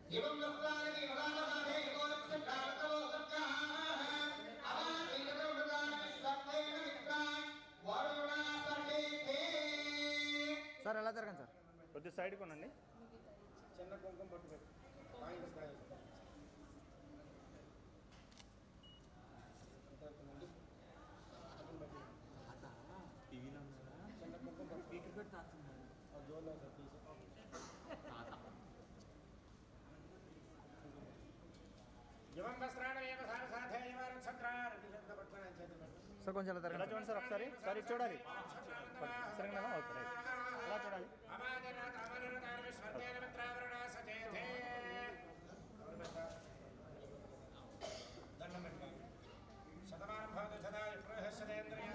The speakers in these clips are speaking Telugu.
एवं वस्त्राणि वदामहे गोरक्षकार्तवो सत्याः अवादेवतान् विश्वत्तेन मित्रान् वरुणा समेते సార్ ఎలా తిరగండి సార్ కొద్ది సైడ్ కొనండి చిన్న కుంకుమ పట్టు పెట్టు కాగితం కాగితం అంతవరకునండి. కుంకుమ పట్టు. చిన్న కుంకుమ పట్టు ఆ జోలో సార్ తీసి యువం వస్త్రాణమేవ సారసాధే యువారం చక్రార్ పట్టుకుని చేతులు పెట్టు సార్ కొంచెం ఎలా ఎలా తిరగండి చూడండి సార్ ఒకసారి సార్ ఇది చూడాలి సరిగ్గా ఓకే రైట్ ఎలా చూడాలి దండం పెట్టుకోండి శతమానం భవతు సదా ప్రహస్యదేంద్రియ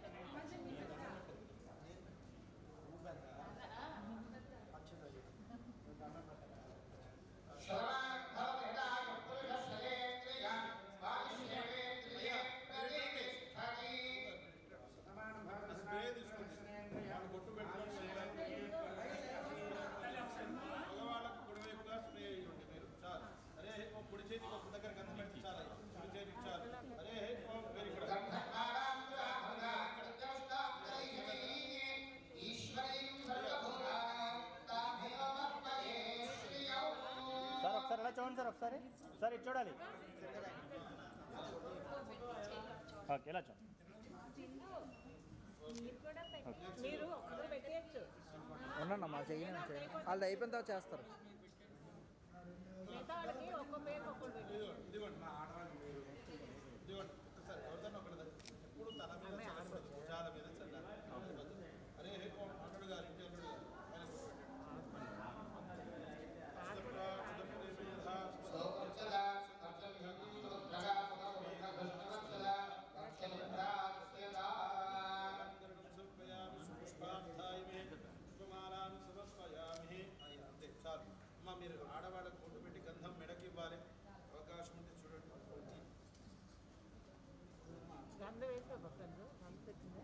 शरणार्थवदाय पुरुषश्रेत्रिया वायुष्यवेत्रिया प्रतिष्ठति శతమానం భవతు స్ప్రే తీసుకోండి వాళ్ళు కొట్టు పెట్టుకోండి మగవాళ్ళకు కుడివైపుగా స్ప్రే వేయండి మీరు చాలు అరే ఓ కుడి చేతికి ఒక దగ్గర గంధం పెట్టి చాలు కుడి చేతికి చాలు అరే ఓ వెరీ గుడ్ गन्धकारां चाभगा कृत्यष्टात्रैः ईश्वरीं सर्वभूतानां ताभेवमर्पये श्रियौ సార్ ఒకసారి ఎలా చూడండి సార్ ఒకసారి సార్ ఇది చూడాలి ఓకే ఇలా చూడండి మీరు ఒక్కరు పెట్టేయచ్చు ఉండండి అమ్మా చెయ్యండి వాళ్ళు అయిపోయిన తర్వాత చేస్తారు మిగతా వాళ్ళకి ఒక్క పేరు ఒక్కరు పెట్టి ఇదిగోండి ఇదిగోండి మా ఆడవాళ్ళు మీరు ఇదిగోండి ఒకసారి ఎవరిదన్నా ఒకటి ఎప్పుడు తల మీద చల్లకూడదు భుజాల మీద చల్లాలి అరే ఓ అల్లుడు గారు ఇంటి అల్లుడు గారు ఆయన सोपञ्चला कर्तव्यमुद्रगा पुनर्वृद्धकृष्णवत्सला कर्तव्यमुद्रास्यता అంతే చాలు అమ్మ మీరు ఆడవాళ్ళకు కొట్టు పెట్టి గంధం మెడకి ఇవ్వాలి అవకాశం ఉంటే చూడండి గంధ వేస్తే పక్కన గంధ పెట్టింది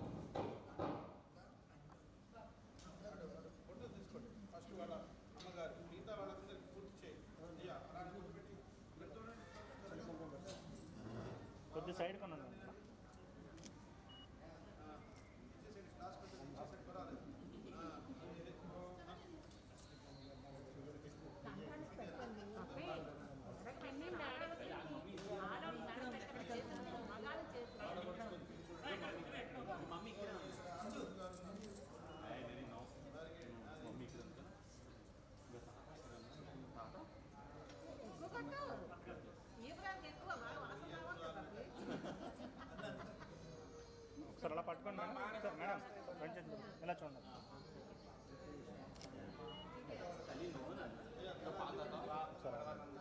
ఫోటో తీసుకోండి ఫస్ట్ వాళ్ళ అమ్మగారు మిగతా వాళ్ళందరికీ పూర్తి చేయండి అయ్యా అలాంటి కొట్టు పెట్టి ఇక్కడ చూడండి కొద్ది సైడ్ కొనండి ఇచ్చేసేయండి క్లాస్ పెట్టి ఇచ్చేసేయండి పర్వాలేదు ఆ, అదే, ఆ. పెళ్ళింది ఆడవాళ్ళకి ఆడవాళ్ళు దండం పెట్టడం చేతులు మగాళ్ళు చేతులు ఎక్కువ కొట్టు ఈపురానికి ఎక్కువ బాగా వాసన రావాలి ఒకసారి అలా పట్టుకోండి మేడం సార్ మేడం కొంచెం ఇలా చూడండి సరే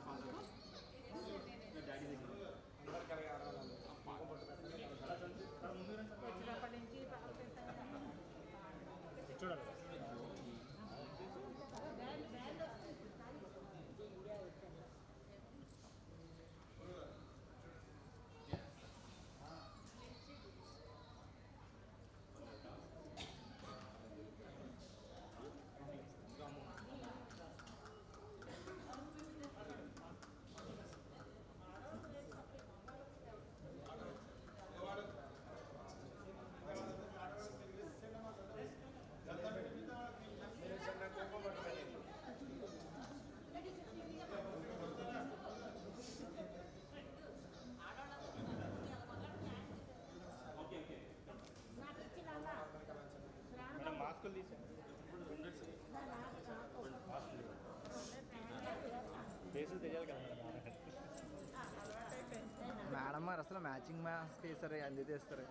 వచ్చినప్పటి నుంచి పక్కన పెట్టాను ఇది చూడాలి బ్యాండ్ బ్యాండ్ వస్తుంది మీరు చిన్న కుంకుమ పట్టు పెట్టండి నాకు ఇచ్చిన మేడం మాస్కులు తీసాను ఫేసులు తెలియాలి కదా మేడం మేడం గారు అసలు మ్యాచింగ్ మ్యాథ్స్ తీస్తారు అన్ని తీస్తారు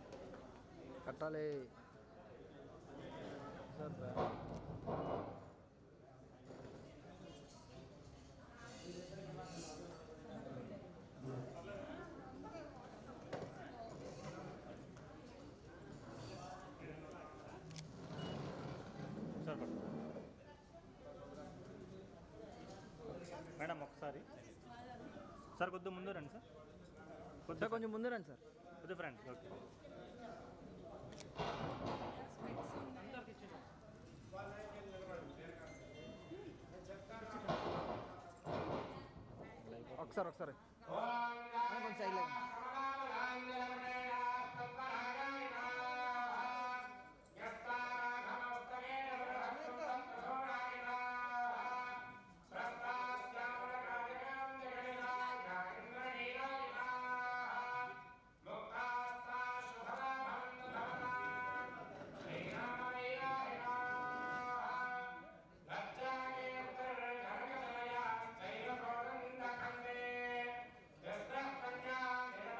కట్టాలి సార్ ఒకసారి సార్ కొద్దిగా ముందు రండి సార్ సార్ కొద్దిగా కొంచెం ముందు రండి సార్ కొద్దిగా ఫ్రంట్ ఓకే ఒకసారి ఒకసారి కొంచెం సైడ్ లేండి శ్రీరామ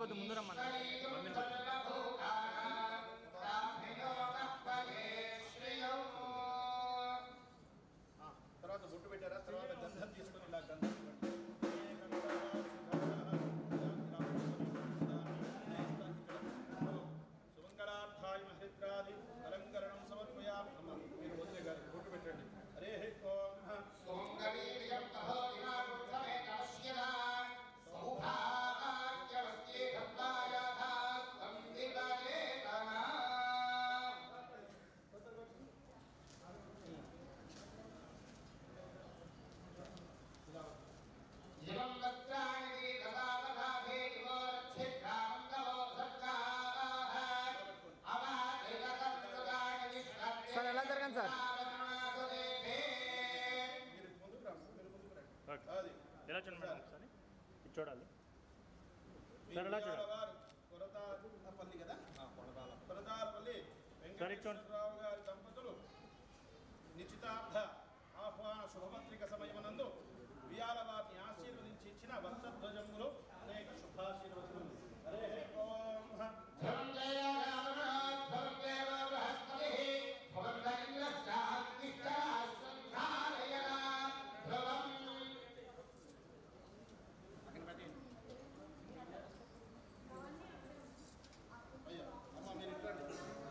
కొద్ది ముందు రమ్మన్నారు మమ్మీని కొద్ది. ఆ, తర్వాత బొట్టు పెట్టారా తర్వాత గంధం తీసుకొని ఇలా గంధం ఇవ్వండి. సుమంగళార్థాయ మహిత్రాది అలంకరణం సమర్పయామి అమ్మ మీరు వదిలే గారు బొట్టు పెట్టండి హరే ఓం జీవం వస్త్రాణి దదావధాభే దివోరక్షిద్రామందవో సర్గాః అవాదిలకర్తృగాణి సార్ ఎలా జరగండి సార్ మీరు ముందుకు రా మీరు ముందుకు రండి ఓకే. అది ఎలా చూడండి మేడం ఒకసారి ఇది చూడాలి సార్ ఎలా చూడాలి వారు కొరతాపల్లి కదా కొరతాపల్లి సార్ ఇటు చూడండి. వెంకటేశ్వరరావు గారి దంపతులు నిశ్చితార్థ ఆహ్వాన శుభపత్రిక సమయమునందు వియాల వారిని ఆశీర్వదించి ఇచ్చిన వర్షధ్వజములు అనేక శుభాశీర్వచనములు హరే ఓం అయ్యా అమ్మ మీరు ఇట్లండి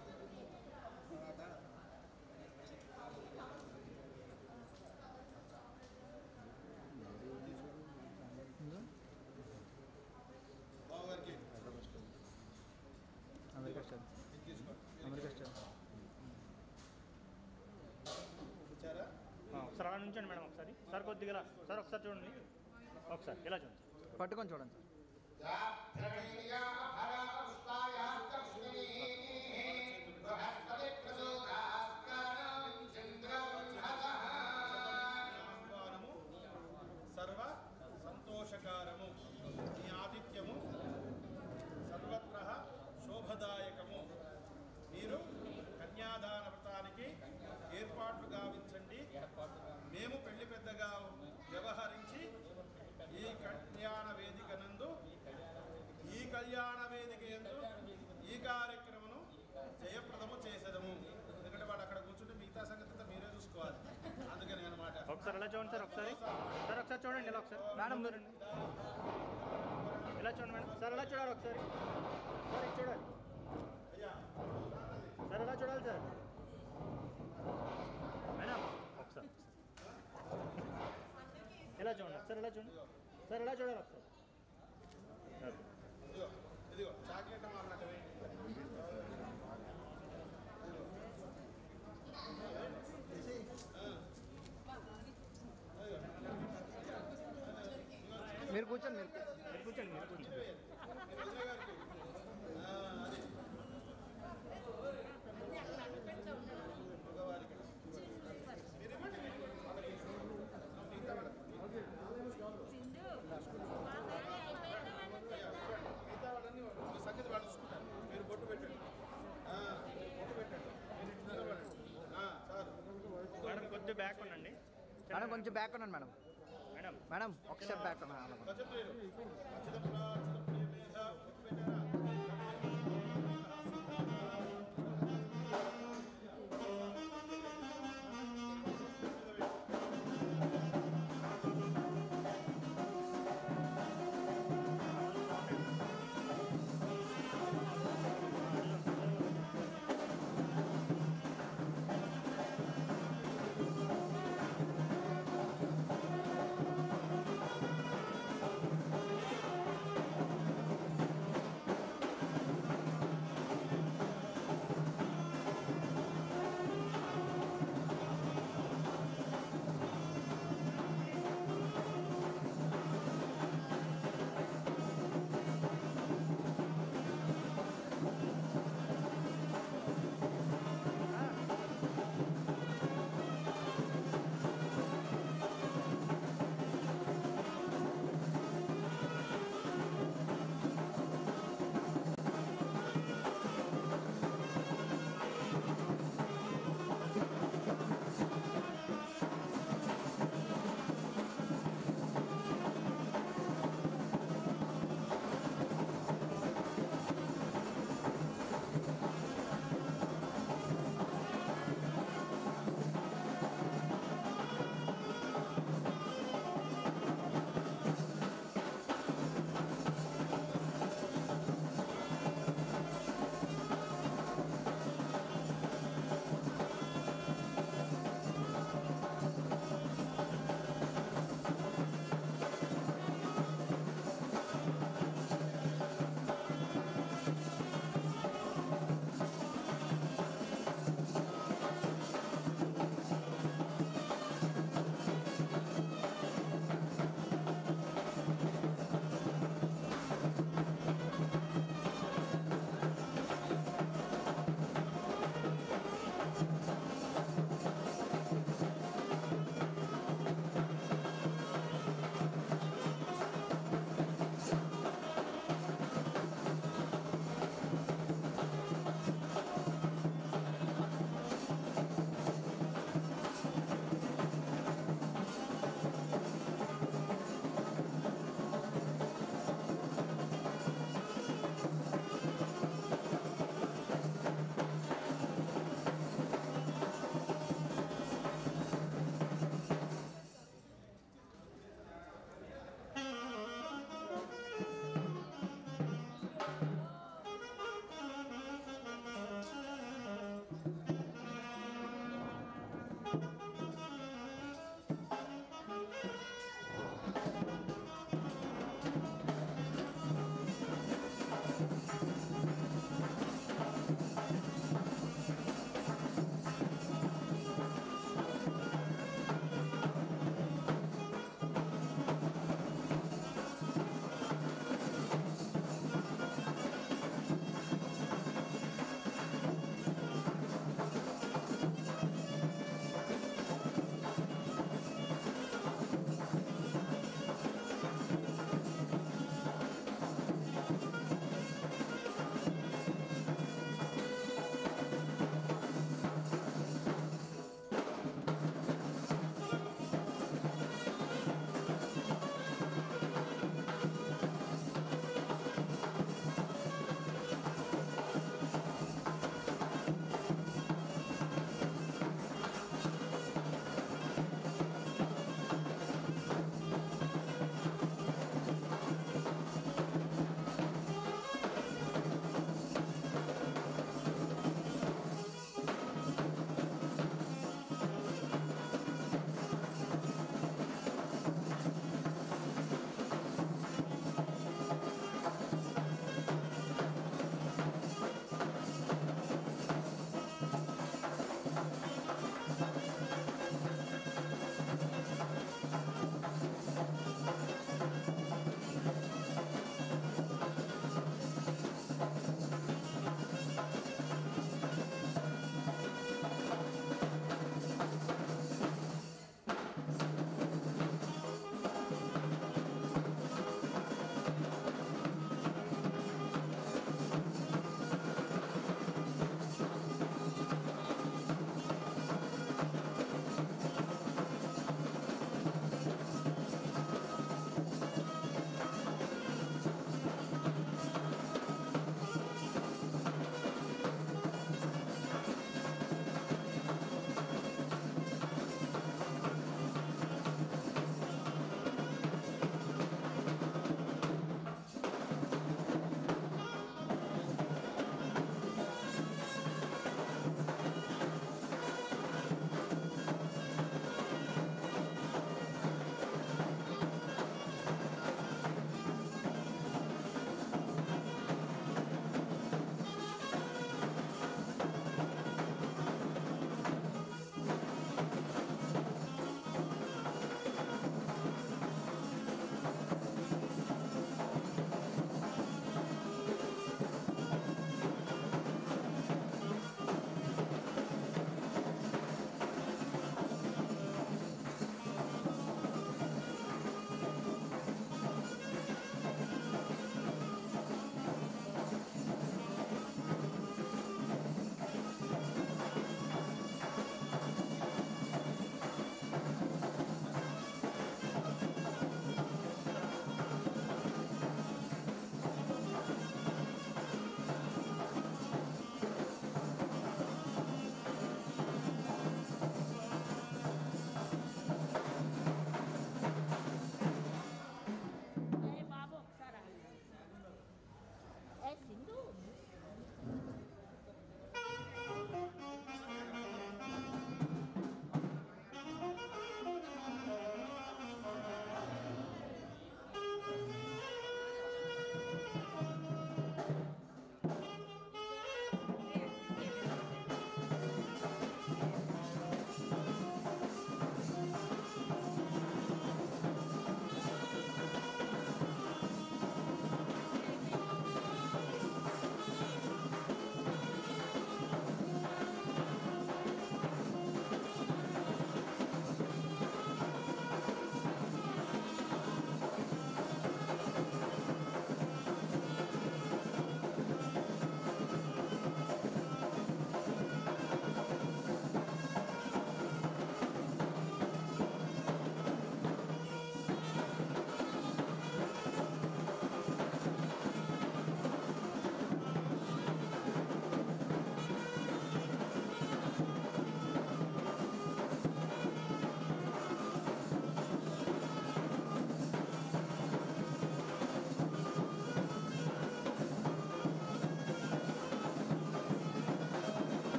బాబు గారికి అమెరికా స్టార్ ఇది తీసుకోండి అమెరికా స్టార్ ఇచ్చారా ఆ, ఒకసారి అలా నుంచండి మేడం ఒకసారి సార్ కొద్దిగా ఇలా. సార్ ఒకసారి చూడండి ఒకసారి ఇలా చూడండి పట్టుకొని చూడండి సార్ ఆహ్వానము సర్వ సంతోషకారము ఈ ఆతిథ్యము సర్వత్ర శోభదాయకము మీరు కన్యాదాన వ్రతానికి ఏర్పాట్లు గావించండి మేము పెళ్లి పెద్దగా వ్యవహరించి ఈ కళ్యాణ వేదిక నందు ఈ కళ్యాణ వేదిక యందు ఈ కార్యక్రమము జయప్రదము చేసేదము ఎందుకంటే వాడు అక్కడ కూర్చుంటే మిగతా సంగతి అంతా మీరే చూసుకోవాలి అందుకని అనమాట ఒకసారి ఎలా చూడండి సార్ ఒకసారి సార్ ఒకసారి చూడండి ఇలా ఒకసారి మేడం ముందు రండి ఇలా చూడండి మేడం సార్ ఎలా చూడాలి ఒకసారి సార్ ఇది చూడాలి అయ్యా సార్ ఎలా చూడాలి సార్ మేడం ఒకసారి ఎలా చూడండి సార్ ఎలా చూడండి సార్ ఎలా చూడాలి ఒకసారి ఓకే. ఇదిగో ఇదిగో చాక్లెట్ అన్నట్టు మీరు కూర్చోండి మీరు మీరు కూర్చోండి మీరు కూర్చోండి అది మగవారికి మీరు ఇవ్వండి. మిగతా వాళ్ళకి. మిగతా వాళ్ళని మీ సంగతి వాళ్ళు చూసుకుంటారు మీరు బొట్టు పెట్టండి ఆ, బొట్టు పెట్టండి మీరు ఇటు నిలబడండి. ఆ, చాలు మేడం కొద్దిగా బ్యాక్ ఉండండి మేడం కొంచెం బ్యాక్ ఉన్నాను మేడం మేడం మేడం ఒక స్టెప్ బ్యాక్ ఉన్నాను అలా. గజప్రియలు అచితపురా అచితప్రియ మీద బొట్టు పెట్టారా శ్రీ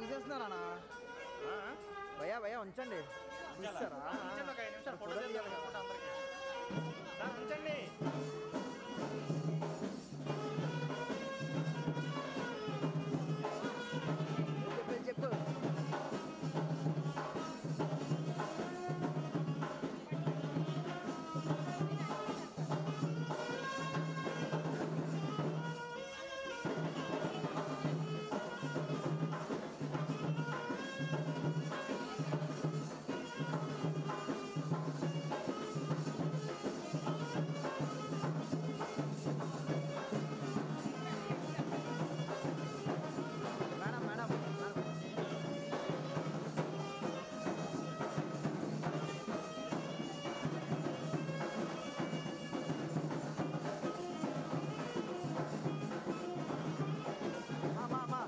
తీసేస్తున్నానా ఆ? భయ్యా భయ్యా ఉంచండి తీస్తారా ఆ, ఉంచండి ఒక ఐదు నిమిషాలు ఫోటో తీయాలి ఫోటో అందరికీ సార్ ఉంచండి చెప్పు చెప్పు మేడం మేడం మేడం మా మా మా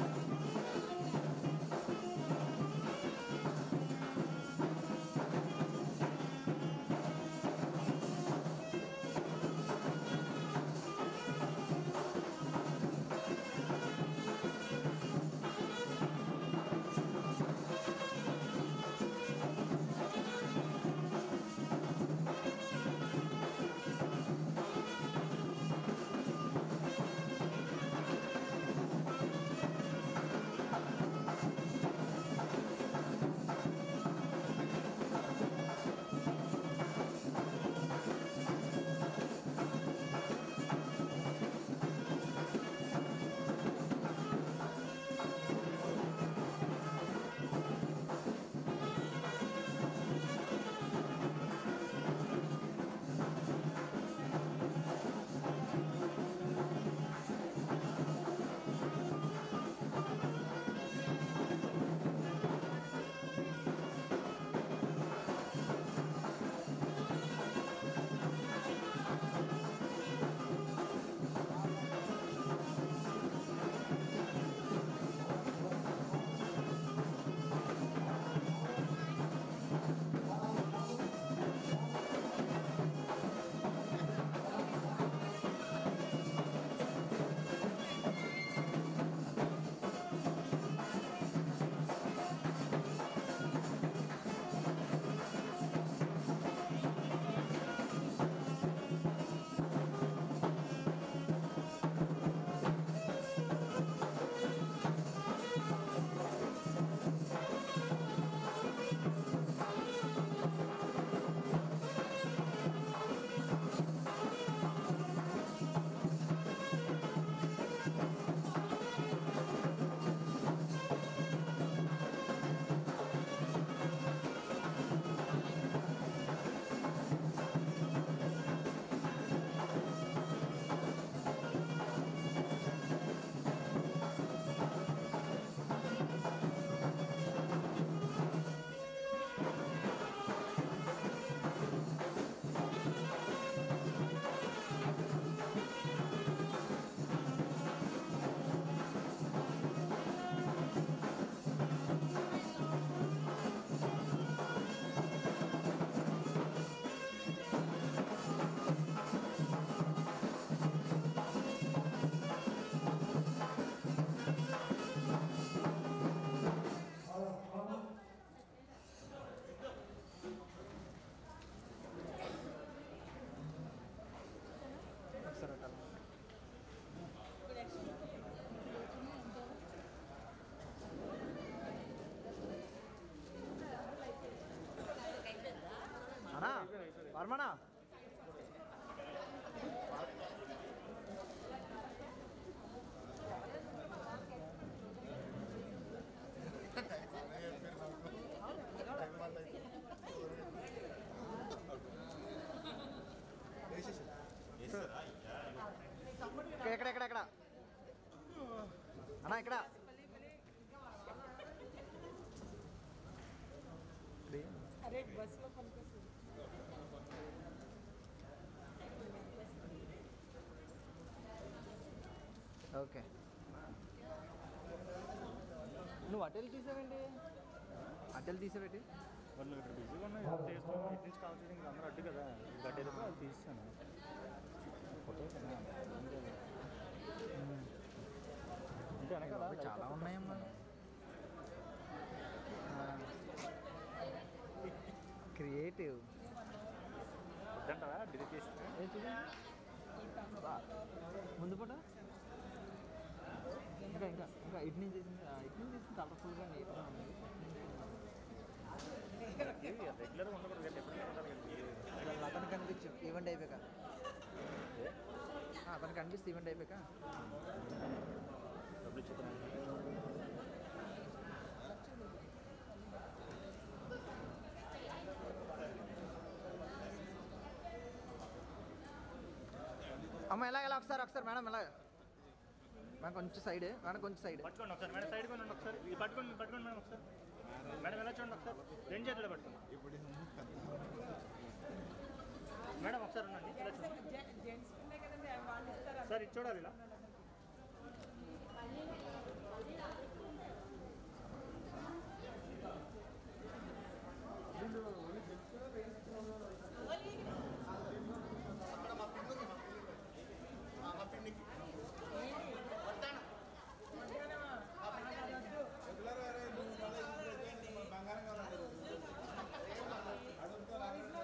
అన్నా వర్మనా ఇక్కడ ఇక్కడ ఇక్కడ ఇక్కడ అన్నా ఇక్కడ అరే బస్సులో పనికొస్తుంది ఓకే నువ్వు అటెల్ తీసావేంటి అటెల్ తీసావేంటి వాళ్ళు ఇక్కడ బిజీగా ఉన్నాయి చేస్తాం ఇటు నుంచి కాల్ చేయడం ఇంకా అందరూ అడ్డు కదా గట్టేటప్పుడు అది తీస్తాను ఫోటో కదా ఇంకా వెనకాల చాలా ఉన్నాయమ్మా క్రియేటివ్ వద్దంటారా డిలీట్ చేసి ఏ చూడండి బా. ముందు పూట ఇంకా ఇంకా ఇంకా ఇటు నుంచి తీసింది ఆ, ఇటు నుంచి తీసింది కలర్ఫుల్గా నీట్గా ఉంది రెగ్యులర్గా ఉండకూడదు కదా ఎప్పుడైనా ఉండాలి కదా అసలు అతను కనిపించు ఈవెంట్ అయిపోయాక ఆ, అతను కనిపిస్తే ఈవెంట్ అయిపోయాక డబ్బులు ఇచ్చేద్దాం అమ్మ ఎలా ఎలా ఒకసారి ఒకసారి మేడం ఎలా మేడం కొంచెం సైడ్ మేడం కొంచెం సైడ్ పట్టుకోండి ఒకసారి మేడం సైడ్ కొనండి ఒకసారి ఇది పట్టుకోండి ఇది పట్టుకోండి మేడం ఒకసారి మేడం ఎలా చూడండి ఒకసారి రెండు చేతులు పట్టుకోండి మేడం ఒకసారి ఉండండి ఇలా చూడండి జెంట్స్ ఉన్నాయి కదండి అవి వాళ్ళు ఇస్తారు సార్ ఇది చూడాలి ఇలా మా పిండికి రెగ్యులర్ అరే నువ్వు మళ్ళీ ఇప్పుడు అయితే నీకు బంగారం కావాలి అడుగుతా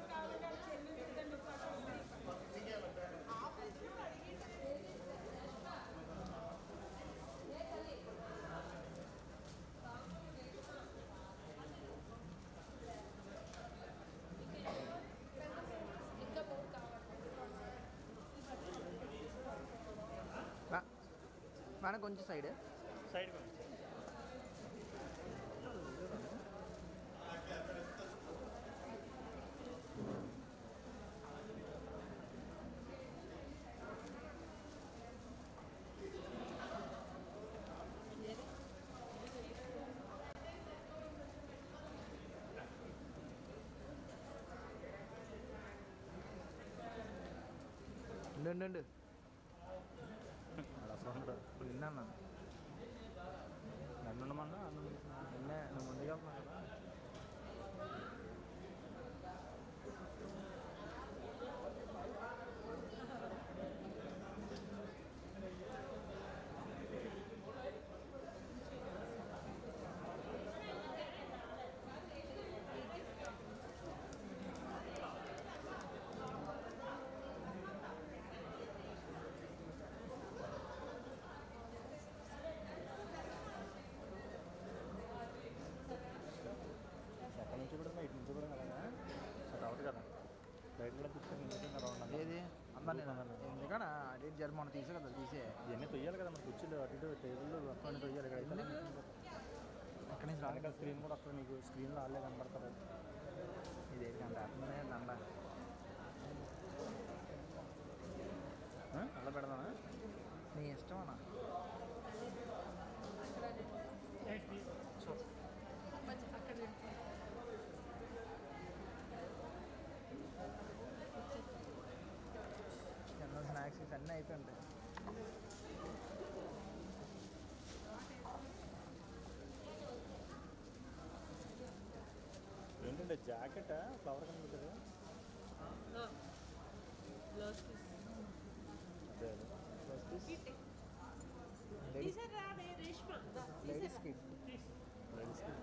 మేడం కొంచెం సైడ్ సైడ్ కొనండి ఉండు ఉండు అలా అసలు ఉండదు విన్నాను నన్ను ఉండమన్నా అన్ను నిన్నే నువ్వు ముందుకు వెళ్తున్నావు కదా అక్కడ నుంచి కూడా ఇటు నుంచి కూడా కదా అది అవుట్ కదా బయట కూడా కూర్చొని ఇంకొక రౌండ్ అంతా. ఏది అమ్మా నేను ఎందుకన్నా అటు ఇటు జరి మొన్న తీసే కదా తీసే ఇవన్నీ తొయ్యాలి కదా మరి కుర్చీలు అటు ఇటు టేబుల్ అక్కడ తొయ్యాలి ఇక్కడ అయితే ఎక్కడి నుంచి వెనక రాలేదు స్క్రీన్ కూడా అక్కడ నీకు స్క్రీన్లో ఆళ్ళే కనబడతారు ఇది ఏంటంటే అట్లనే దండ ఆ? అలా పెడదామా నీ ఇష్టం అన్న చిన్న స్నాక్స్ అన్నీ అయిపోయింటాయి ఏంటంటే జాకెట్ ఫ్లవర్ కనిపిస్తుంది అదే అదే తీసారా రేష్మ లేడీస్ కిట్ లేడీస్కి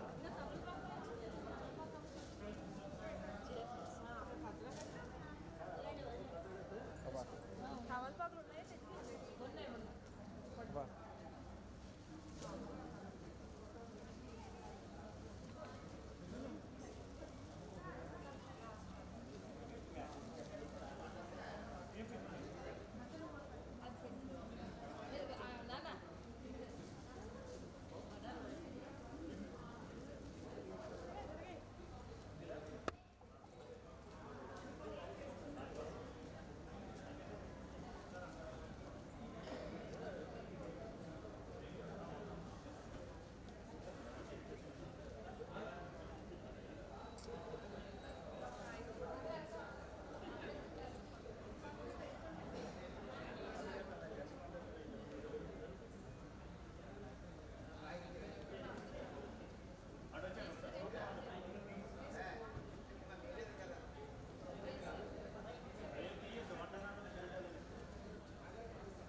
తమలపాకులు ఉన్నాయి తెచ్చి ఉన్నాయి బా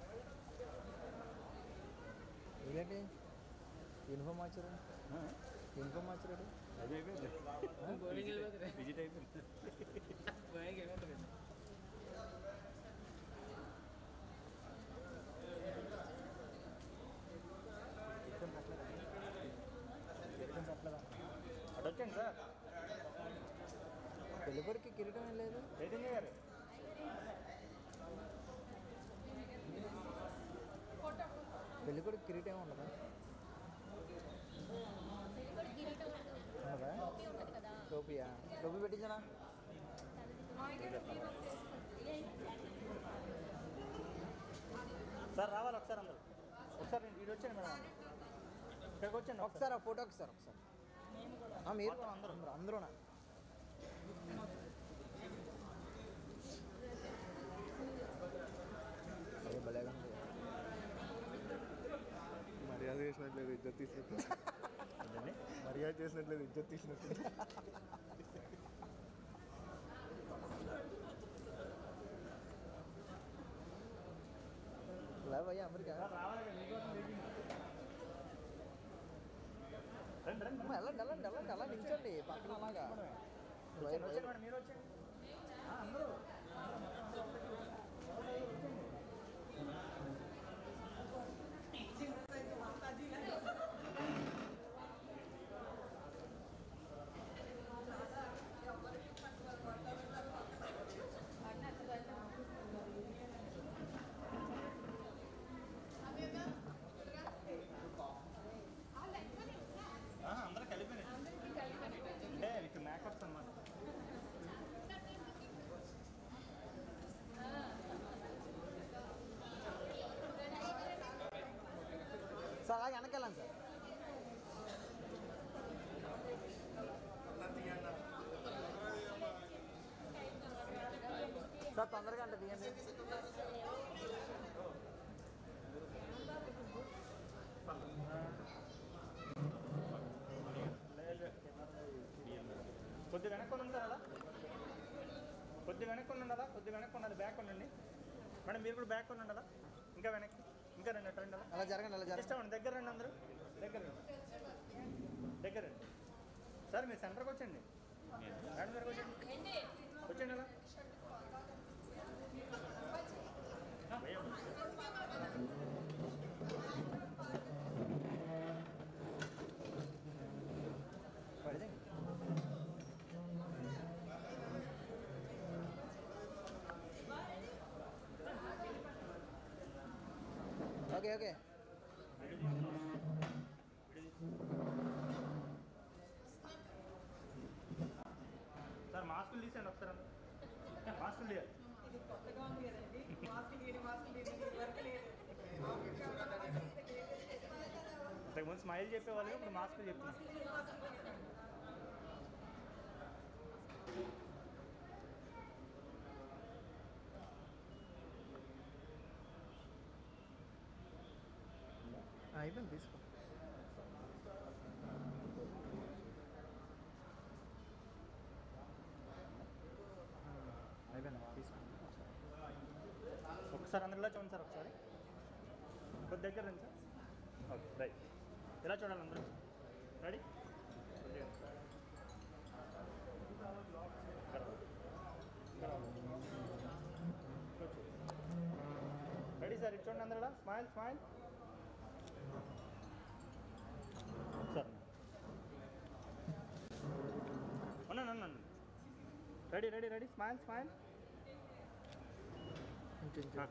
ఇదేంటి యూనిఫామ్ వచ్చారు ఇంకో మార్చారు విజిట్ అయిపోయింది అటు వచ్చండి సార్ పెళ్ళికొడికి కిరీటం ఏం లేదు చైతన్య గారు పెళ్ళికొడికి కిరీటం ఉండదా ఉండదా టోపియా టోపీ పెట్టించనా సార్ రావాలి ఒకసారి అందరు ఒకసారి నేను ఇటు వచ్చాను మేడం ఇక్కడికి వచ్చాను ఒకసారి ఆ ఫోటోకి సార్ ఒకసారి ఆ, మీరు కూడా అందరూ అందరూనా అదే భలేగా ఉంది. మర్యాద చేసినట్లేదు ఇజ్జత్ తీసినట్టు మర్యాద చేసినట్లేదు ఇజ్జత్ తీసినట్టు లే భయ్యా అమెరికా రావాలి మీకోసం వెయిటింగ్ రండి రండి అమ్మ, వెళ్ళండి వెళ్ళండి వెళ్ళండి అలా నిల్చోండి పక్కన అలాగా వచ్చాను వచ్చాను మేడం మీరు వచ్చాను అందరూ అందరూ కలిపినాయి అంటే ఇక్కడ మేకప్స్ అన్నమాట సార్ అలాగే వెనకెళ్ళండి సార్ సార్ తొందరగా అంటే తీయండి కొద్ది వెనక్కి ఉండండి అలా కొద్ది వెనక్కి ఉండండి అలా కొద్ది వెనక్కి ఉండాలి బ్యాక్ ఉండండి మేడం మీరు కూడా బ్యాక్ ఉండండి అలా ఇంకా వెనక్కి ఇంకా రెండు అటు రండి అలా అలా జరగండి అలా జరగండి ఇష్టం అండి దగ్గర రండి అందరూ దగ్గర రండి దగ్గర రండి సార్ మీరు సెంటర్కి వచ్చండి మేడం దగ్గరకు వచ్చండి వచ్చండి అలా ఆ, వేయండి. పడిదండి ఓకే ఓకే సార్ మాస్కులు తీసేయండి ఒకసారి అందరూ. మాస్కులు తీయాలి ఇంతకుముందు స్మైల్ చెప్పేవాళ్ళు ఇప్పుడు మాస్కులు చెప్తున్నారు అయిపోయింది తీసుకో అయిపోయింది తీసుకో ఒకసారి అందరిలో చూడండి సార్ ఒకసారి కొద్ది దగ్గర రండి సార్ ఓకే రైట్ ఇలా చూడాలి అందరూ రెడీ రెడీ సార్ ఇటు చూడండి అందరూ స్మైల్ స్మైల్ సార్ ఉన్నాను ఉన్నాను ready ready ready smile smile inch inch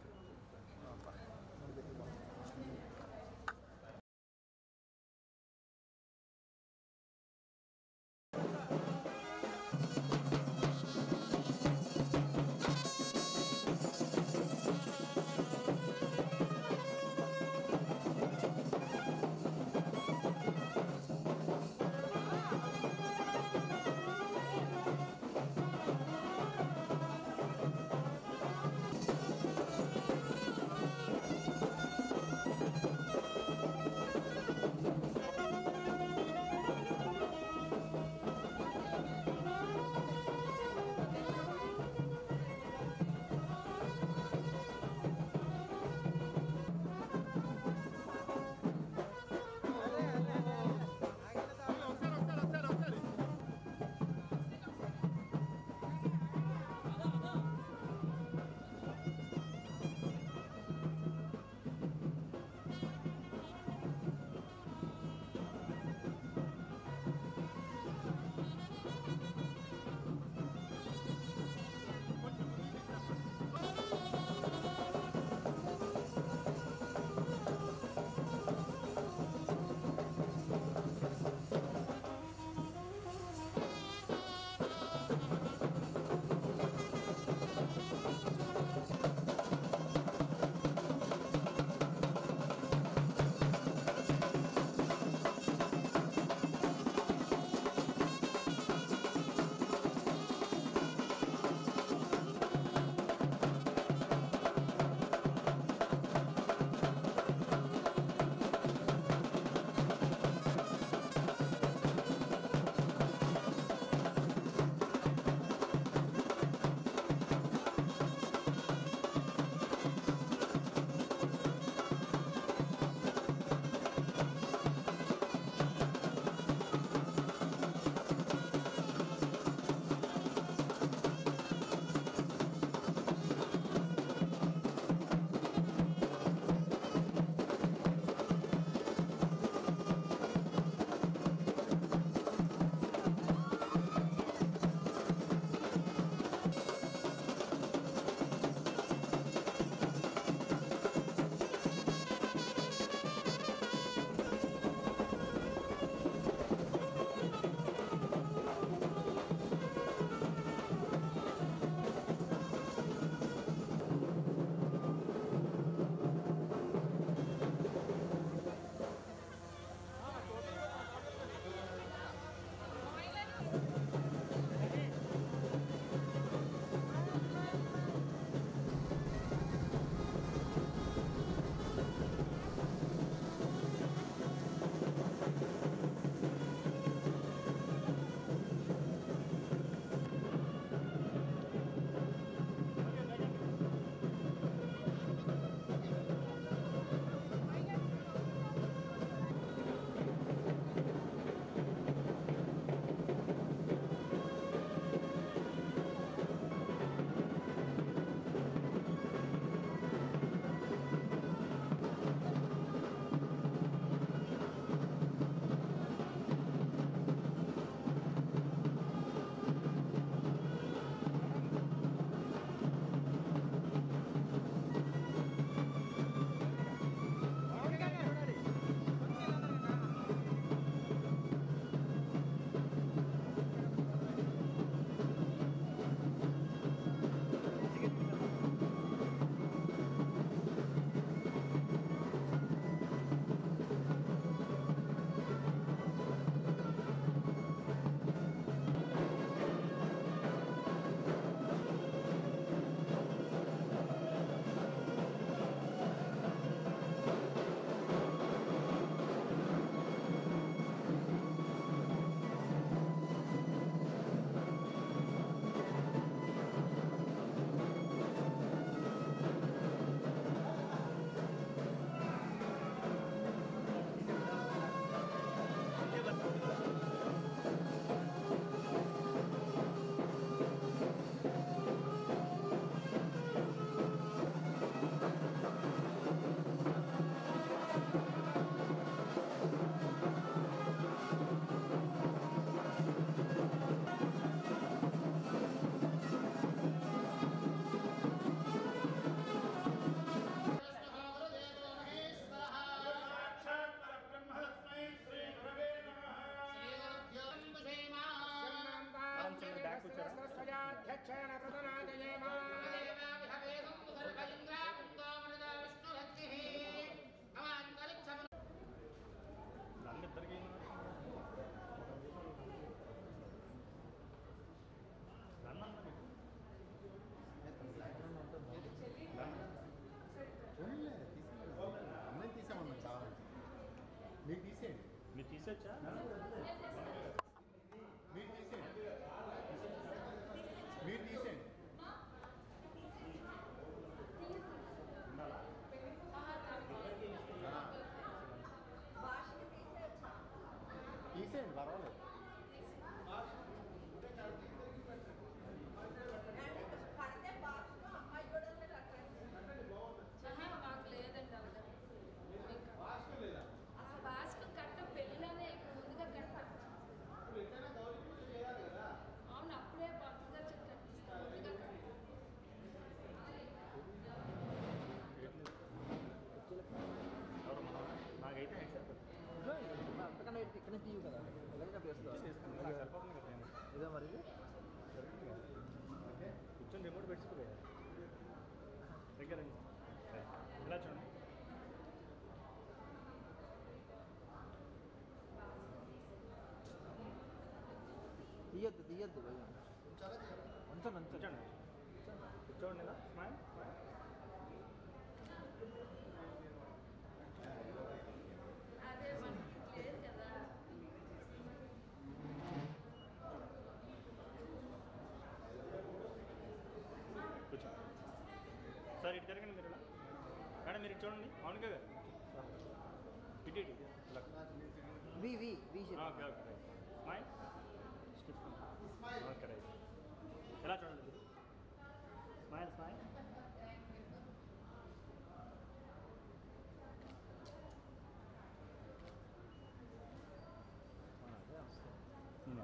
ఆ తీసొచ్చా మీరు తీసేయండి మీరు తీసేయండి తీసేయండి పర్వాలేదు పడితే బాక్స్లో అమ్మాయి కూడా మాకు లేదండి అవును అసలు బాస్కు కట్ట పెళ్ళిలోనే ముందుగా కట్ట అవును అప్పుడే పంపుగా చెప్పి కట్టిస్తాను ముందుగా కట్ట ఎవరు మన నాకైతే యాక్సెప్ట్ అంతకన్నా ఇక్కడ నుంచి తీయు కదా అలాగే నాకు వేసుకోవాలి సరిపోతుంది కదా నేను. ఇదే మరి ఇది? కూర్చొని రిమోట్ పెట్టుకోలేదు దగ్గర రండి. ఇలా చూడండి తీయద్దు తీయద్దు భయ్యా ఉంచండి ఉంచండి కూర్చోండి కూర్చోండి ఇలా స్మైల్ స్మైల్ అదే మనకి లేదు కదా కూర్చోండి సార్ ఇటు తిరగండి మీరు ఇలా మేడం మీరు ఇటు చూడండి అవును కదా ఇటు ఇటు ఇలా V V V shape. Okay okay right smile skip okay right ఎలా చూడండి స్మైల్ స్మైల్ నేను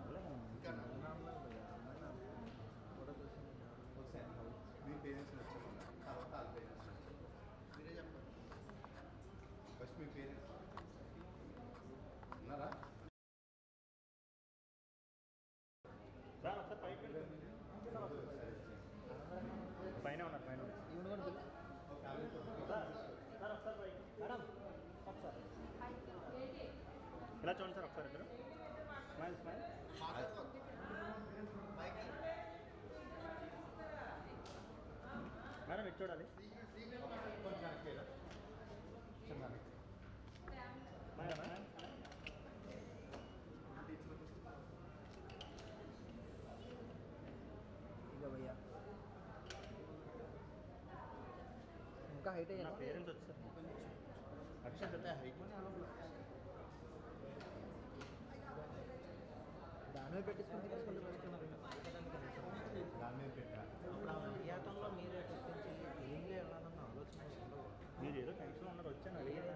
ఒకసారి మీ పేరెంట్స్ వచ్చామన్నా తర్వాత వాళ్ళ పేరెంట్స్ వచ్చాము మీరే చెప్పండి ఫస్ట్ మీ పేరెంట్స్ ఉన్నారా సార్ ఒకసారి పైకి వెళ్ళండి. పైన ఉన్నారు పైన ఉన్నారు ఈవిడ కూడా పిలు. సార్ సార్ ఒకసారి పైకి మేడం ఒకసారి ఇలా చూడండి సార్ ఒకసారి ఇద్దరు స్మైల్ స్మైల్ మేడం ఇటు చూడాలి కొంచెం వెనక్కి రా. చిన్న వెనక్కి. మేడం మేడం ఇక భయ్యా ఇంకా హైట్ నా అయ్యా పేరెంట్స్ వచ్చారు అక్షయ్ అంటే హైట్ దాని మీద పెట్టించుకుంటే తీసుకుంటే దాని మీద పెట్టా పర్యాటంలో మీరే తప్పించి ఏం వెళ్ళాలన్న ఆలోచన ఉండవు మీరు ఏదో టెన్షన్ ఉన్నారు వచ్చాను అడిగినా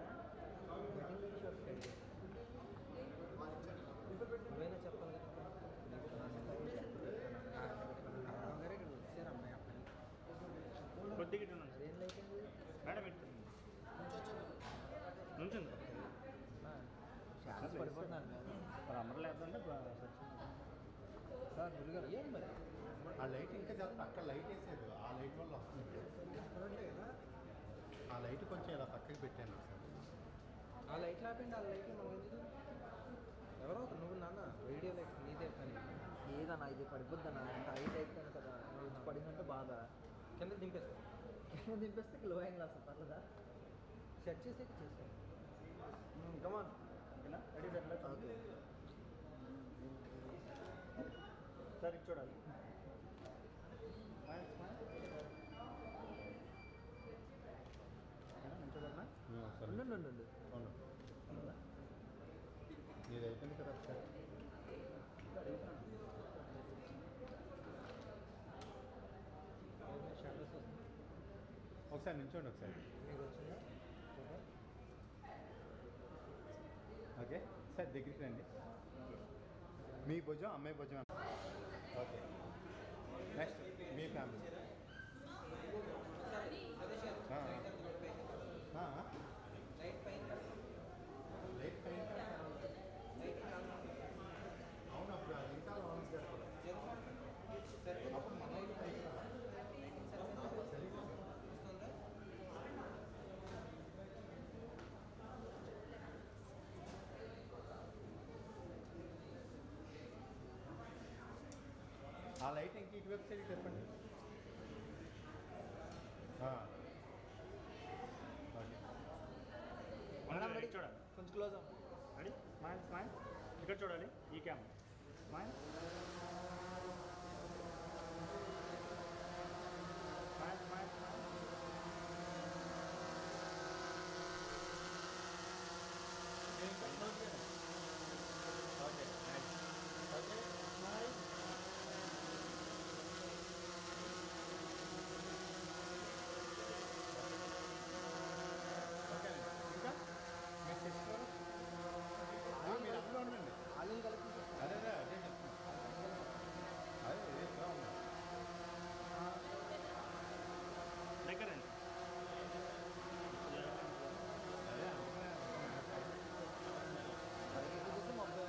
నువ్వైనా చెప్పాలి కదా గారు ఇక్కడ వచ్చారు అమ్మాయి అబ్బాయి కొద్దిగా ఇటు ఉన్నాను ఏం లైట్ అయింది మేడం ఇటు నుంచింది ఛాన్స్ పడిపోతున్నాను మరి అమ్మరు లేదంటే సార్ గురుగారు ఏం మరి ఆ లైట్ ఇంకా చదువు అక్కడ లైట్ వేసేది ఆ లైట్ వల్ల వస్తుంది ఆ లైట్ కొంచెం ఇలా పక్కకి పెట్టాను సార్ ఆ లైట్ ఆపండి ఆ లైట్ మనం ఎందుకు ఎవరో ఒకరు నువ్వు నాన్న వీడియో లైట్ నీదే పని ఏదన్నా ఇది పడిపోద్దన్నా అంత హైట్ అయిపోయాను కదా ఇది పడిందంటే బాధ కింద దింపేస్తా కింద దింపేస్తే లో యాంగిల్ వస్తుంది పర్లేదా సెట్ చేసి చేస్తాను come on ready sir okay sir ఇటు చూడాలి స్మైల్ స్మైల్ మేడం నుంచోగలనా ఉండు ఉండు ఉండు అవును ఇది అయిపోయింది కదా ఒకసారి షాడోస్ వస్తుంది ఒకసారి నిల్చోండి ఒకసారి మీకు వచ్చిందా ఓకే సార్ దగ్గరికి రండి మీ భుజం అమ్మాయి భుజం ఓకే నెక్స్ట్ మీ ఫ్యామిలీ ఆ. ఆ. లైట్ పైన అవును అప్పుడు అది ఇంకా లాంగ్ అప్పుడు మన లైట్ పైకి రా. సరిగ్గా. ఆ లైట్ ఇంక ఇటువైపు సైడ్ చెప్పండి ఆ. ఓకే మేడం రెడీ చూడాలి కొంచెం క్లోజ్ అవ్వ రెడీ స్మైల్ స్మైల్ ఇక్కడ చూడాలి ఈ cam smile smile smile smile okay nice okay smile okay ఇంకా మీ సిస్టర్ మీరు అందులో ఉండండి వాళ్ళు కలిపి అదే అదే అదే చెప్తున్నా అదే ఇదే ఇలా ఉంది దగ్గరండి అదే చూసి మొబైల్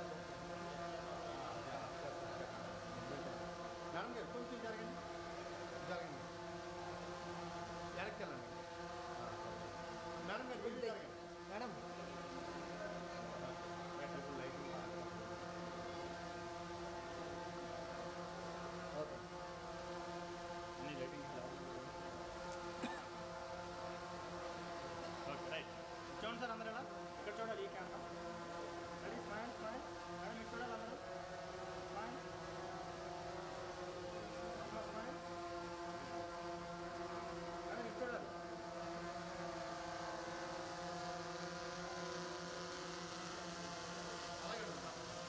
మేడం గారు కొంచెం జరగండి జరగండి వెనక్కి వెళ్ళండి మేడం గారు కొంచెం జరగండి మేడం ట్రిపుల్ లైటింగ్ ఓకే అన్ని లైటింగ్ ఓకే రైట్ చూడండి సార్ అందరూ ఎలా ఇక్కడ చూడాలి ఈ camera ready smile smile madam ఇక్కడ చూడాలి అందరూ స్మైల్ స్మైల్ మేడం ఇక్కడ చూడాలి అలాగే ఉండండి.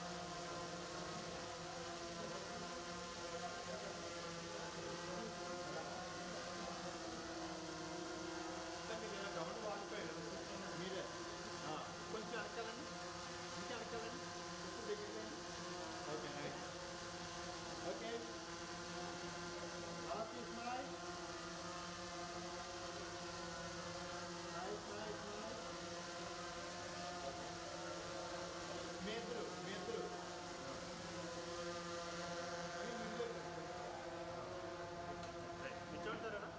అంటే మీరు ఇలా గమని వాడిపోయారు మీరే ఆ, కొంచెం అడగాలండి ఇంకా అడగాలండి కొంచెం దగ్గరండి ఓకే నైస్ ఓకే అలా స్మైల్ స్మైల్ స్మైల్ స్మైల్ మీ ఇద్దరు మీ ఇద్దరు అని మీ ఇద్దరు కూర్చోండి సార్ అలా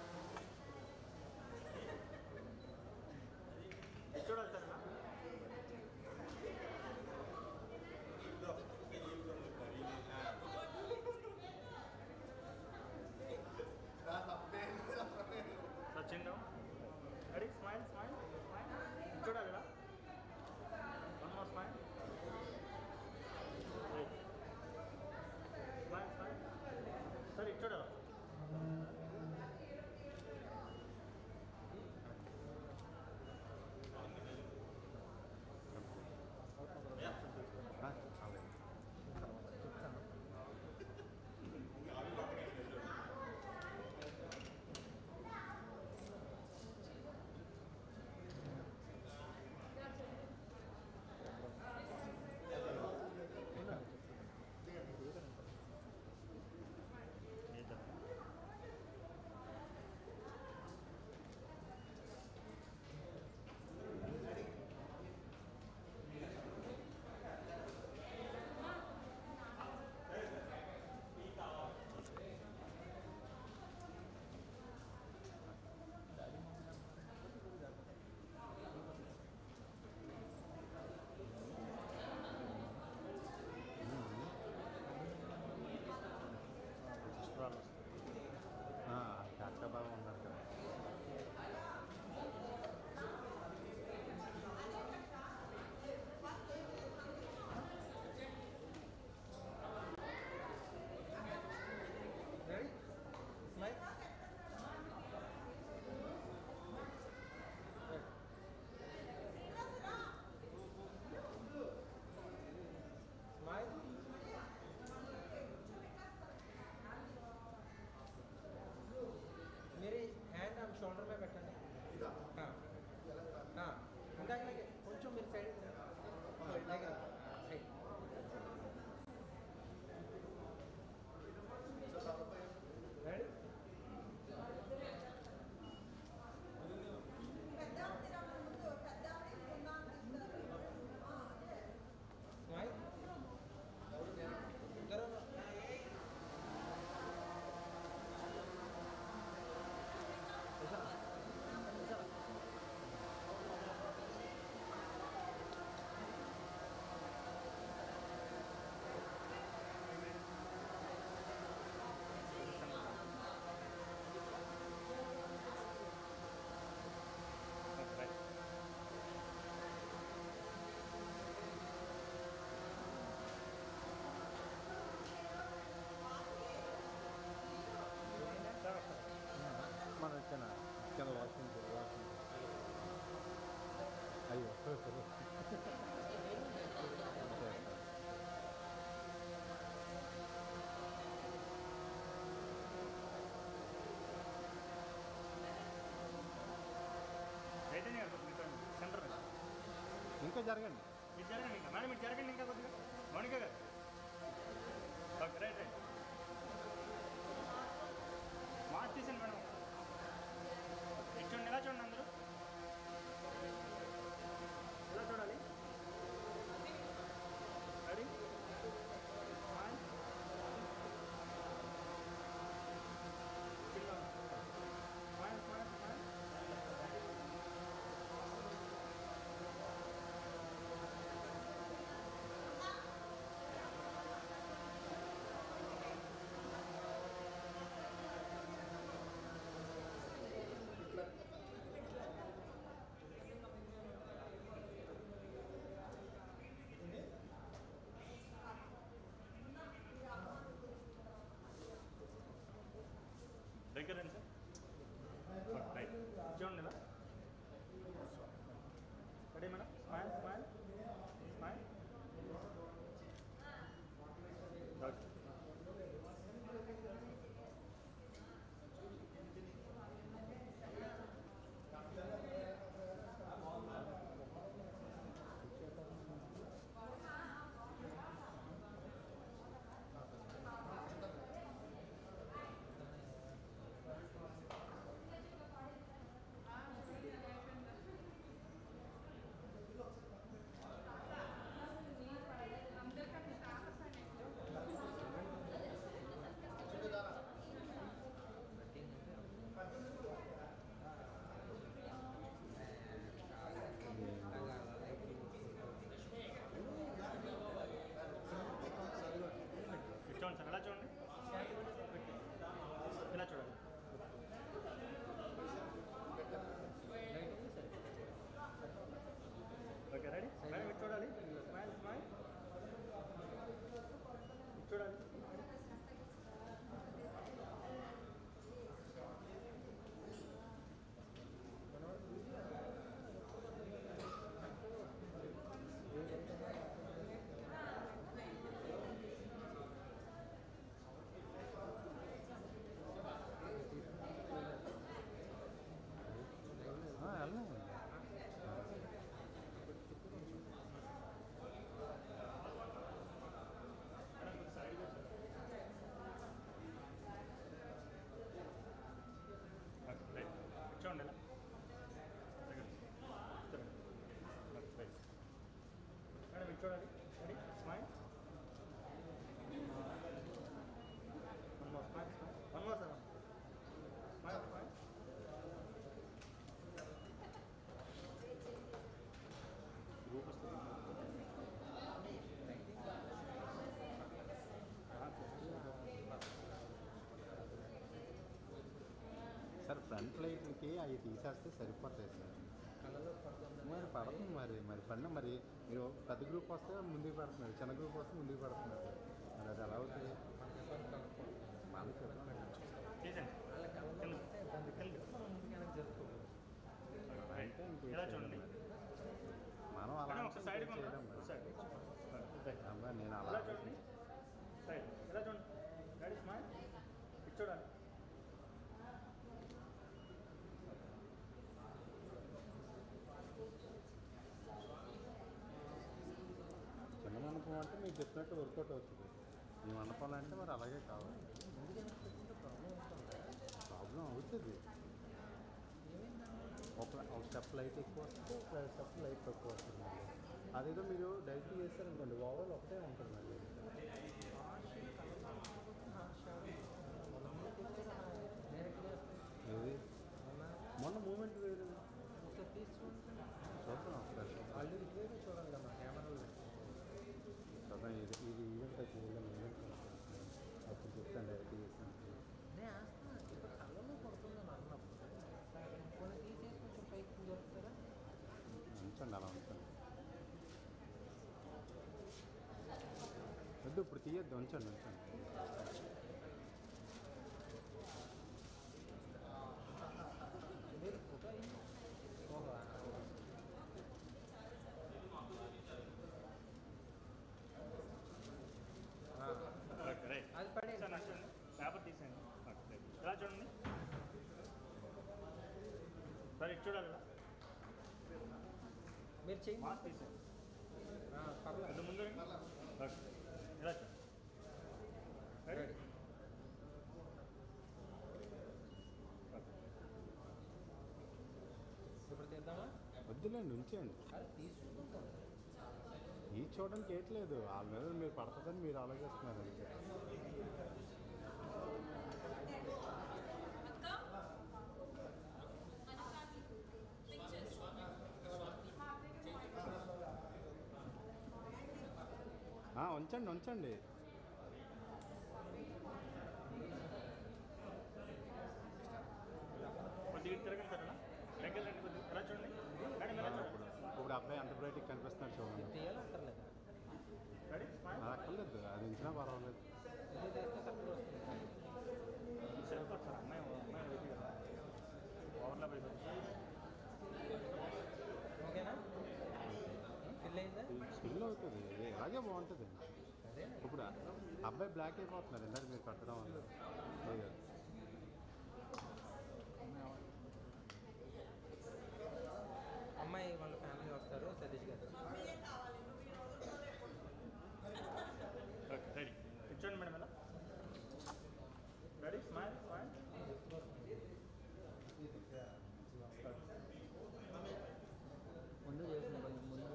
చూడాలి సార్ ఇలా సార్ చిన్న రెడీ స్మైల్ స్మైల్ స్మైల్ చూడాలి ఇలా one more smile smile smile sir ఇటు చూడాలి చైతన్య గారు కొంచెం ఇటు సెంటర్ రండి. ఇంకా జరగండి మీరు జరగండి ఇంకా మేడం మీరు జరగండి ఇంకా కొద్దిగా మౌనిక గారు ఓకే రైట్ రైట్ మార్క్ తీసాను మేడం ఇటు చూడండి ఎలా చూడండి అందరూ ఎలా చూడాలి ready smile smile smile smile దగ్గర రండి సార్ రైట్ చూడండి ఇలా ready madam smile smile smile okay ఇటు చూడండి సార్ ఎలా చూడండి ఇలా చూడండి ఓకే రెడీ మేడం ఇటు చూడాలి స్మైల్ స్మైల్ ఇటు చూడాలి వెళ్ళండి ఓకే రైట్ ఇటు చూడండి ఇలా దగ్గర. చూడండి. ఓకే, రైట్ మేడం ఇటు చూడాలి ready smile one more smile smile one more sir smile smile group వస్తుంది సార్ ఫ్రంట్ లైట్కి అవి తీసేస్తే సరిపోతాయి సార్ కళ్ళలో పడుతుంది మరి పడుతుంది మరి మరి పడిన మరి మీరు పెద్ద గ్రూప్ వస్తే ముందుకు పడుతున్నారు చిన్న గ్రూప్ వస్తే ముందుకు పడుతున్నారు మరి అది ఎలా అవుతుంది మనకి చేసండి వాళ్ళ కళ్ళలో కింద. పడితే ఇబ్బంది కలిగి మనం ముందుకు వెనక్కి జరుపుకోవాలి అంటే ఇంకేం ఎలా చేయలేం చూడండి మరి. మనం అలా మేడం అంటే ఒక సైడ్ ఇంకేం చేయలేం మరి. సైడ్ అబ్బా, నేను అలా ఎలా చూడండి సైడ్ ఎలా చూడండి డాడీ స్మైల్ ఇటు చూడాలి చిన్న మండపం అంటే మీకు చెప్పినట్టు వర్కౌట్ అవుతుంది ఈ మండపం అంటే మరి అలాగే కావాలి ప్రాబ్లం అవుతుంది ఒక ఒక స్టెప్ లైట్ ఎక్కువ వస్తుంది ఒక స్టెప్ లైట్ తక్కువ వస్తుంది మళ్ళీ అదేదో మీరు డైరెక్ట్ చేస్తారనుకోండి ఓవర్ ఒకటే ఉంటుంది మళ్ళీ ఏది మొన్న మూమెంట్ వేరు ఒకసారి తీసుకోండి చూద్దాం ఒకసారి వాళ్ళు ఇప్పుడే చూడండి అమ్మా కెమెరాలో చూద్దాం ఇది ఇది ఈవెంట్ అయితే ఈవెంట్ ఈవెంట్ అప్పుడు చెప్తాను డైరెక్ట్ చేస్తాను నేను వేస్తున్నా ఇప్పుడు కళ్ళలో పడుతుందని అన్నప్పుడు కొన్ని తీసేసి కొంచెం పైకి జరుపుతారా ఉంచండి అలా ఉంచండి వద్దు ఇప్పుడు తీయద్దు ఉంచండి ఉంచండి మీరు ఫోటో ఓహో సార్ ఇటు చూడాలి మీరు చేయండి మాస్క్ తీసేయండి ఆ, పర్లేదు అది ముందు రండి. ఓకే. ఇలా చూడండి రెడీ రెడీ. ఇప్పుడు తీద్దామా వద్దులేండి ఉంచేయండి అది తీసుకుంటాం ఈ చూడడానికి ఏట్లేదు వాళ్ళ మీద మీరు పడుతుందని మీరు ఆలోచిస్తున్నారు అంతే ఆ, ఉంచండి ఉంచండి కొద్దిగా ఇటు తిరగండి సార్ అలా దగ్గర రండి కొద్దిగా ఎలా చూడండి మేడం ఎలా చూడండి ఇప్పుడు అబ్బాయి అంతబ్రైట్కి కనిపిస్తున్నాడు చూడండి తీయాలంటారులేదు రెడీ స్మైల్ అది అక్కర్లేదు అది ఉంచినా పర్వాలేదు ఇది చేస్తే కరెక్ట్గా వస్తుంది సరిపోతుంది సార్ అమ్మాయి అమ్మాయి వెయిట్ కదా ఓవర్లాప్ అయిపోతుంది ఓకేనా ఫిల్ అయిందా స్కిల్ అవుతుంది ఇది ఇలాగే బాగుంటుంది అదే ఇప్పుడు అబ్బాయి బ్లాక్ అయిపోతున్నారు ఇందాక మీరు కట్టడం వల్ల లేదు. అమ్మాయి వాళ్ళ ఫ్యామిలీ వస్తారు సతీష్ గారు ఓకే రెడీ కూర్చోండి మేడం ఎలా రెడీ స్మైల్ స్మైల్ ముందు చేసిన కొంచెం ముందు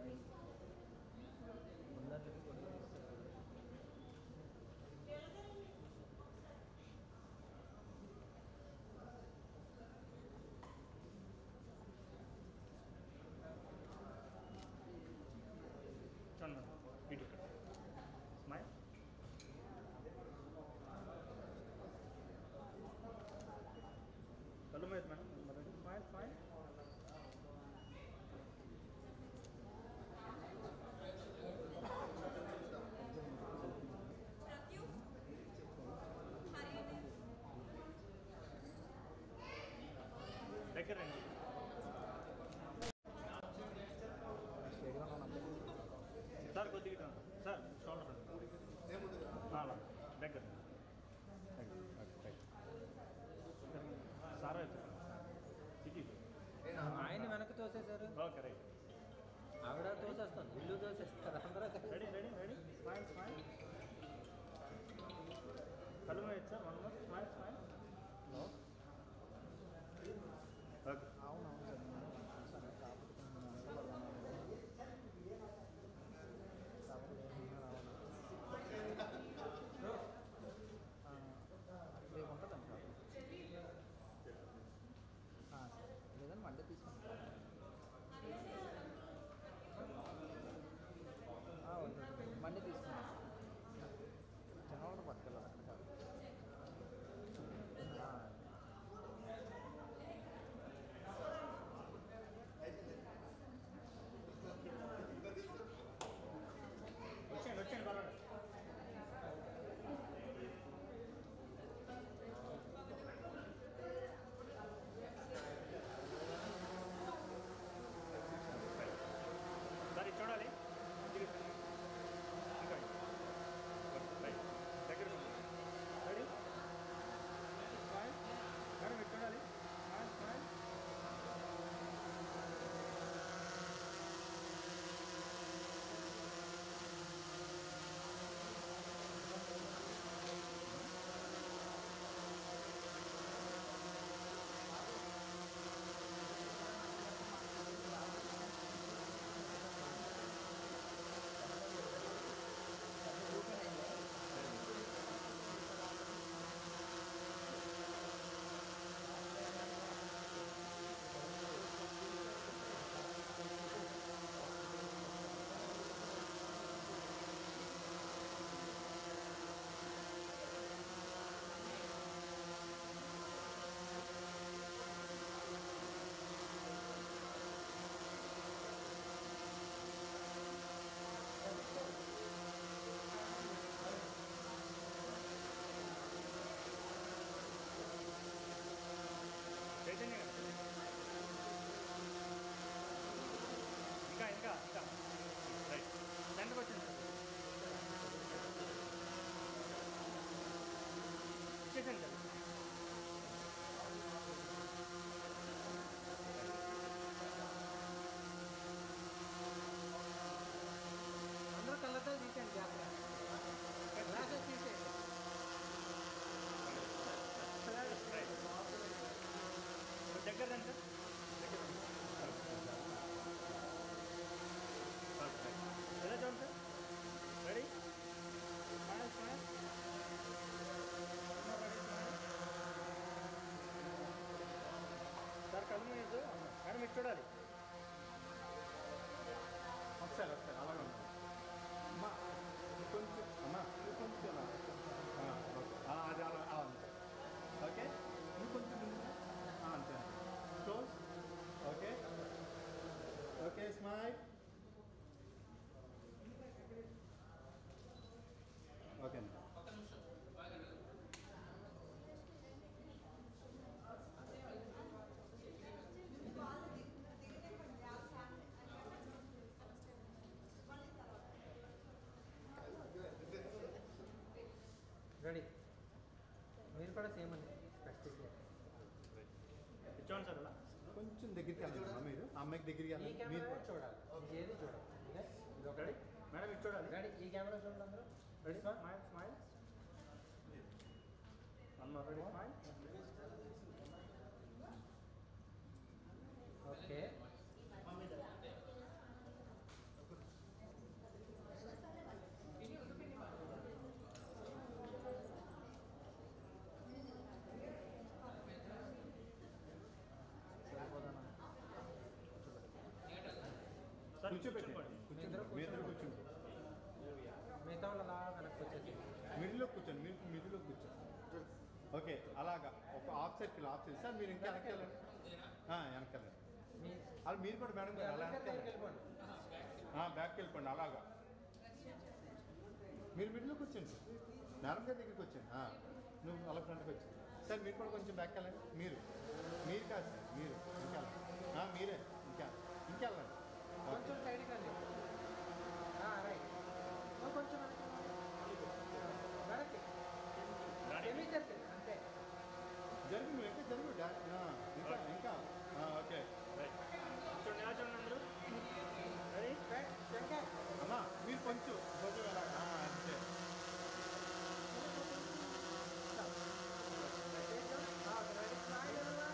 ముందరికి చూడండి మేడం ఇటు ఇక్కడ స్మైల్ కళ్ళు మీద మేడం రెడీ స్మైల్ స్మైల్ దగ్గర రండి సార్ కొద్దిగా ఇటు రండి. సార్ షోల్డర్ రండి. ఆ, అలా. దగ్గర దగ్గర. Okay, right. సార్ వైపు ఇటు ఇటు. ఆయన వెనక్కి తోసేశారు ఓకే రైట్ ఆవిడ తోసేస్తాను ఇల్లు తోసేస్తారు అందరూ కలిసి. Ready ready ready smile smile కళ్ళు మీద sir one more smile smile okay రేపు ఉంటుందంట లేదని మండే తీసుకుంటా మండే తీసుకున్నాం చిన్నవాళ్ళు పట్టుకెళ్ళాలి వచ్చేయండి వచ్చేయండి పర్వాలేదు సార్ ఇది చూడాలి ఇది ఇంకా రైట్ దగ్గర రెడీ స్మైల్ మేడం ఇది చూడాలి స్మైల్ స్మైల్ చైతన్య గారు. ఇంకా ఇంకా ఇంకా రైట్ సెంటర్కి వచ్చింది సార్ ఇచ్చేసాను సార్ ఒకసారి ఒకసారి అలాగే ఉంటాం అమ్మా కొంచెం అమ్మా నువ్వు కొంచెం అలా. ఆ, ఓకే. ఆ, అది అలా అలా ఉంది. ఓకే నువ్వు కొంచెం ముందు రా. ఆ, అంతే అంతే close okay okay smile okay అండి రెడీ మీరు కూడా సేమ్ అండి ప్రాక్టీస్ ఇచ్చాను సార్ ఇలా కొంచెం దగ్గరికి వెళ్ళండి మీరు ఆ అమ్మాయికి దగ్గరికి ఈ వెళ్ళండి కెమెరా మీరు చూడాలి ఏది చూడాలి ఓకే ఇది ఒకటి మేడం ఇది చూడాలి రెడీ ఈ కెమెరా చూడండి అందరూ ready smile smile one more ready smile okay సరిపోదన్నా సార్ కూర్చోబెట్టి కూర్చోండి. కూర్చోండి మీ ఇద్దరు కూర్చోండి మిగతా వాళ్ళు అలా వెనక్కి వచ్చేసి మిడిల్లో కూర్చోండి మీరు మిడిల్లో కూర్చోండి ఓకే అలాగా ఒక half circle half circle sir మీరు ఇంకా వెనక్కి వెళ్ళండి ఆ, వెనక్కి వెళ్ళండి మీ అలా మీరు కూడా మేడం గారు అలా వెనక్కి వెళ్ళండి వెళ్ళిపోండి ఆ, బ్యాక్కి వెళ్ళిపోండి అలాగా మీరు మిడిల్లో కూర్చోండి మేడం గారి దగ్గరికి వచ్చాను ఆ, నువ్వు అలా ఫ్రంట్కి వచ్చి సార్ మీరు కూడా కొంచెం బ్యాక్ వెళ్ళండి మీరు మీరు కాదు సార్ మీరు ఇంకా ఆ, మీరే ఇంకా ఇంకా వెళ్ళండి ఓకే కొంచెం సైడ్కి రండి రైట్ కొంచెం వెనక్కి. వెనక్కి సెమీ సర్కిల్ అంతే జరుగు నువ్వు ఇంకా జరుగు డా- ఆ, ఇంకా ఇంకా ఆ, ఓకే రైట్ చూడండి ఎలా చూడండి అందరూ రెడీ రైట్ శంకర్ అమ్మా మీరు కొంచెం కొంచెం ఎలా ఆ, అంతే రెడీ స్మైల్ అలా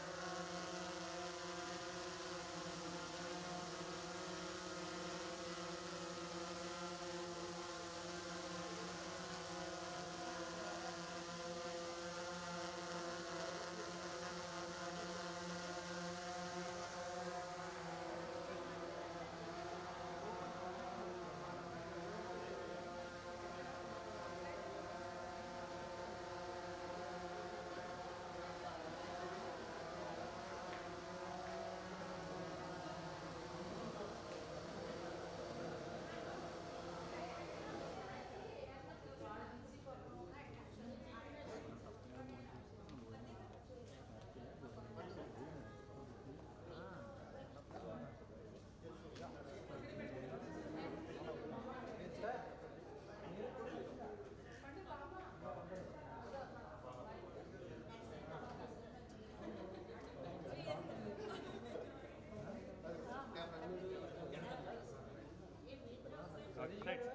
రైట్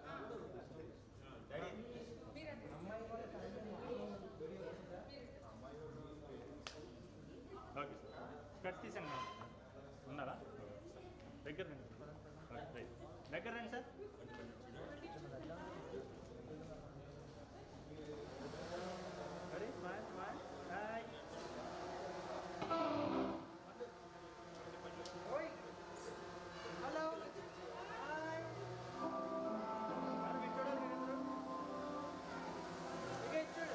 ఓకే సార్ స్పెట్ తీసాను మేడం ఉన్నారా దగ్గర రండి ఓకే, రైట్ దగ్గర రండి sir ready smile smile hi ఓయ్ హలో హాయ్ మేడం ఇటు చూడాలి మీరు ఇటు. ఇక చూడు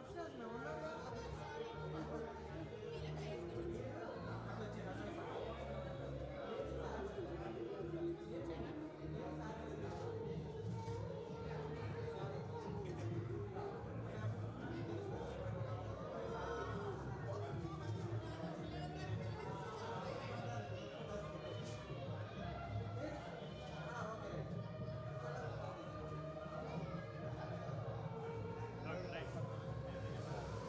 డాక్టర్ రైట్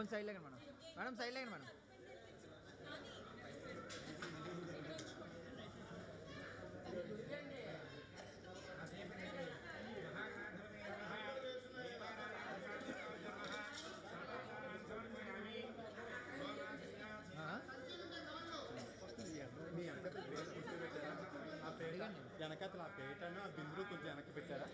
కొంచెం సైడ్ లేకండి మేడం మేడం సైడ్ లేకండి మేడం ఆ? మీ వెనక పేరు కూర్చోబెట్టారా ఆ పేట వెనకాతల ఆ పేటను ఆ బిందులు కొంచెం వెనక్కి పెట్టారా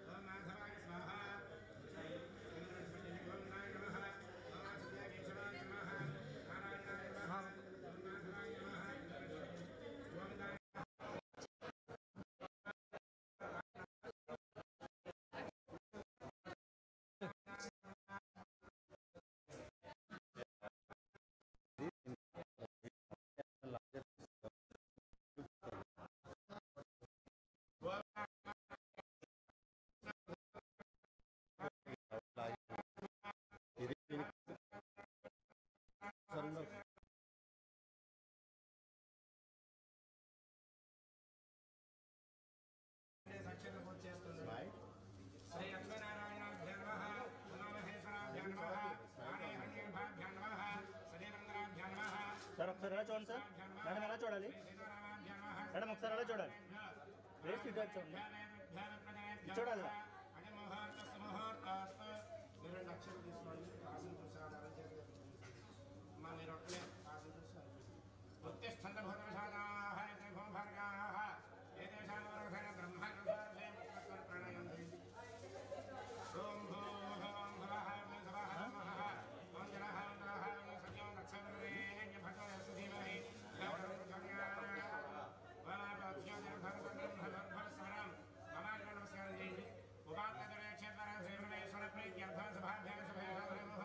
ఆ, ఇది దీనికి సరిగ్గా సాక్షాత్ పూజ చేస్తుంది స్మైల్ శ్రీ లక్ష్మీనారాయణాభ్య నమః ఉమామహేశ్వరాభ్య నమః ఆనేహన్యేభాభ్య నమః సదేవేంద్రాభ్య నమః సార్ ఒకసారి ఎలా చూడండి సార్ మేడం ఎలా చూడాలి సీతారామాభ్య నమః మేడం ఒకసారి ఎలా చూడాలి వేస్ట్ ఇటు చూడండి ధ్యానప్రదాయ చూడాలి అదే ముహూర్తస్సు ముహూర్తాస్తు మీరు రెండు అక్షరం తీసుకోండి కాసులు చూసారు అరచేతి అమ్మా మీరు ఒక్కలే కాసులు చూసారు ఉత్తిష్టంత భూతవశాదాః యతే భూభర్గాः ఏతేషాం వరసైన బ్రహ్మకృతార్థే ప్రణయం ఓం భూః ఓం భువః ఓం శవః నమః ఓం జనః ఓం తవః ఓం సత్యం దక్షిణేన్య భగవతస్సు ధీమహి నమస్కారం చేయండి ఉపాధ్యాయ క్షేత్ర శ్రీమేశ్వర ప్రీత్యర్థం సభాభ్యాం శుభేష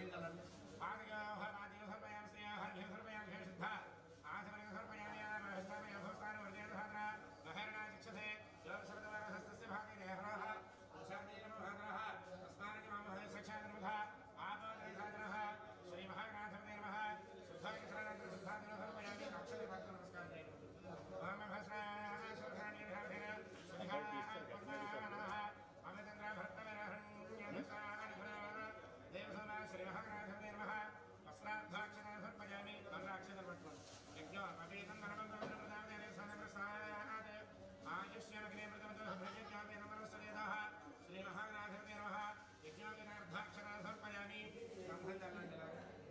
నీళ్ళనండి పాదయో పాదయో సమయాం శ్రేయ హర్ఘ్య సమయాం శుద్ధ ఆచమన సమయామి మహస్తామి అభోస్తాన వర్జేన ధాత్ర మహరణా చక్షసే యోగ శబ్దవర హస్తస్య భాగే దేహరః శాంతేన మహాగ్రహ తస్మాన్ మమ సక్షాగ్రమధ ఆపోదధాత్రః శ్రీ మహానాథమే నమః శుద్ధాయ శరణాగత శుద్ధాదిన సమయామి అక్షర భక్త నమస్కారం చేయండి ఓం భస్మాన సుధాని విధాన సుధాన నమః అమితంద్ర భర్తవరహణ్యభిసాని దేవసోమ శ్రీ మహానాథమే నమః వస్త్రాధ్వాక్షణ సమర్పయామి వస్త్రాక్షణ పట్టుకోండి యజ్ఞో అపీతం నరమం ప్రదానే సనమసాద్ ఆయుష్యమగ్నే మృతమతో భృజజ్ఞామే నమరస్వదేదాః శ్రీ మహానాథమే నమః యజ్ఞోపనార్థాక్షణ సమర్పయామి గంధం చల్లండి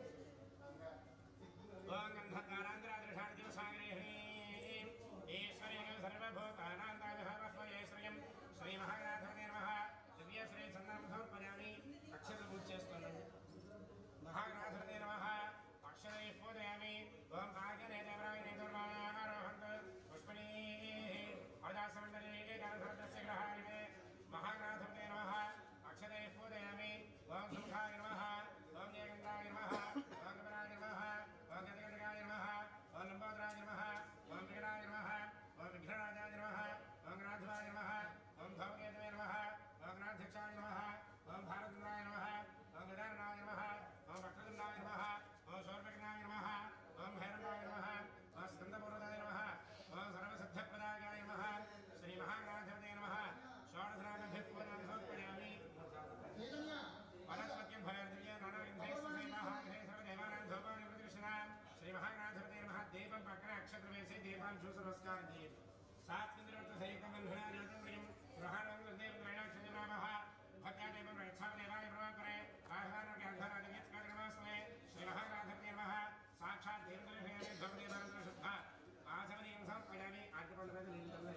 ఓం గంధకారాంధ్రాదృఢాన్ దివసాగ్రేహీ ఈశ్వరేణ సర్వభూతానాంతావిహారస్వయేశ్వర్యం శ్రీ మహానాథమే నమః దివ్య శ్రీ చందనం సమర్పయామి అక్షర పూజ చేస్తున్నాను మహానాథమే నమః అక్షరై పూజయామి ఓం ఆగనే దేవరాయనే దుర్మారోహంత పుష్పణీ అదాసమండలే ఏకాదశరథస్య గ్రహాణి మహానాథమే నమః అక్షరై పూజయామి ఓం సుఖాయ నమః ఓం జయగంగాయ నమః ఓం కపిలాయ నమః ఓం గజగంగాయ నమః ఓం లంబోదరాయ నమః ఓం విఘ్నాయ నమః ఓం విఘ్నరాజాయ నమః ఓం నాథాయ నమః ఓం భవకేతవే నమః ఓం నాథక్షాయ నమః ఓం భారతంద్రాయ నమః ఓం గజాననాయ నమః ఓం వక్రతుండాయ నమః ఓం శౌర్పకనాయ నమః ఓం భైరవాయ నమః ఓం స్కందపూర్వదాయ నమః ఓం సర్వసిద్ధప్రదాయాయ నమః శ్రీ మహానాథవదే నమః షోడశరాగభిప్రదాన్ని సమర్పయామి వనస్పత్యం భయర్దివ్య నానావిధైస్తేమాహావిధై సర్వదేవానాం ధూపాన్ని ప్రతిష్ఠితాం శ్రీ మహానాథవదే నమః దీపం పక్కన అక్షత్రవేసి దీపాన్ని చూసి నమస్కారం చేయండి సాత్వింద్రవర్త సహితం బంధునా జ్యోతిర్మయం గృహాణం దేవం త్రైణాక్షరామః భక్త్యాదేవం రక్షాదేవాయ ప్రవాకరే ఆహ్వానకి అర్ధరాజగీత్కారి నమస్తే శ్రీ మహానాథవదే నమః సాక్షాత్ దేవదేవే భవదేవానంద శుద్ధ ఆచమనీయం సమర్పయామి ఆర్టిపండుగది నీళ్ళు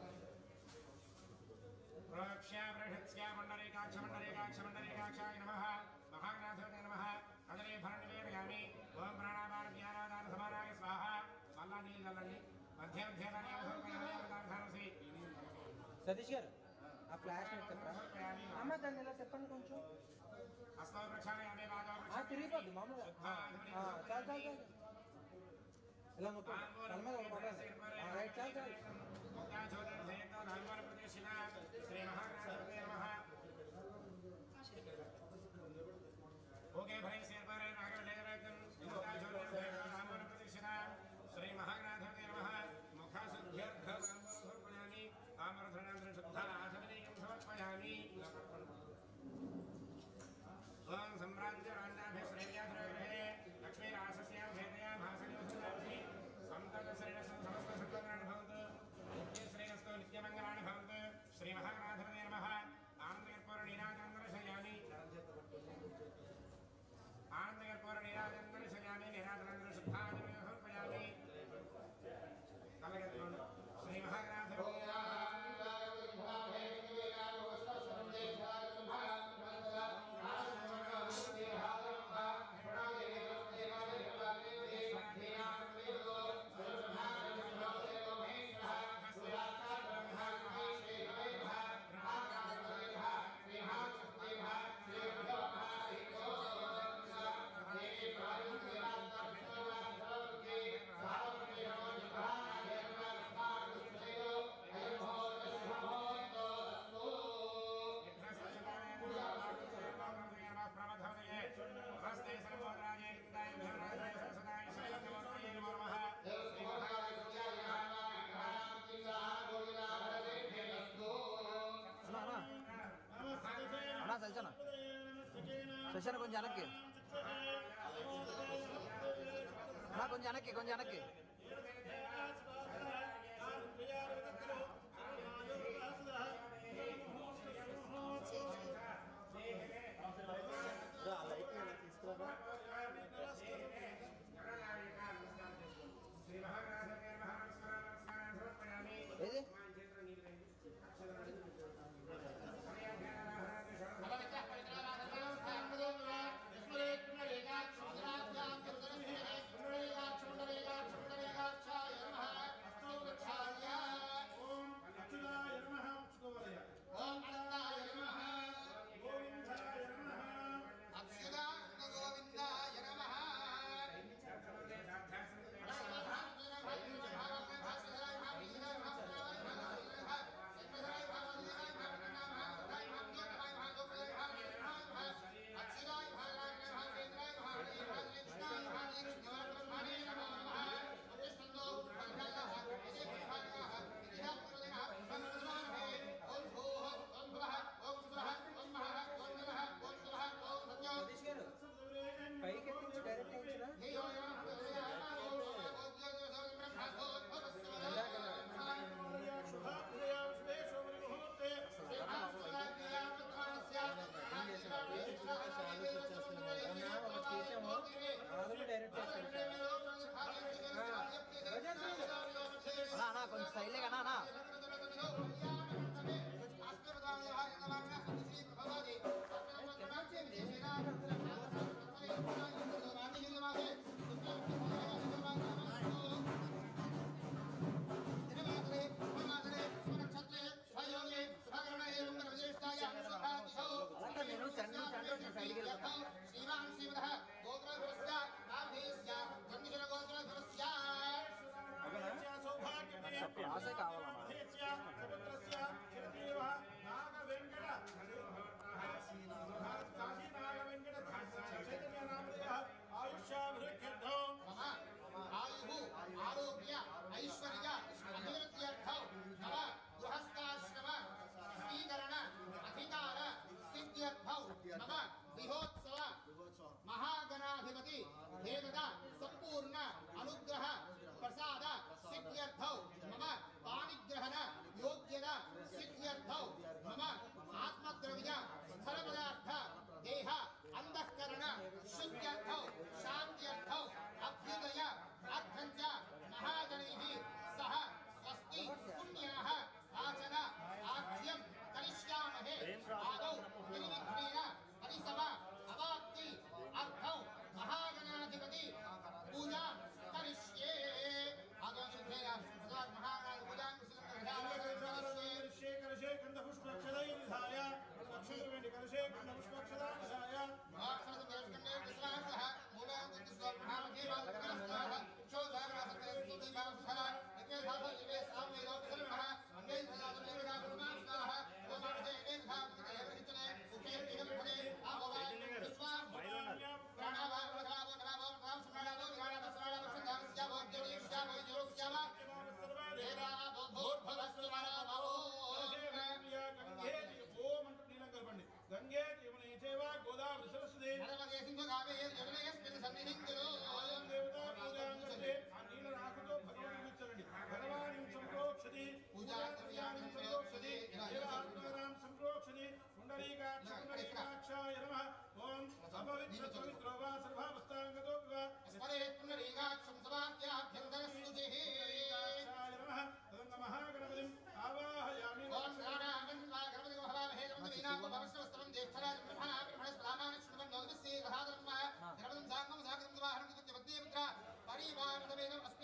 ప్రోక్ష్య బృహత్స్య మండలేకాక్ష మండలేకాక్ష మండలేకాక్షాయ నమః మహానాథాయ నమః కదలే భరణి వేదయామి ఓం ప్రాణాపాన జ్ఞానాదాన సమానాయ స్వాహ మళ్ళా నీళ్ళు చల్లండి మధ్య మధ్య సతీష్ గారు ఆ ఫ్లాష్ నెట్ చెప్పరా అమ్మ దాన్ని ఇలా చెప్పండి కొంచెం అస్మౌ ప్రక్షాళయామి బాగా ఆ, తిరిగిపోద్ది మామూలుగా ఆ, ఆ, చాలు చాలు చాలు ఇలా నొక్కు తల మీద ఒక పడాలి ఆ, రైట్ చాలు చాలు శ్రీ మహాగణాధిపతి నమః ఓకే భయ శేర్పరే నాగలేగరకం నామన ప్రతిష్ఠిత శ్రీ మహాగణాధిపతి నమః ముఖశుద్ధ్యర్థ సమర్పయామి తామరధనాంతర శుద్ధ ఆచమనీయం సమర్పయామి ఓం సమ్రాజ్య రాజ్యాభిశ్రేయాధురగ్రహే లక్ష్మీరాసస్యాం భేదయాం హాసనివసుదాంసి సంతతశ్రేణ సమస్త సత్వగ్రాణి భవంతు నిత్యశ్రేయస్తో నిత్యమంగళాని భవంతు శ్రీ మహానాథపదే నమః ఆనందకర్పూర నీరాజందర్శయామి ఆనందకర్పూర నీరాజందర్శయామి నీరాజనందర శుద్ధాజమే సమర్పయామి కలగత్వం శ్రీ మహానాథపదే నమః అన్నా అన్నా అన్నా సల్చనా శశన కొంచెం వెనక్కి అన్నా కొంచెం వెనక్కి కొంచెం వెనక్కి శ్రీ మహారాజే మహానమస్కారం నమస్కారం సమర్పయామి ఏది శ్రీ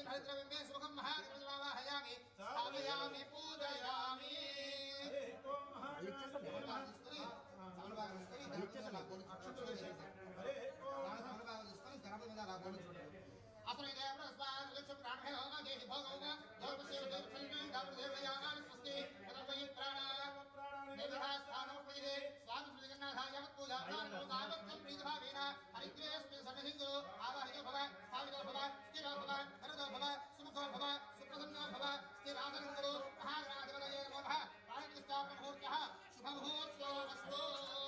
హరిద్రవింబే సుఖం మహాగణపతివాహయామి స్థాపయామి పూజయామి తమలపాకు తీసుకొని తమలపాకు తీసుకొని గణపతి మీద కొన్ని అక్షంతలు వేసేసి దాని తమలపాకు తీసుకొని గణపతి మీద అలా కొన్ని చూడండి అసలు ఇదే ప్రస్వాన్ లక్ష ప్రాణే హోమ దేహి భోగోగ యోగ సేవ దేవ ఫలితం గౌర దేవయానాని స్వస్తి తదపై ప్రాణ దేవతాస్థానోపయే స్వామి శ్రీజగన్నాథాయ పూజార్థానో సావత్వం ప్రీతిభావేన హరిగ్రేస్మిన్ సన్నిధిందో ఆవాహితో భవ స్థావితో భవ స్థిరో భవ భరతో భవ సుముఖో భవ సుప్రసన్నో భవ స్థిరాసనంగో మహాగణాధిపతయే నమో నమః ప్రాణప్రతిష్ఠాపన ముహూర్తః శుభముహూర్తోస్తు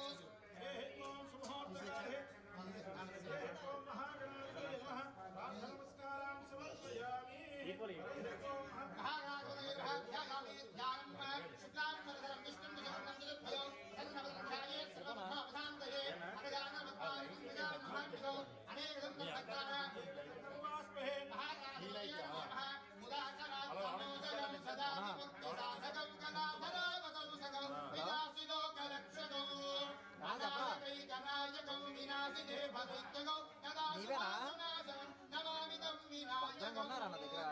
ఈక్వల్ మహాగణాధిపతయే నమః ధ్యాయామి ధ్యానం శుక్లాంబరధరం విష్ణుం జగన్నందరద్వయం తన్మధ్యాయే సర్వమహావధాంతయే అనగానమత్వాయ మహావిదో అనేకదం భక్తాన భద్రంగా ఉన్నారా నా దగ్గర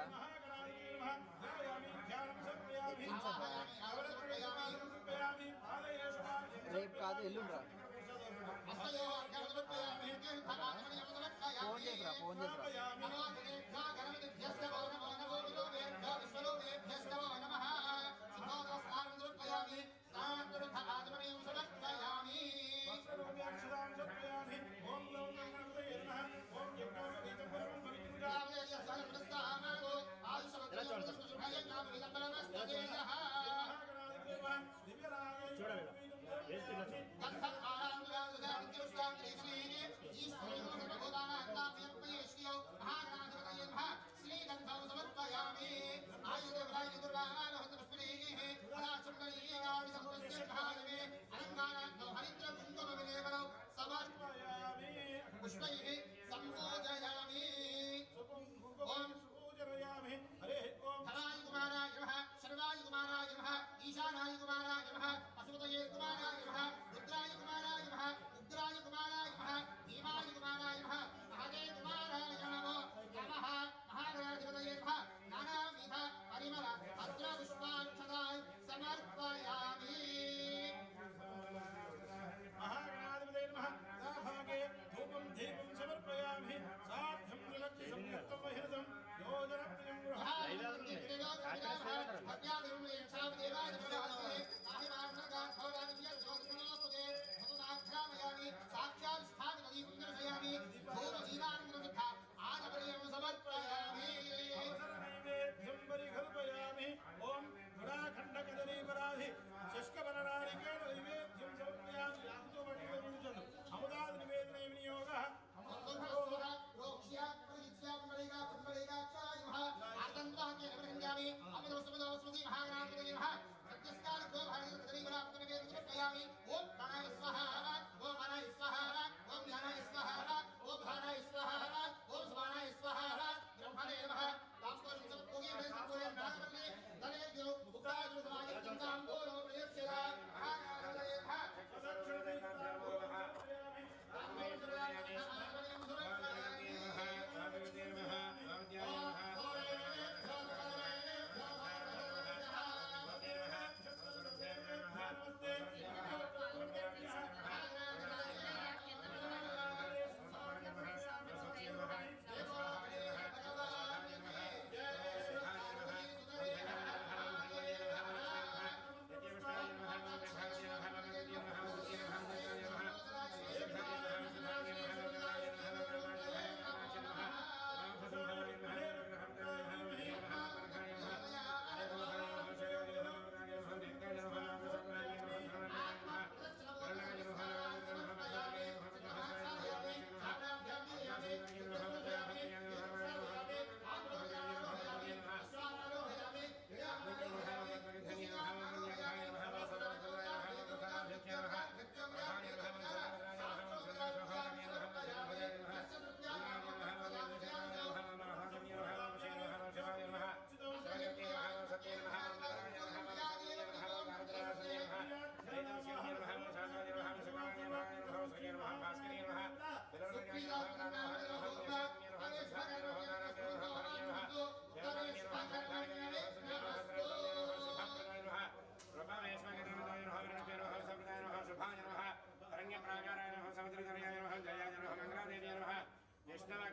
రేపు కాదు ఎల్లుండ్రా ఫోన్ చేసిరా ఫోన్ చేసిరా చూడాలి వేస్ట్ ఇలా చూడండి గంధం ఆరాంగ శ్రీ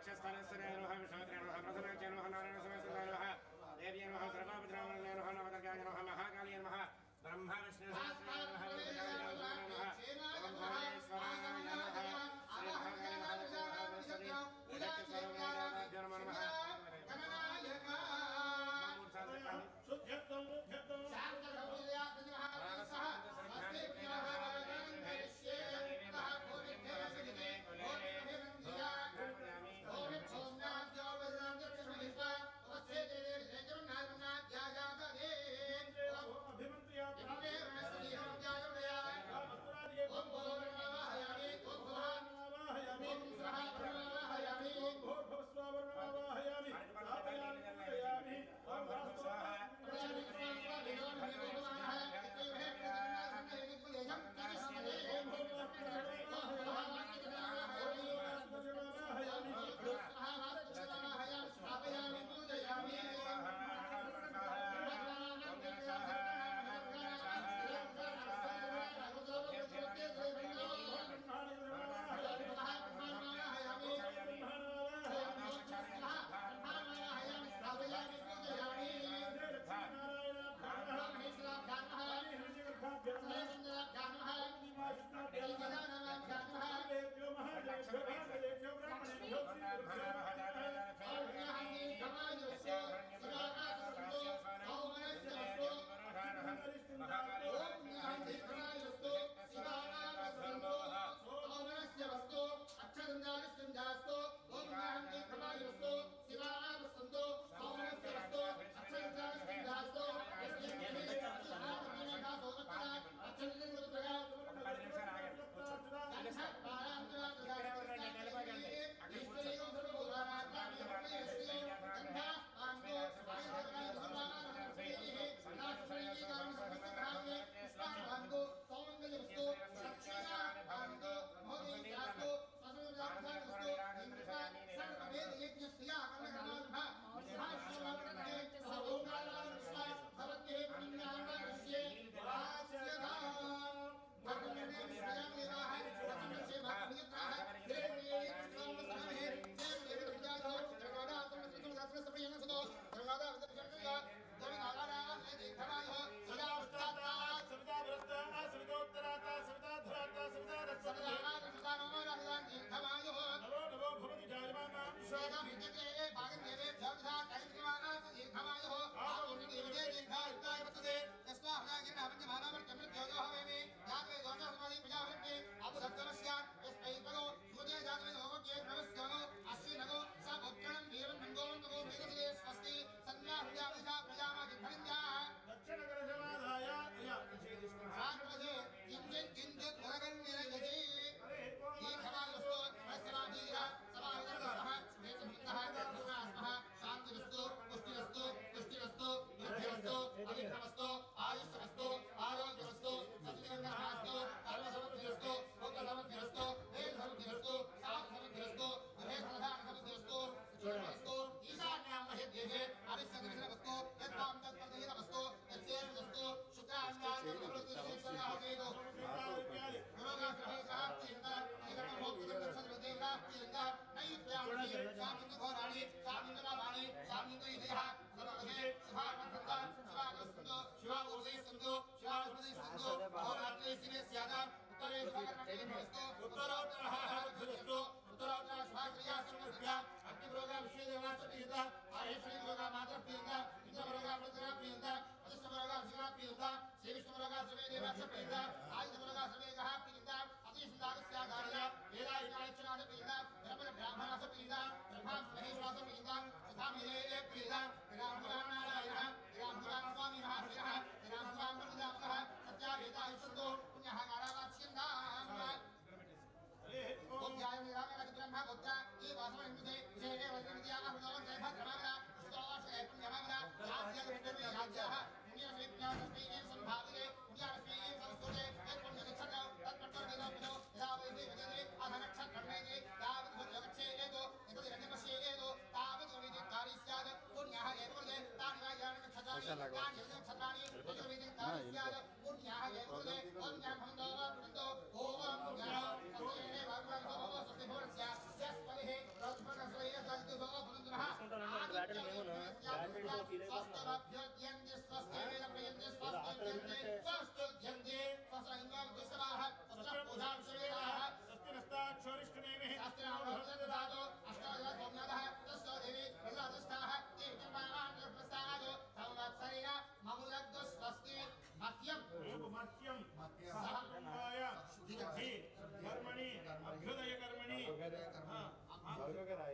वक्षस्थलस्य नमः विष्णुपत्रे नमः प्रसन्नाच्य नमः नारायणसमस्तदाय नमः देव्यै नमः सर्वापद्रामणाय नमः नवदर्गाय नमः महाकाल्यै नमः ब्रह्मा विष्णु सहस्राय नमः वेदाय नमः ब्रह्मेश्वराय नमः श्रीभगाय नमः सरस्वती जगत् सर्ववेदाभ्यो नमो नमः శుద్ధ్యర్థం ముఖ్యర్థం అభిమంత్రియా బ్రాహ్మణ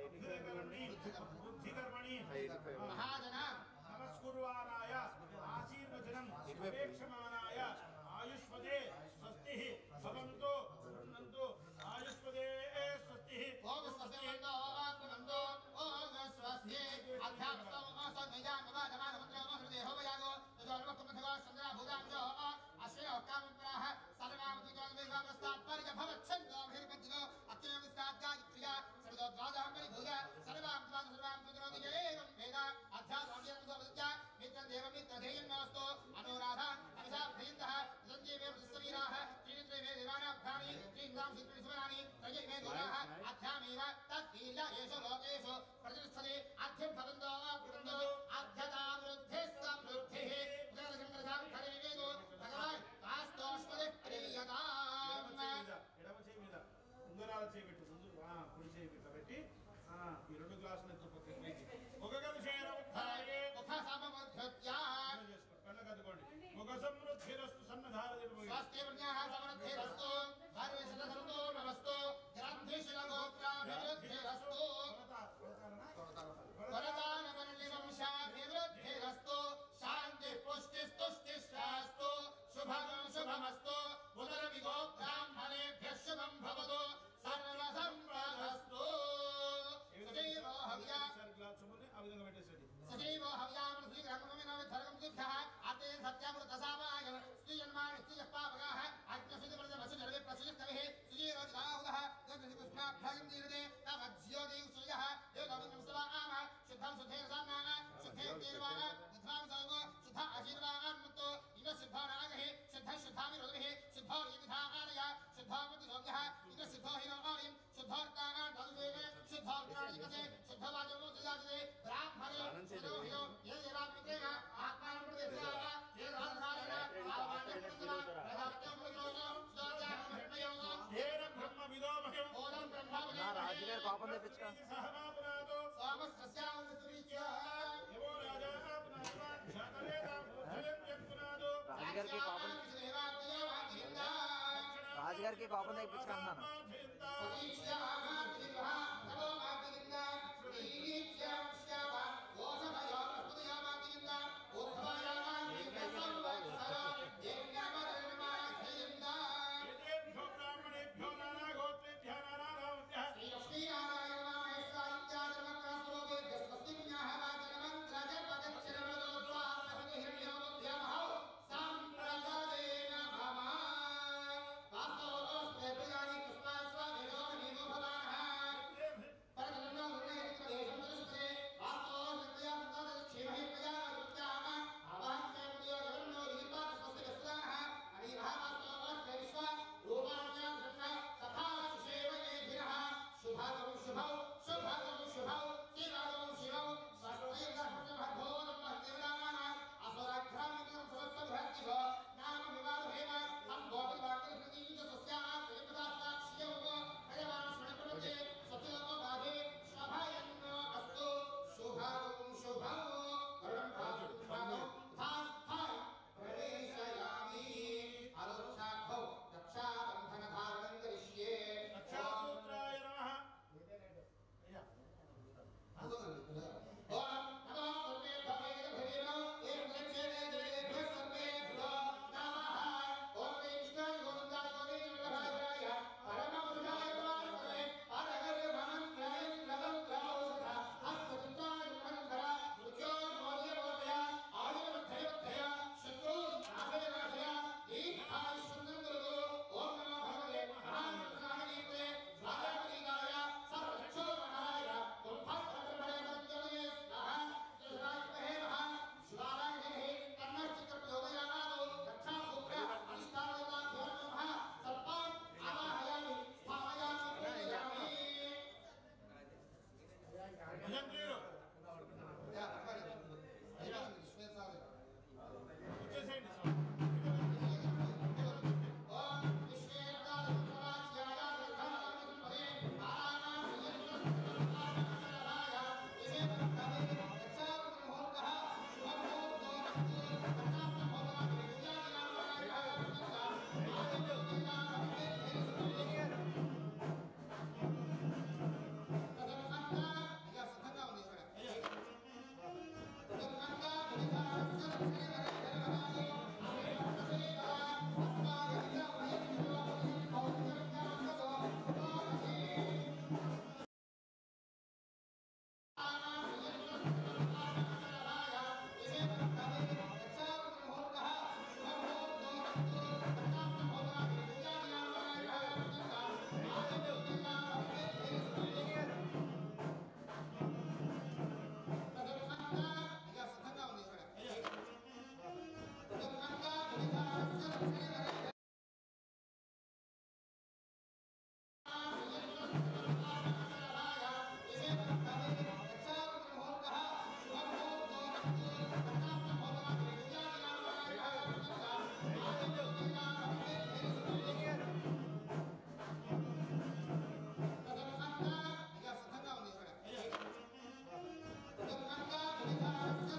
బుద్ధికర్మణి బుద్ధికర్మణి మహాజన నమస్కుర్వారాయ ఆశీర్వచనం ఉపేక్షమానాయ ఆయుష్పదే స్వస్తి భవంతు భవంతు ఆయుష్పదే స్వస్తి ఓం స్వస్తిమంతో ఆత్మనంతో ఓం స్వస్తి అధ్యాత్మం అసంగయాం మవాదమాన మంత్రం హృదయో వయాగో తజోర్వకుమథగా చంద్ర భూతాంజో అశ్వయ కామప్రాహ సర్వాం తుజోన్ వేదామస్తాత్ పరిజ భవచ్ఛందో భిర్మజ్జో అత్యయం విస్తాద్గాయ ప్రియ సర్వద్వాదాం పరిభూయ సర్వాం త్వాం సర్వాం తుజోది ఏవం వేద అధ్యాత్మం సమస్య మిత్రం దేవ మిత్రధేయం నమస్తో అనురాధాన్ అభిషాభ్రీందః సంజీవే ప్రతిస్తవీరాः త్రీనిత్రే మే దేవానాభ్యామి త్రీందాం సిద్ధిస్మరాణి త్రయే మే దూరాः అధ్యామేవ తద్వీర్య యేషు లోకేషు ప్రతిష్టతే అధ్యం భవంతో బృందో అధ్యతా వృద్ధిः సమృద్ధిः ఉదరశంకరసాం ఖరే వేదో భగవాన్ కాస్తోష్పదే ప్రియతాం ఎడమ చేయి మీద ఉంగరాల చేయి పెట్టు ముందు ఆ, కుడి చేయి ఇట్లా పెట్టి ఆ, ఈ రెండు గ్లాసులు ఎత్తు పక్కకి వేసి ఒక గవిషేణముద్ధాయే ముఖసమముద్ధృత్యా చేసుకోండి కళ్ళకు అద్దుకోండి ముఖ సమృద్ధిరస్తు సన్నధార స్వస్తి పుణ్యాః సమృద్ధిరస్తు సర్వశతసంతో నమస్తు గ్రంథిశిలగోత్రాభివృద్ధిరస్తు వరదానమనివంశాభివృద్ధిరస్తు శాంతి పుష్టిస్తుష్టిష్టాస్తు శుభం శుభమస్తు ఉదరవిగో బ్రాహ్మణేభ్యः శుభం భవతు సర్వసంపదస్తు సజీవో హవ్యా ఆ విధంగా పెట్టేసేయండి సజీవో హవ్యామన శ్రీగ్రహణమిన ధర్మం సిద్ధః అతే సత్యామృతసామాయ శ్రీయన్మాన శ్రీయః పాపగాః అగ్నశుద్ధ వసు జలవే ప్రసిద్ధకవిః సుజీరో జలాహుదః గంధి పుష్పాభ్యాగం దీర్ఘే తవజ్యోతి సూయః యోగం సవామ శుద్ధం శుద్ధేన సామ్నాన శుద్ధే తీర్వాణ బుద్ధాం సర్వ శుద్ధ ఆశీర్వాణం ముక్తో ఇవ శుద్ధానాగః శుద్ధ శుద్ధామి రుద్రిః శుద్ధో విధానాయ శుద్ధామతి సౌఖ్యః ఇవ శుద్ధో హిరో ఆర్యం శుద్ధార్థానాం తదువేన శుద్ధార్థానికసే శుద్ధవాచమో సుజాతే బ్రాహ్మణే శుద్ధో హిరో ఏ దేవామిత్రేణ ఆత్మానం ప్రదేశాయ ఏ రాధారాయణ ఆవానే ప్రతిమా రథాత్యం ప్రయోగో సుజాత్యాం మహిమయోగో ఏన బ్రహ్మ విదోమయం ఓలం బ్రహ్మవదే నా రాజుగారి పాపం తెప్పించుకో సహమాపునాదో సోమస్యస్యాం సురీచ్యా ఏవో రాజా పునాత్మాన్ శాతవేదాం భయం యత్పునాదో రాజుగారికి పాపం రాజుగారికి పాపం తెప్పించుకుంటున్నాను ఏతేభ్యో బ్రాహ్మణేభ్యో నానాగోత్రేభ్యः నానానామధ్యः సంప్రదాయ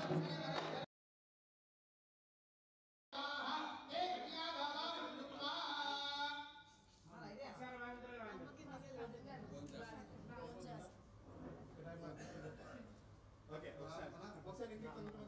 ఓకే ఒకసారి ఒకసారి ఇంటికి తొందరగా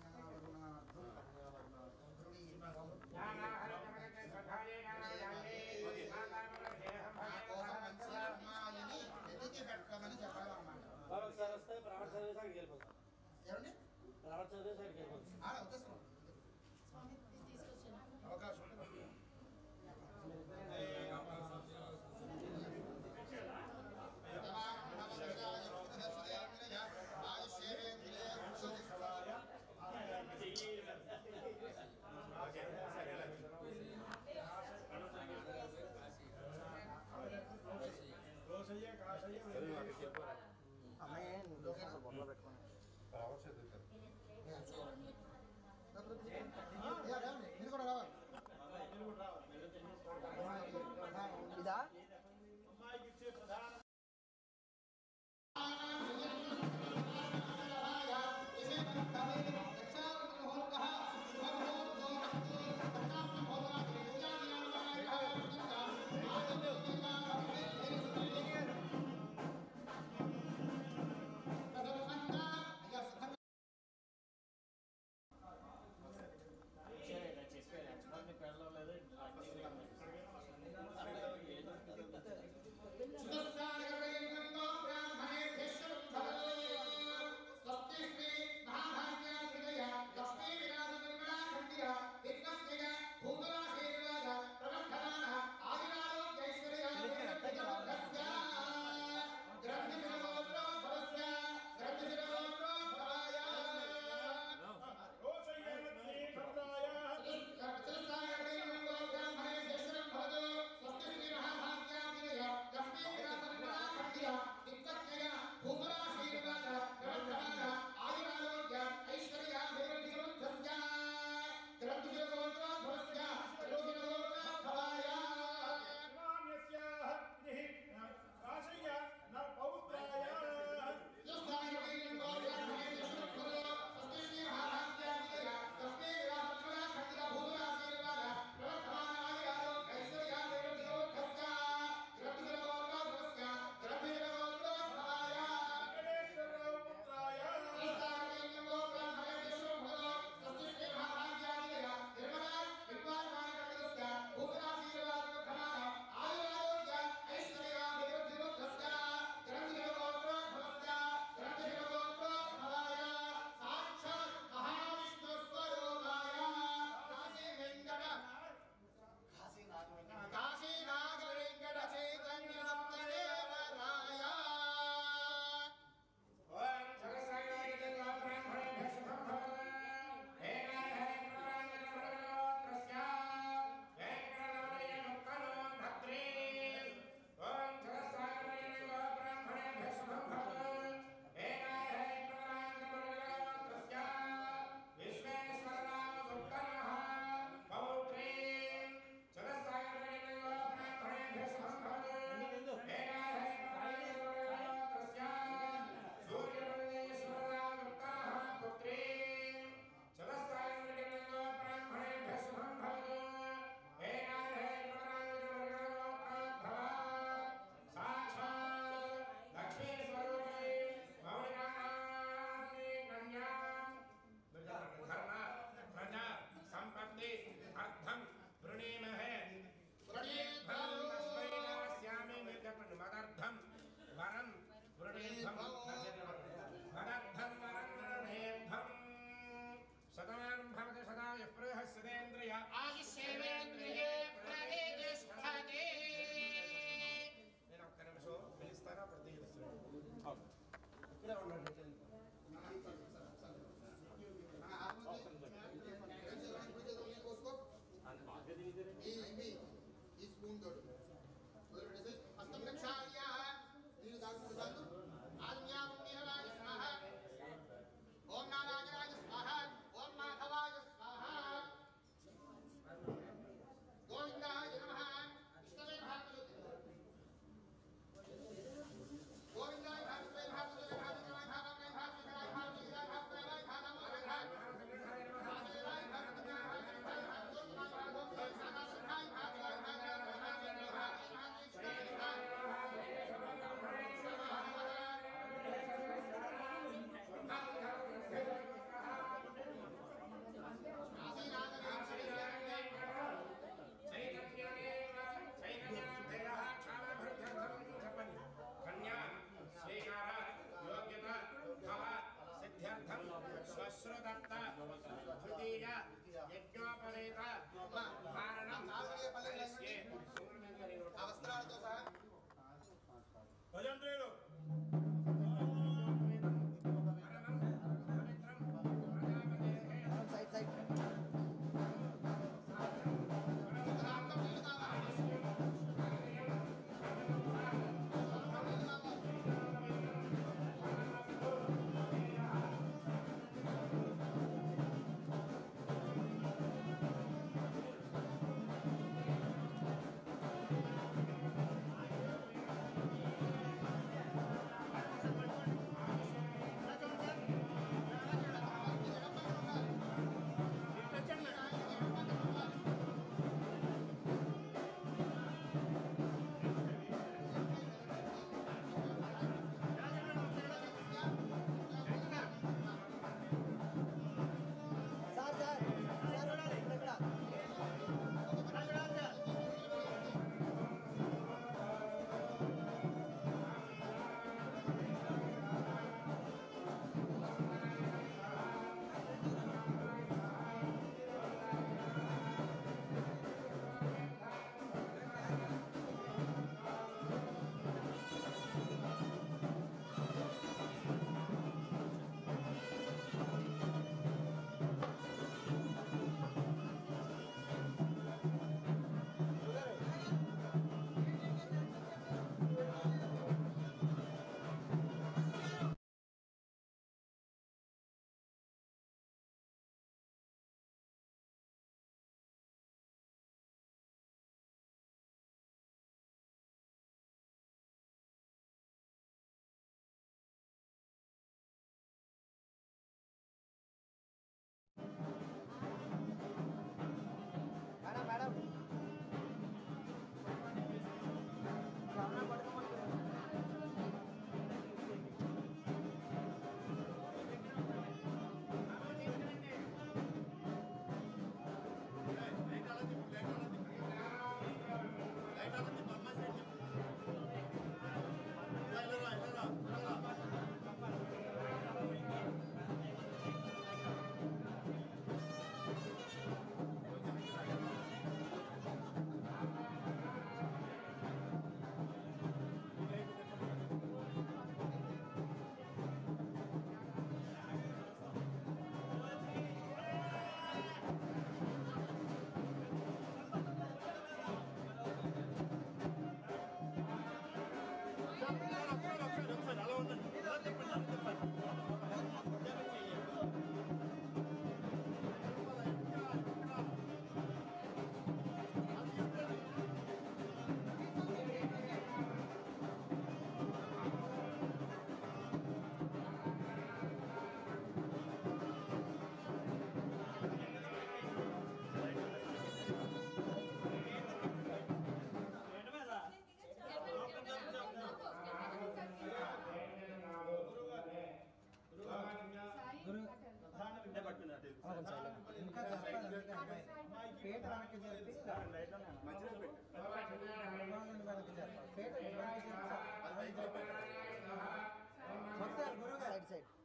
పెట్టమని చెప్పాలన్నమాట ఒకసారి వస్తే ప్రైవేట్ సర్వీస్ అక్కడికి వెళ్ళిపోతాం ఏమండి ప్రైవేట్ సర్వీస్ అక్కడికి వెళ్ళిపోతాం ఆడ వచ్చేస్తున్నాం అవకాశం ఉంది. అమ్మాయి బొమ్మలో పెట్టుకుని మీరు కూడా రావాలి ఇదా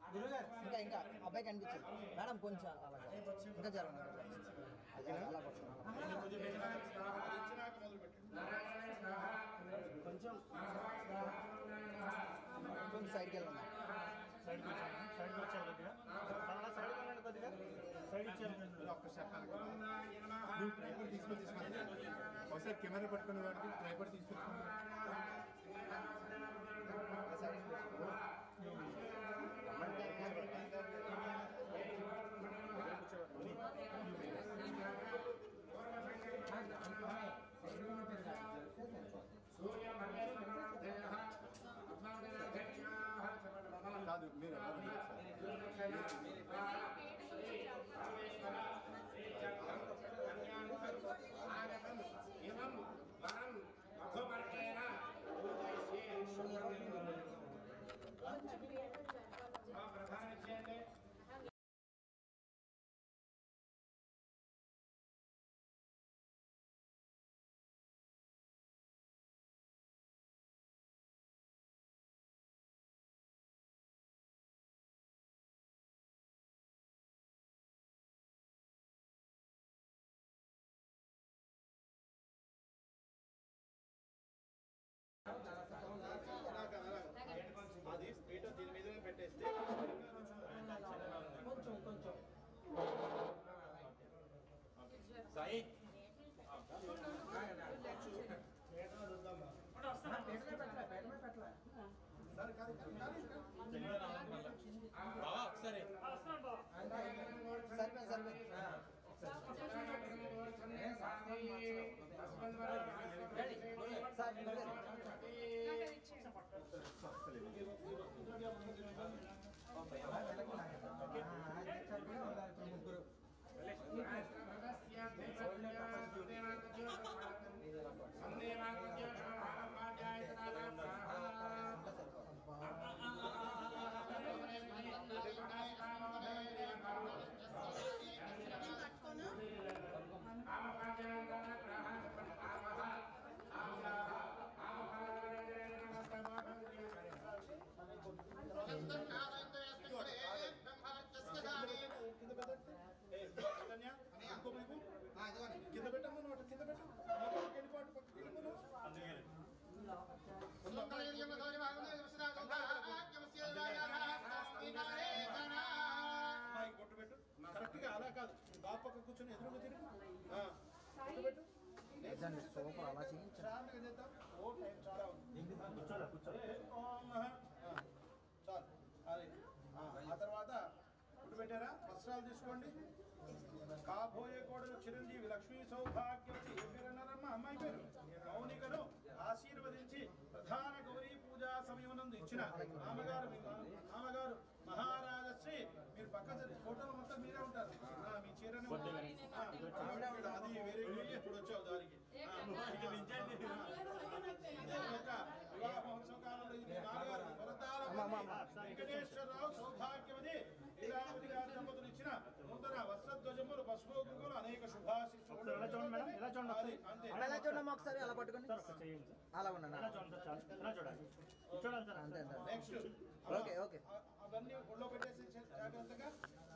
ఇంకా ఇంకా అబ్బాయి కనిపించింది మేడం కొంచెం అలాగే ఇంకా జరగండి ఇంకా జరగండి. అది అలా పట్టుకోండి కొంచెం పెట్టినాక అది ఇచ్చినాక మొదలు పెట్టండి కొంచెం కొంచెం సైడ్కి వెళ్ళండి సైడ్కి వచ్చాను సైడ్కి వచ్చాను కొద్దిగా చాలా సైడ్కి వెళ్ళండి కొద్దిగా సైడ్ ఇచ్చాను ఒక్కసారి నువ్వు ట్రైపర్ తీసుకొని తీసుకొని ఒకసారి కెమెరా పట్టుకునే వాడికి ట్రైపర్ తీసుకొచ్చి కాదు మీరు ఎవరు ఏమం వరం మధుపర్కేణ పూజయిష్యే ప్రధాన చేయండి అది స్పీడ్ దీని మీదనే పెట్టేస్తే కొంచెం కొంచెం సాయి బావా ఒకసారి సరిపోయింది సరిపోయింది సార్ మీరు ముగ్గురు కింద పెట్టండి ఏ, చైతన్య, ఇంకో మీకు కింద పెట్టమ్మా నోట కింద పెట్టు వెళ్ళిపోటు పక్కకి వెళ్ళిపో అమ్మాయి కొట్టు పెట్టు కరెక్ట్ గా అలా కాదు బాబు పక్క కూర్చొని ఎదురుగా తిరిగి ఆ, కొట్టు పెట్టు దాన్ని సూపర్ అలా చేయించండి ప్రశాంతంగా చేద్దాం ఓ టైం చాలా ఉంది కూర్చోలే కూర్చోలే ఓం నమః. ఆ, చాలు అది ఆ, ఆ తర్వాత గుడ్డు పెట్టారా వస్త్రాలు తీసుకోండి కాబోయే కోడలు చిరంజీవి లక్ష్మీ సౌభాగ్యవతి ఏ పేరు అన్నారమ్మా అమ్మాయి పేరు మౌనికను ఆశీర్వదించి ప్రధాన గౌరీ పూజా సమయమునందు ఇచ్చిన మామగారు మీ మా- మామగారు మహారాజశ్రీ మీరు పక్క జరి- ఫోటోలు మొత్తం మీరే ఉంటారు ఆ, మీ చీరని ఆ, అది వేరే వేరే ఎప్పుడు వచ్చావు దానికి ఆ, ఇక దించండి. ఇదే ఒక వివాహ మహోత్సవ కాలంలో ఇది మీ నాన్నగారు వరదాల వెంకటేశ్వరరావు సౌభాగ్యవతి లీలావతి గారి దంపతులు ఇచ్చిన నూతన వస్త్రధ్వజములు పసుపు కుంకుమలు అనేక శుభాశిష్యులు ఎలా చూడండి మేడం ఎలా చూడండి అది ఒకసారి అంతే అలా ఎలా చూడమ్మా ఒకసారి అలా పట్టుకోండి సార్ ఒకసారి చేయండి సార్ అలా ఉండండి ఎలా చూడండి సార్ చాలు ఎలా చూడాలి ఇది చూడాలి సార్ అంతే అంతే నెక్స్ట్ ఓకే, ఓకే. అవన్నీ ఒళ్ళో పెట్టేసి చే- జాగ్రత్తగా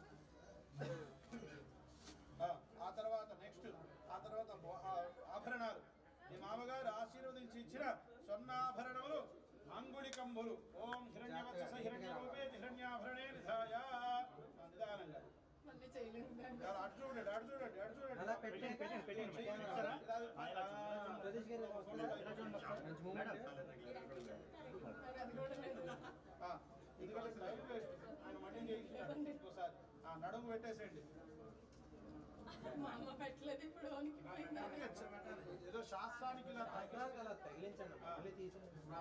ఆ, ఆ తర్వాత నెక్స్ట్ ఆ తర్వాత బో- ఆ ఆభరణాలు మీ మామగారు ఆశీర్వదించి ఇచ్చిన స్వర్ణాభరణములు అంగుళికంబులు ఓం హిరణ్యవత్స హిరణ్య రూపే హిరణ్యాభరణే నిధాయ ఆ, నిదానంగా మళ్ళీ చేయలేదు చాలా అటు చూడండి అటు చూడండి అటు చూడండి అలా పెట్టండి పెట్టండి పెట్టండి చేయండి. చూసారా? ఇలా- ఆ, ఇలా చూడండి. ప్రదేశ్ గారు ఎలా చూడండి ఒకసారి. మంచి మూమెంట్ అది కూడా లేదు ఆ, ఎందుకంటే లైవ్ వేస్ట్ ఆయన మళ్ళీ చేయించాడు ఇంకోసారి ఆ, నడుము పెట్టేసేయండి మా అమ్మ పెట్టలేదు ఇప్పుడు వణికిపోయిందా ఏదో శాస్త్రానికి ఇలా తగ్గి- అలా తగిలించండి మళ్ళీ తీసి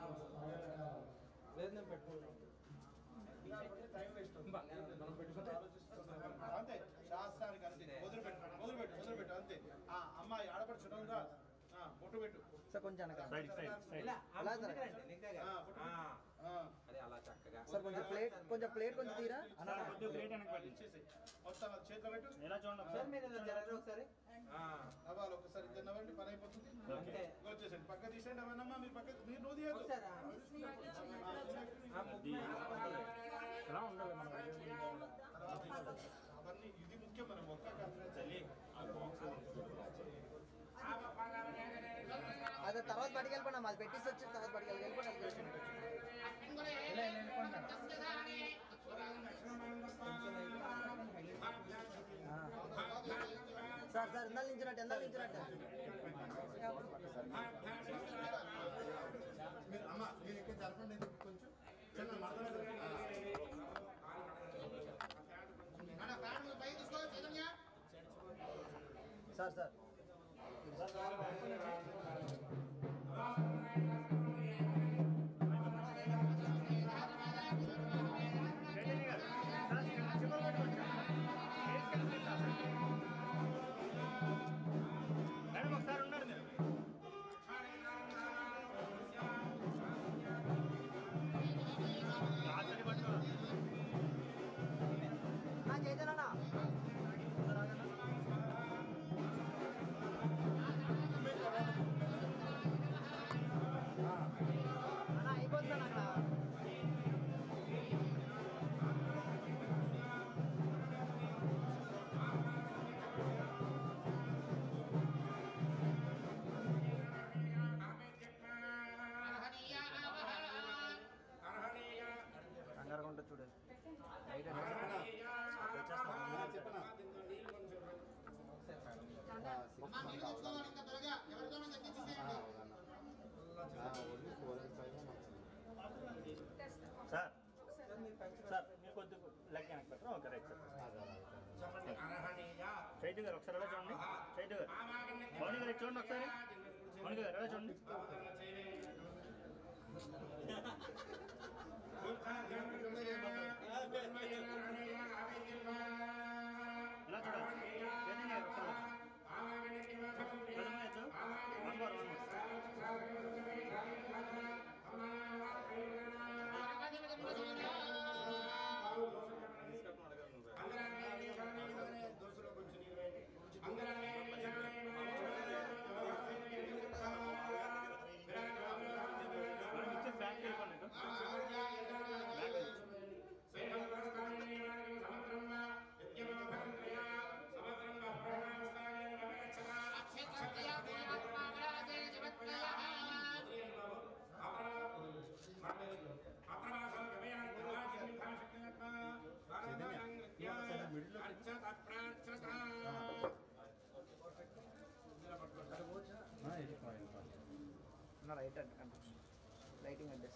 లేదు నేను పెట్టుకుంటాను టైం వేస్ట్ అవుతుంది. మనం పెట్టుకుంటే ఆలోచిస్తున్నాం. అంతే శాస్త్రానికి అంతే వదిలిపెట్టు వదిలిపెట్టు వదిలిపెట్టు అంతే ఆ అమ్మాయి ఆడపడుచు రా ఆ, బొట్టు పెట్టు సార్ కొంచెం వెనక సైడ్ సైడ్ సైడ్ అలా జరగండి ఆ, బొట్టు పెట్టు. ఆ. అదే అలా చక్కగా సార్ కొంచెం ప్లేట్ కొంచెం ప్లేట్ కొంచెం తీరా అన్న సార్ కొద్దిగా ప్లేట్ వెనక్కి పెట్టండి ఇచ్చేసేయ్. మొత్తం అది చేతిలో పెట్టు ఎలా చూడండి సార్ ఒకసారి మీరు ఇలా జరగరు ఒకసారి అవ్వాలి ఒకసారి ఇద్దరు నవ్వండి పని అయిపోతుంది ఓకే. ఇదిగో వచ్చేసండి పక్క తీసేయండి అవన్నమ్మా మీరు పక్క మీరు నువ్వు తీయద్దు ఒకసారి అది ఎలా ఉండాలి మనం అవన్నీ ఇది ముఖ్యం మనం ఒక్క చల్లి అదే తర్వాత బడికి వెళ్ళిపోయినా అది పెట్టేసి వచ్చిన తర్వాత బడికి వెళ్ళిపోయినా సార్ సార్ ఇందాక నించినట్టు ఎంత నించినట్టు మీరు అమ్మ మీరు ఇక్కడ జరపండి కొంచెం చిన్న మరదలు మన ఫ్యాన్ పై తీసుకో చైతన్య సార్ సార్ చైతన్య గారు సార్ ఇక్కడ చివరి పట్టుకోండి మేడం ఒకసారి ఉన్నారు మీరు రాత్రి పట్టుకోవాలి చైతన్య అన్న అయిపోతున్నాను అన్న అర్హనీయ ఆవహ కంగారు కొంట చూడు అమ్మా నీళ్ళు తెచ్చుకోవాలి ఇంకా త్వరగా ఎవరితోనో తెచ్చిచ్చేసేయండి సార్ సార్ మీరు కొద్దిగా లెక్క వెనక్కి పెట్టరా ఓకే రైట్ సార్ చైతు గారు ఒకసారి ఎలా చూడండి చైతు గారు మౌని గారు ఇటు చూడండి ఒకసారి మౌని గారు ఎలా చూడండి ఇలా చూడండి చైతన్య గారు ఒకసారి చైతన్య గారు, వన్ మోర్ వన్ మోర్ మనం ఇచ్చే బ్యాక్ వెళ్ళిపోండి ఇటు. బ్యాక్ వెళ్ళి. నా రైట్ అంట లైటింగ్ అంటే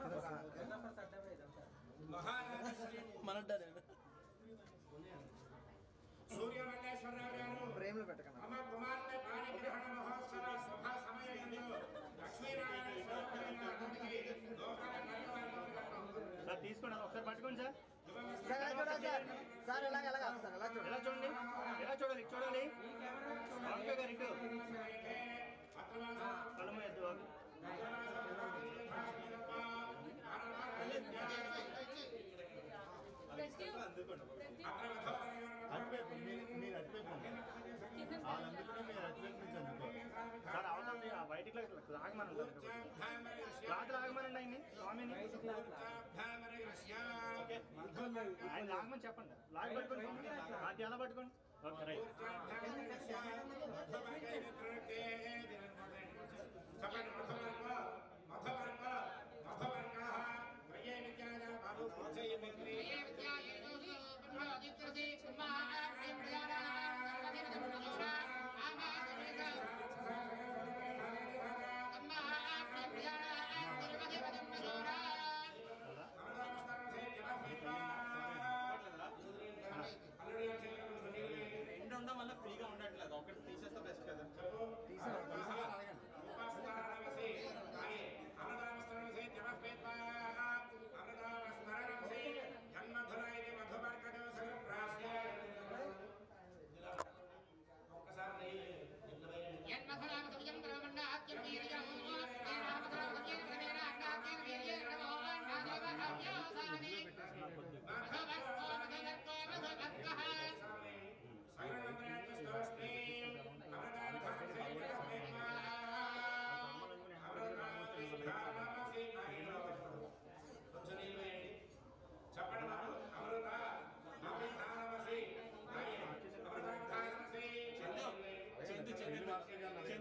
సూర్యమల్లేశ్వరరావు గారు ఫ్రేమ్లో పెట్టకన్నా తమ కుమార్తె పాణిగ్రహణ మహోత్సవ శుభ సమయంలో లక్ష్మీనారాయణ స్వరూపులైన అతనికి లోకాల కళ్యాణం సార్ తీసుకోండి ఒకసారి పట్టుకోండి సార్ సార్ ఎలా చూడాలి సార్ సార్ ఎలాగ ఎలాగ సార్ ఎలా చూడాలి ఎలా చూడండి ఎలా చూడాలి ఇటు చూడాలి వంక గారు ఇటు కళ్ళు మూయొద్దు ఓకే. అటువైపు మీరు మీరు అటువైపు ఉండండి. వాళ్ళందరూ కూడా మీరు అటువైపు నుంచి అందుకోవాలి సార్ అవతల ఆ బయటికి లాగమని క్లాత్ లాగమనండి ఆయన్ని స్వామిని ఆయన లాగమని చెప్పండి లాగి పట్టుకోండి అది ఎలా పట్టుకోండి ఓకే రైట్ రెండు ఉండడం వల్ల ఫ్రీగా ఉండట్లేదు ఒకటి తీసేస్తే బెస్ట్ కదా తీసాను తీసాను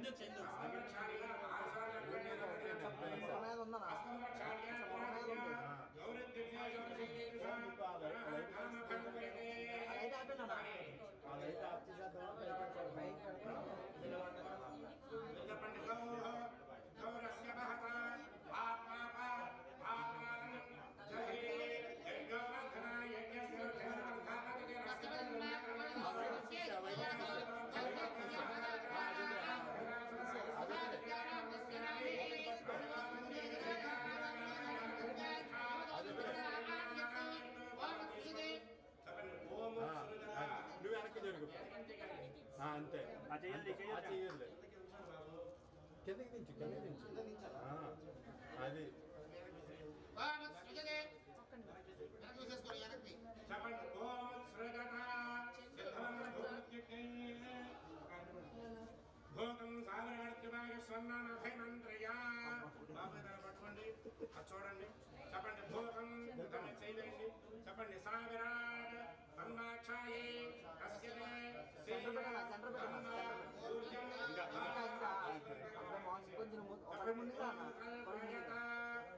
చందు చందు సమయాలు ఉందనా సమయాలు ఉంది అయితే ఆపేనా నువ్వు వెనక్కి జరుగు ఆ, అంతే ఆ చెయ్యాలి ఆ చెయ్యాలి కిందకి దించు కిందకి దించు ఆ, అది చూసేసుకోండి వెనక్కి చెప్పండి ఓం సృజత సిద్ధమనుభూత్యుక్తే భూతం సాగరాడుతుమాయ స్వర్ణనభైమంత్రయా బాబు దాన్ని పట్టుకోండి అది చూడండి చెప్పండి భూతం దాన్ని చేయలేండి చెప్పండి సావిరాట్ తన్మాక్షాయే కస్యతే సెంటర్ పెట్టాలా సెంటర్ పెట్టాలా ఇంకా ఇంకా అప్పుడే మార్క్స్ కొంచెం ము- ఒకటి ముందుకు రా అన్న. ఒకటి ముందుకు రా.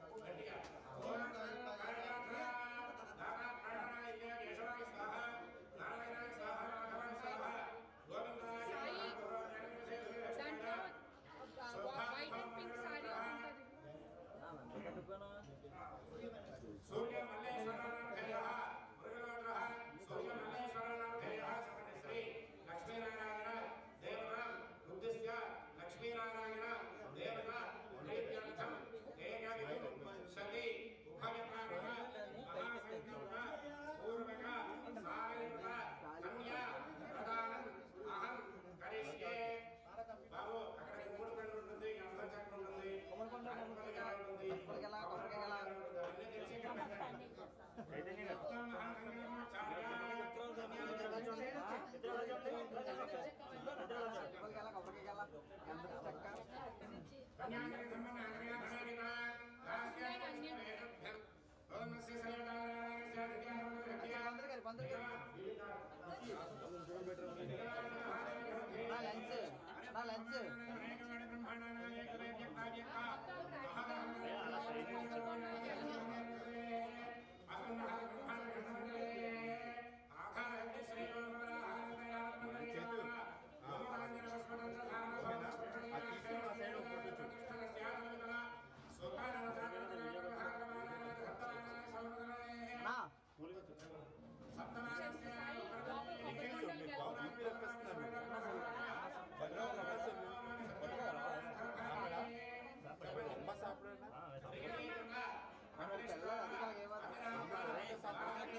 దాంట్లో వైట్ అండ్ పింక్ సారీ ఉంటుంది ఆ, మంచిగా కట్టుకోనా? సూర్య మల్లేశ్వరార్థయ మృగలోత్ర సూర్య మల్లేశ్వరార్థయ చెప్పండి శ్రీ లక్ష్మీనారాయణ దేవత ఉద్దిశ్య లక్ష్మీనారాయణ దేవత ప్రీత్యర్థం ఏకవిధు సతి ఉభయకారణ మహాసంకల్ప పూర్వక సారయుత కన్యా ప్రదానం అహం కరిష్యే బాబు అక్కడ మూడు కళ్ళు ఉంటుంది అర్థం చక్రం ఉంటుంది కొమ్మరికొండ ఉంటుంది కొబ్బరికాయలా, కొబ్బరికాయలా. అన్ని తెలిసి ఇక్కడ పెట్టండి. చైతన్య గారు ఉత్తమ మహాసంకల్పాచార్య కొబ్బరికాయలా, కొబ్బరికాయలా. ఎంత చక్క. కన్యాగరి సంబంధ అగ్రయాధనాదిన రాస్యాభ్యం ఓం నస్య సర్వదానాయ పందిరి గారు, పందిరి గారు. నా లెన్స్ నా లెన్స్ నా బస్ ఆపరేనా మనం తెల్ల అధికారులు ఏమన్నా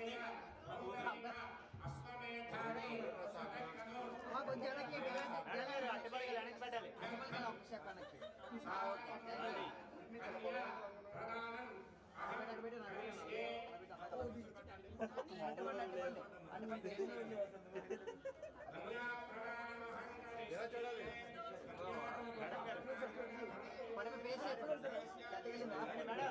మా కొంచెం వెనక్కి వెనక్కి అట్టుబడిగా వెనక్కి పెట్టాలి వెనక్కి ఒక స్టెప్ వెనక్కి ఆ, ఓకే థ్యాంక్ యూ. అటు పెట్టు, అటు పెట్టు, అటు పెట్టు, అటు పెట్టు. అటుపండి, అటుపండి, అటుపండి. ఎలా చూడాలి పడక పేసి గట్టిగా అన్న,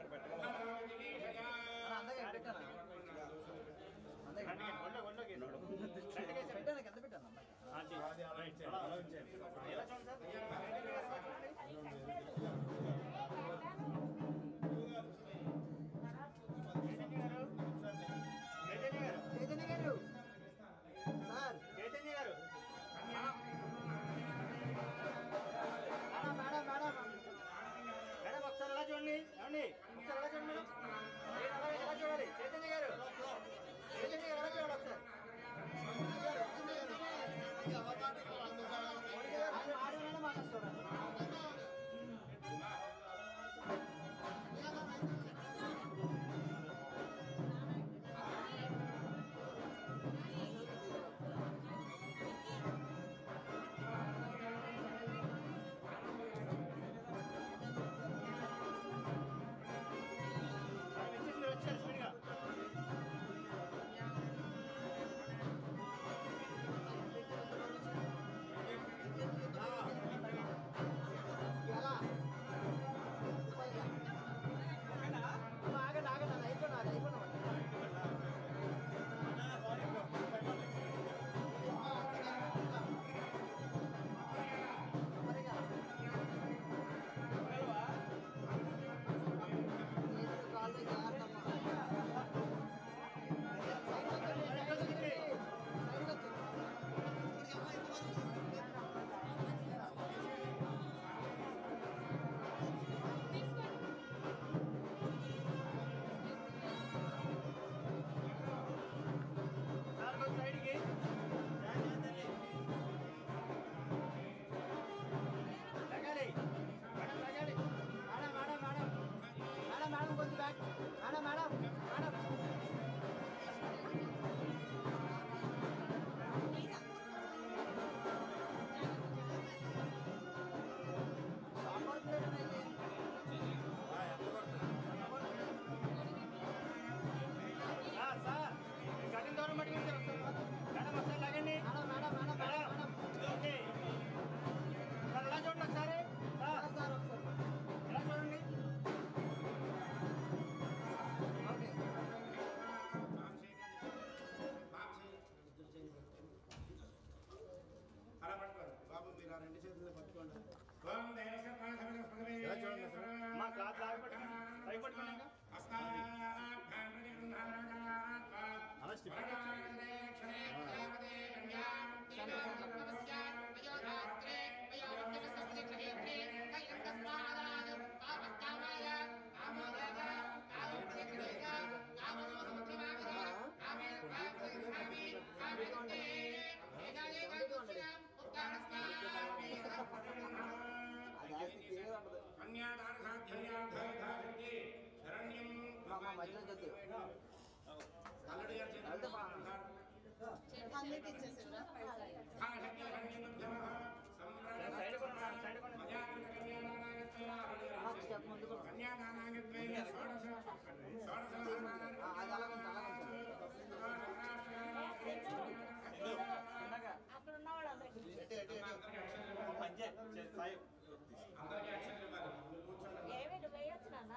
అందగా పెట్టాను అందగా పెట్టాను కింద పెట్టాను అలా ఉంచండి ఎలా చూడండి సార్ చైతన్య గారు చైతన్య గారు సార్ చైతన్య గారు మేడం మేడం మేడం మేడం ఒకసారి ఎలా చూడండి ఏమండి మా మధ్యలో చదువు వెళ్తే బా అందరికి ఇచ్చేసారా స్టెప్ ముందుకు ఆ, అది అలాగే ఉంది, అలాగే ఉంది. ఇందాక అక్కడ ఉన్న వాళ్ళందరికీ ఏమి నువ్వు వేయొచ్చు నాన్న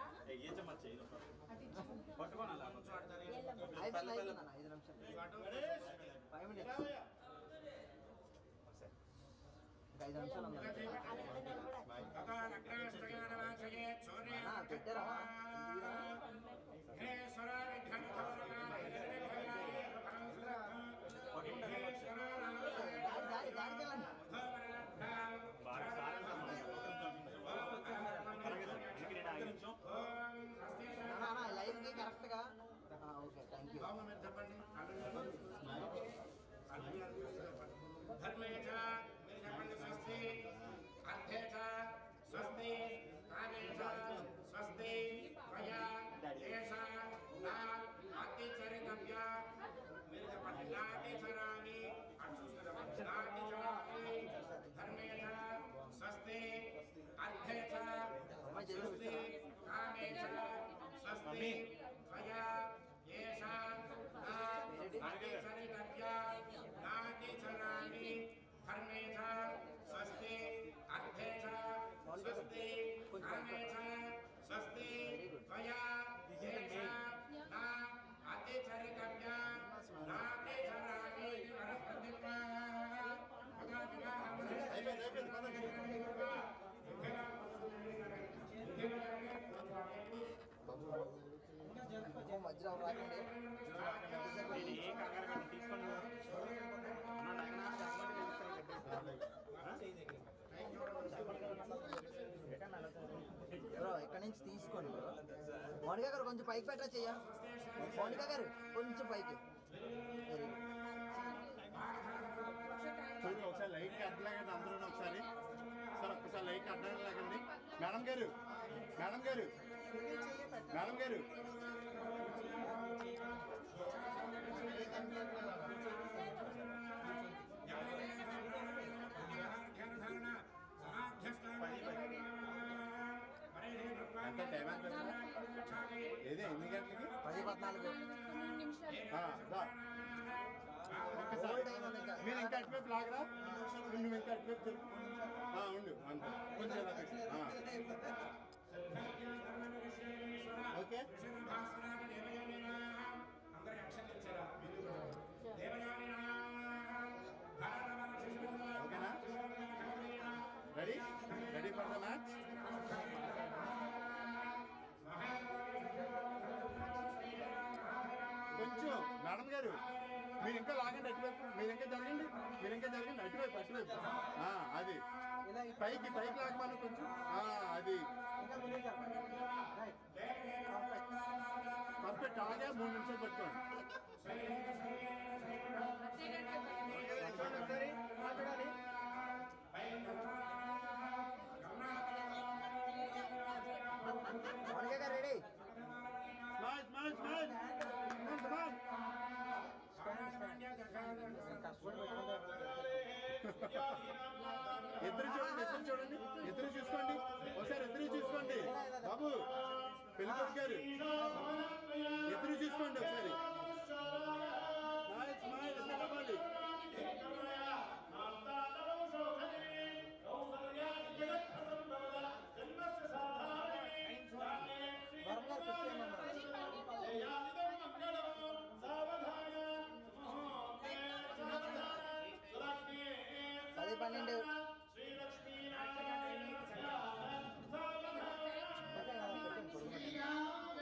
పట్టుకోనాలి ఐదు నిమిషాలు అన్న, ఐదు నిమిషాలు ఫైవ్ మినిట్స్ ఇంకా ఐదు నిమిషాలు ఉంది అలాగే నిలబడాలి అన్న, పెట్టారా దారి దారి దారికి వెళ్ళండి అన్న, అన్న, లైన్కి కరెక్ట్గా ఆ, ఓకే థ్యాంక్ యూ ధర్మే చ మీరు చెప్పండి స్వస్తి అర్థే చ స్వస్తి కామే చ స్వస్తి త్వయా ఏష నా అతిచరితవ్య మీరు చెప్పండి నాటి చరామి అటు చూస్తున్నారు నాటి చరామి ధర్మే చ స్వస్తి అర్థే చ స్వస్తి కామే చ స్వస్తి త్వయా ఏష నా అతిచరితవ్య నాటి చరామి ధర్మే చ స్వస్తి అర్థే చ స్వస్తి కామే చ స్వస్తి త్వయా ఏష నా అతిచరితవ్య నాటి చరామి వరప్రతిమా అయిపోయింది అయిపోయింది ఇంకో మధ్యలో రాకండి బ్రో ఇక్కడ నుంచి తీసుకోండి బ్రో మౌనిక గారు కొంచెం పైకి పెట్టా చెయ్య మౌనిక గారు కొంచెం పైకి వెరీ గుడ్ చూడండి ఒకసారి లైట్ అడ్డలాగండి అందరూ ఒకసారి సార్ ఒక్కసారి లైట్ అడ్డలాగండి మేడం గారు మేడం గారు మేడం గారు ఎంత టైం ఎంత ఏదే ఎన్ని గంటలకి పది పద్నాలుగు ఆ, రా. ఒక్కసారి. ఓల్డ్ టైం ఉంది ఇంకా. మీరు ఇంకా అటువైపు లాగరా నువ్వు ఇంకా అటువైపు తిరుగు. ఆ, ఉండు అంతే కొంచెం ఇలా పెట్టు. ఆ. ఓకే ఓకేనా ready ready for the match కొంచెం మేడం గారు మీరు ఇంకా లాగండి అటువైపు మీరు ఇంకా జరగండి మీరు ఇంకా జరగండి అటువైపు అటువైపు ఆ, అది పైకి పైకి లాగమను కొంచెం ఆ, అది పర్ఫెక్ట్ అలాగే మూడు నిమిషాలు పట్టుకోండి మౌనిక గారు ready smile smile smile come on ఇద్దరు చూడండి ఇద్దరు చూడండి ఇద్దరు చూసుకోండి ఒకసారి ఇద్దరు చూసుకోండి బాబు పెళ్లి కొడుకు గారు ఇద్దరు చూసుకోండి ఒకసారి స్మైల్ స్మైల్ ఇద్దరు అవ్వాలి వరం గారు ఫిఫ్టీ ఏమన్నారు పది పన్నెండు ఓకే, పెట్టండి, పొడుగు పెట్టండి.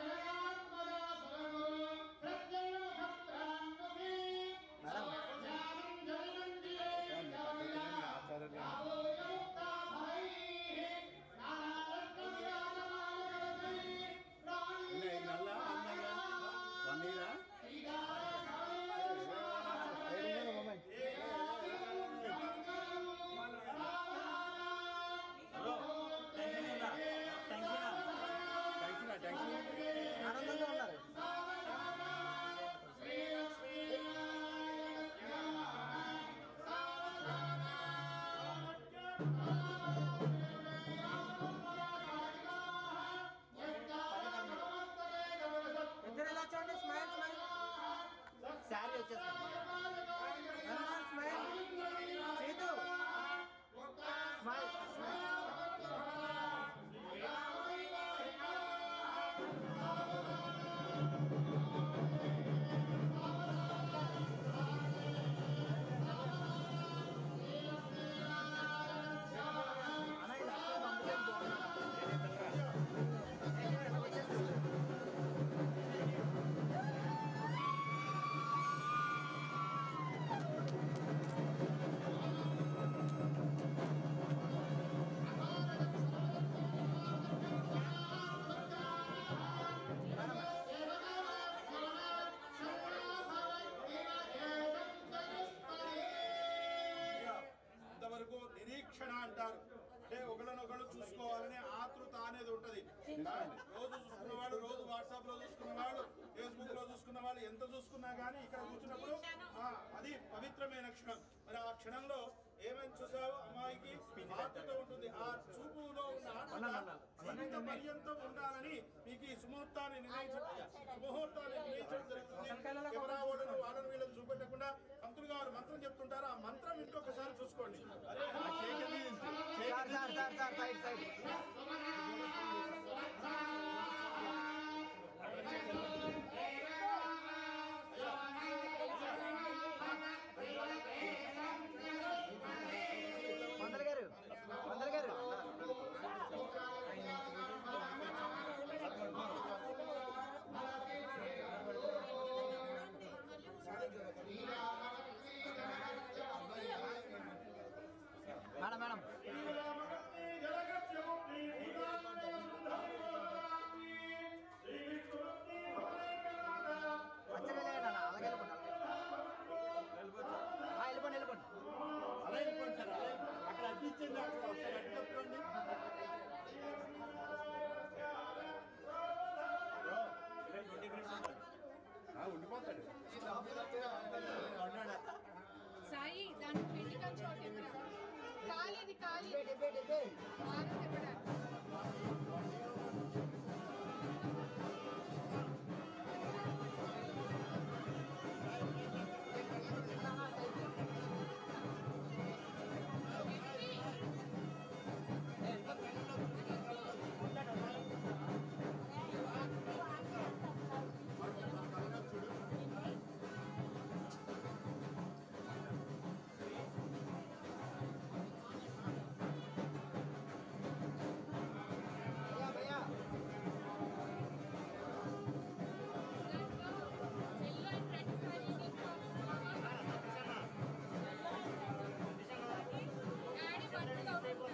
రోజు చూసుకున్నవాడు రోజు వాట్సాప్ లో చూసుకున్నవాడు ఫేస్బుక్ లో చూసుకున్న వాళ్ళు ఎంత చూసుకున్నా కానీ ఇక్కడ కూర్చున్నప్పుడు ఆ, అది పవిత్రమైన క్షణం మరి ఆ క్షణంలో ఏమైనా చూసావు అమ్మాయికి ఆత్మతో ఉంటుంది ఆ చూపులో ఉన్న ఆత్మ జీవిత పర్యంతం ఉండాలని మీకు ఈ సుముహూర్తాన్ని నిర్ణయించడం సుముహూర్తాన్ని నిర్ణయించడం జరుగుతుంది కెమెరా ఓడను వాడను వీళ్ళని చూపెట్టకుండా పంతులు గారు మంత్రం చెప్తుంటారు ఆ మంత్రం ఇంకొకసారి చూసుకోండి అరే sir sir sir sir side side మందల గారు మందల గారు మేడం మేడం అచ్చరే లేదన్న అలాగే వెళ్ళిపోండి ఆ, వెళ్ళిపోండి వెళ్ళిపోండి అలా వెళ్ళిపోండి సార్ అలా అక్కడ అడ్డించండి అక్కడ ఒకసారి అడ్డు తప్పుకోండి ఉండిపోతాడు సాయి దాని పిండి కంచోటి ఇవ్వరా ఖాళీది ఖాళీ ఆరు ఇవ్వడా భయ్యా భయ్యా yellow and red sorry daddy బట్టలు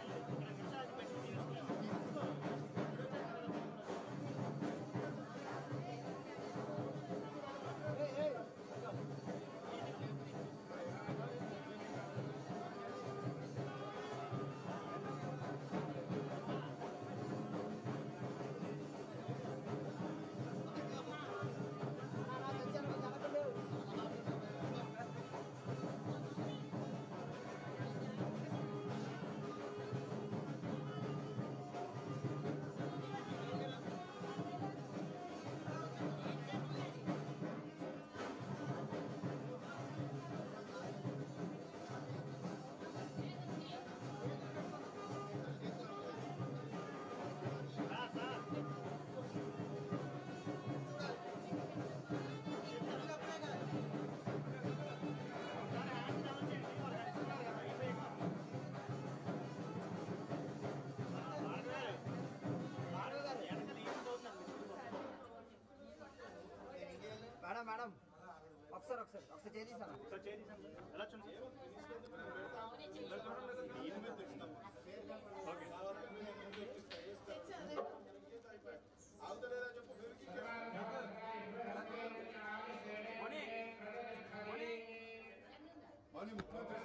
మేడం మేడం ఒకసారి ఒకసారి ఒకసారి చేసేసాను సార్ చేయండి ఎలా చూడండి ఓకే ఆగుతలేదా చెప్పు మౌని ముఖ్యమంత్రి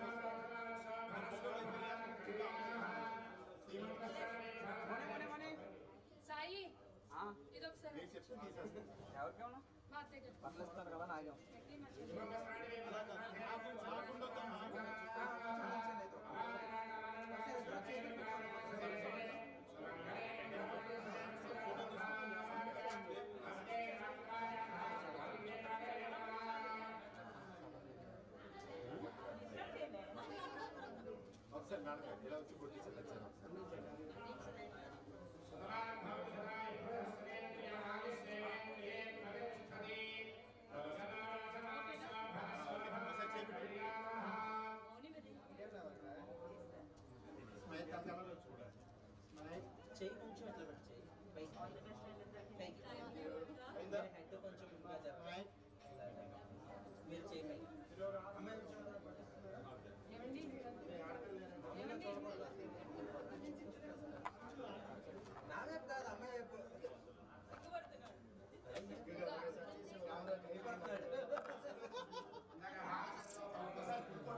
సాయి ఇది ఒకసారి ఎవరికి ఉన్నా మా అత్తయ్య గారు బట్టలు ఇస్తారు కదా నాగం ఎక్కడి మర్చిపోయాను. ఒకసారి మేడం ఇలా వచ్చి కొట్టించండి చెయ్యి కొంచెం అట్లా పెట్టు చెయ్యి పైకి పైకి హెడ్ కొంచెం ముందుగా జరగాలి మీరు చెయ్యి పైకి ఏమండి ఏమండి నాదే కాదు అమ్మాయి చెప్పు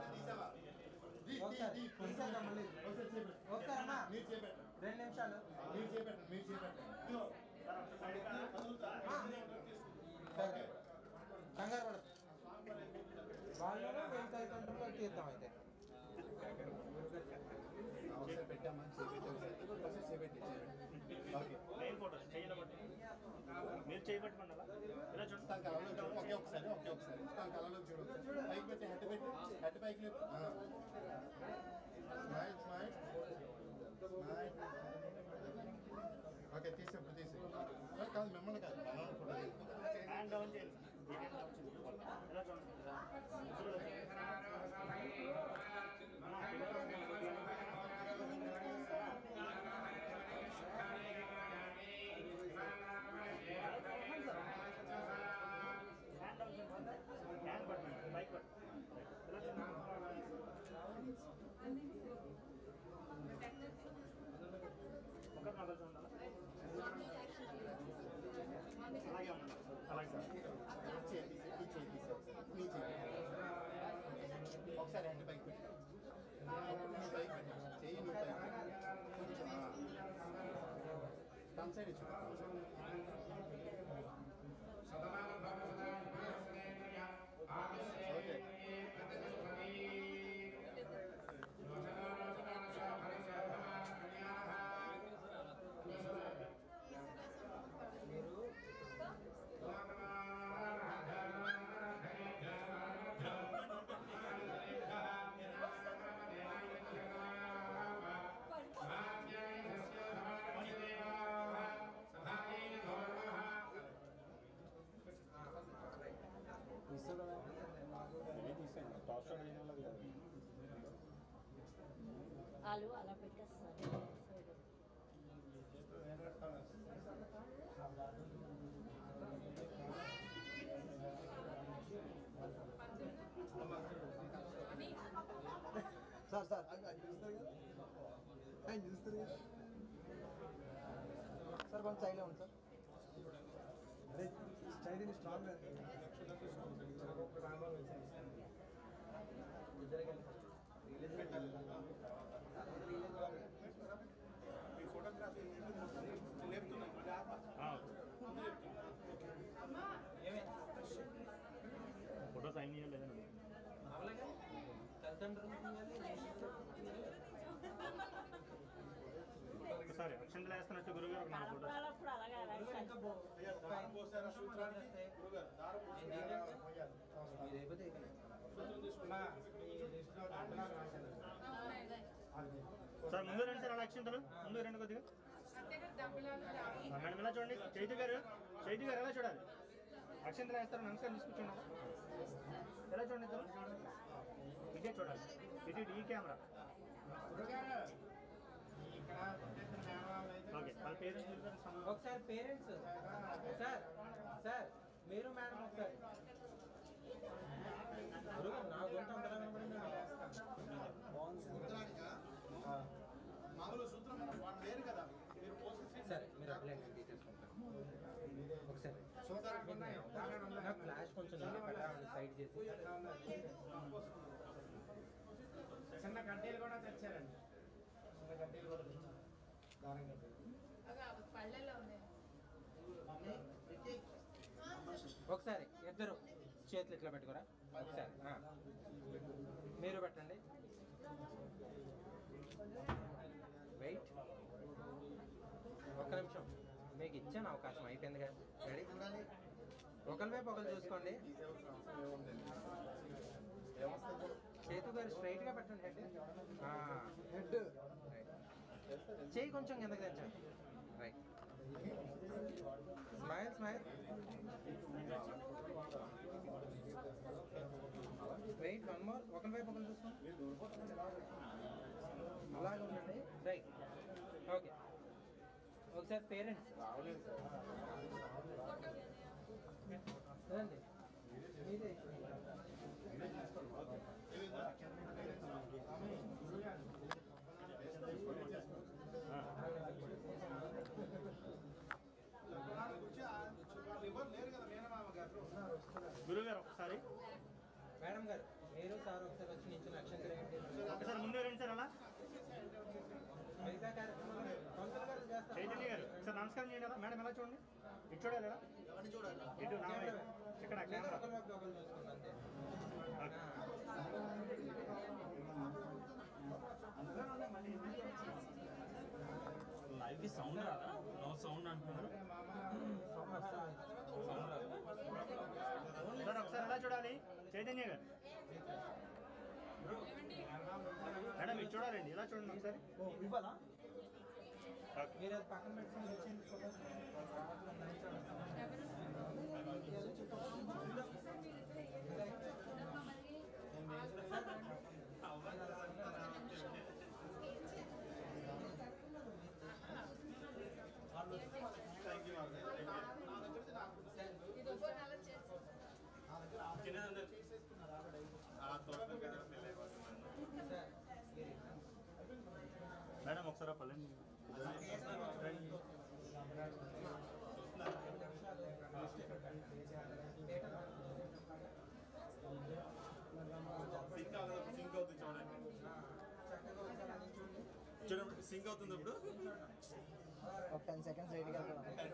ఒకసారి తీసేద్దాం మళ్ళీ ఒకసారి అమ్మా రెండు నిమిషాలు మీరు చేపెట్టండి మీరు చేపెట్టండి ఇదిగో, కదులుతా. ఓకే. కంగారు పడదు వాళ్ళు వెళ్తే అయితే తీద్దాం అయితే ఒకసారి పెట్టామా చేపెట్టి ఒకసారి ఒకసారి చేపెట్టి చేపెట్టి ఓకే మెయిన్ ఫోటో చెయ్యిలో పట్టు మీరు చేయబట్టుకున్నారా ఇలా చూడండి తన కళలో చూడు ఒకే ఒకసారి ఒకే ఒకసారి తన కళలో చూడు ఒకసారి పైకి పెట్టి హెడ్ పెట్టి హెడ్ పైకి లేపు స్మైల్ స్మైల్ స్మైల్ ఓకే తీసేప్పుడు తీసే కాదు మిమ్మల్ని కాదు మనల్ని ఫోటో హ్యాండ్ డౌన్ చేయండి హ్యాండ్ డౌన్ చేయండి ఇలా చూడండి హ్యాండ్ డౌన్ చేయండి హ్యాండ్ పట్టండి బైక్ పట్టండి ఇలా చూడండి ఒకటి మొదలు చూడాలి అలాగే ఉండాలి అలాగే సార్ చేయి తీసే ఈ చేయి తీసే నీ చేయి ఒకసారి హెడ్ పైకి పెట్టి నీ పైకి పెట్టి చెయ్యి నీ పైకి కొంచెం తన సైడ్ ఇచ్చు ఓకే వాళ్ళు అలా పెట్టేస్తారు సార్ సార్ ఆయన చూస్తారు కదా ఆయన చూస్తారు కదా సార్ కొంచెం సైడ్లో ఉంది సార్ అదే స్టైల్ స్ట్రాంగ్ మీ ఫోటోగ్రఫీ లేపుతున్నాయి మళ్ళీ ఆపా ఫోటో సైన్ చేయాలి లేదండి ఒకసారి అక్షంతలు వేస్తున్నట్టు గురువు గారు నా ఫోటో అప్పుడు అలాగే అయ్యా దారం పోసారా సూత్రానికి గురుగారు దారం పోసారా సూత్రం తీసుకున్నా మీ లిస్ట్లో దాంట్లో రాశాను సార్ ముందు రండి సార్ అలా అక్షంతలు ముందు రండి కొద్దిగా ఆ, మేడం ఎలా చూడండి చైతు గారు చైతు గారు ఎలా చూడాలి అక్షంతలు వేస్తారు నమస్కారం తీసుకొచ్చుండ ఎలా చూడండి ఇద్దరు ఇదే చూడాలి ఇటు ఇటు ఈ కెమెరా ఓకే వాళ్ళ పేరెంట్స్ చూస్తారు సమ- ఒకసారి పేరెంట్స్ సార్ సార్ మీరు మేడం ఒకసారి గురుగారు, నా గొంతు అంతలా వినపడింది సూత్రానికా మామూలు సూత్రం మనం వాడు లేరు కదా మీరు పోసేసి సరే మీరు అప్లై డీటెయిల్స్ పంపండి ఒకసారి సూత్రానికి ఉన్నాయి నా ఫ్లాష్ కొంచెం సైడ్ చేసి చిన్న కడ్డీలు కూడా తెచ్చారండి చిన్న కడ్డీలు కూడా తెచ్చారు దారం కడ్డీలు పళ్ళెల్లో ఉన్నాయి ఒకసారి ఇద్దరు చేతులు ఇట్లా పెట్టుకోరా ఒకసారి ఆ. మీరు పెట్టండి వెయిట్ ఒక్క నిమిషం మీకు ఇచ్చాను అవకాశం అయిపోయింది కదా రెడీ ఒకరి వైపు ఒకరు చూసుకోండి చేతు గారు స్ట్రైట్ గా పెట్టండి హెడ్ హెడ్ చేయి కొంచెం కిందకి తెచ్చండి right smile smile wait one more ఒకరి వైపు ఒకరు చూసుకోండి అలాగే ఉండండి రైట్ ఓకే ఒకసారి పేరెంట్స్ రండి మీదే ఎవరు లేరు కదా మేనమామ గారు గురువు గారు ఒకసారి మేడం గారు మీరు సార్ ఒకసారి వచ్చి నించుని అక్షంతలు ఏంటి ఒకసారి ముందే రండి సార్ అలా మిగతా కార్యక్రమాలు కౌన్సిల్ గారు చైతన్య గారు సార్ నమస్కారం చేయండి అలా. మేడం ఎలా చూడండి ఇటు చూడాలి ఎలా ఇటు నా వైపు. ఇక్కడ కెమెరా లైవ్ సౌండ్ రాదా నో సౌండ్ అంటున్నారు సౌండ్ రాదు సార్ ఒకసారి ఎలా చూడాలి చైతన్య గారు మేడం ఇటు చూడాలండి ఇలా చూడండి ఒకసారి ఇవ్వాలా ఓకే. మీరు అది పక్కన పెట్టుకుని వచ్చేయండి ఫోటో. ఇది ఒక్కో నెల చేసి మేడం ఒకసారి పల్లెండి సింక్ అవుతుంది సింక్ అవుతుంది చూడండి చూడండి సింక్ అవుతుంది ఇప్పుడు ఒక టెన్ సెకండ్స్ రెడీగా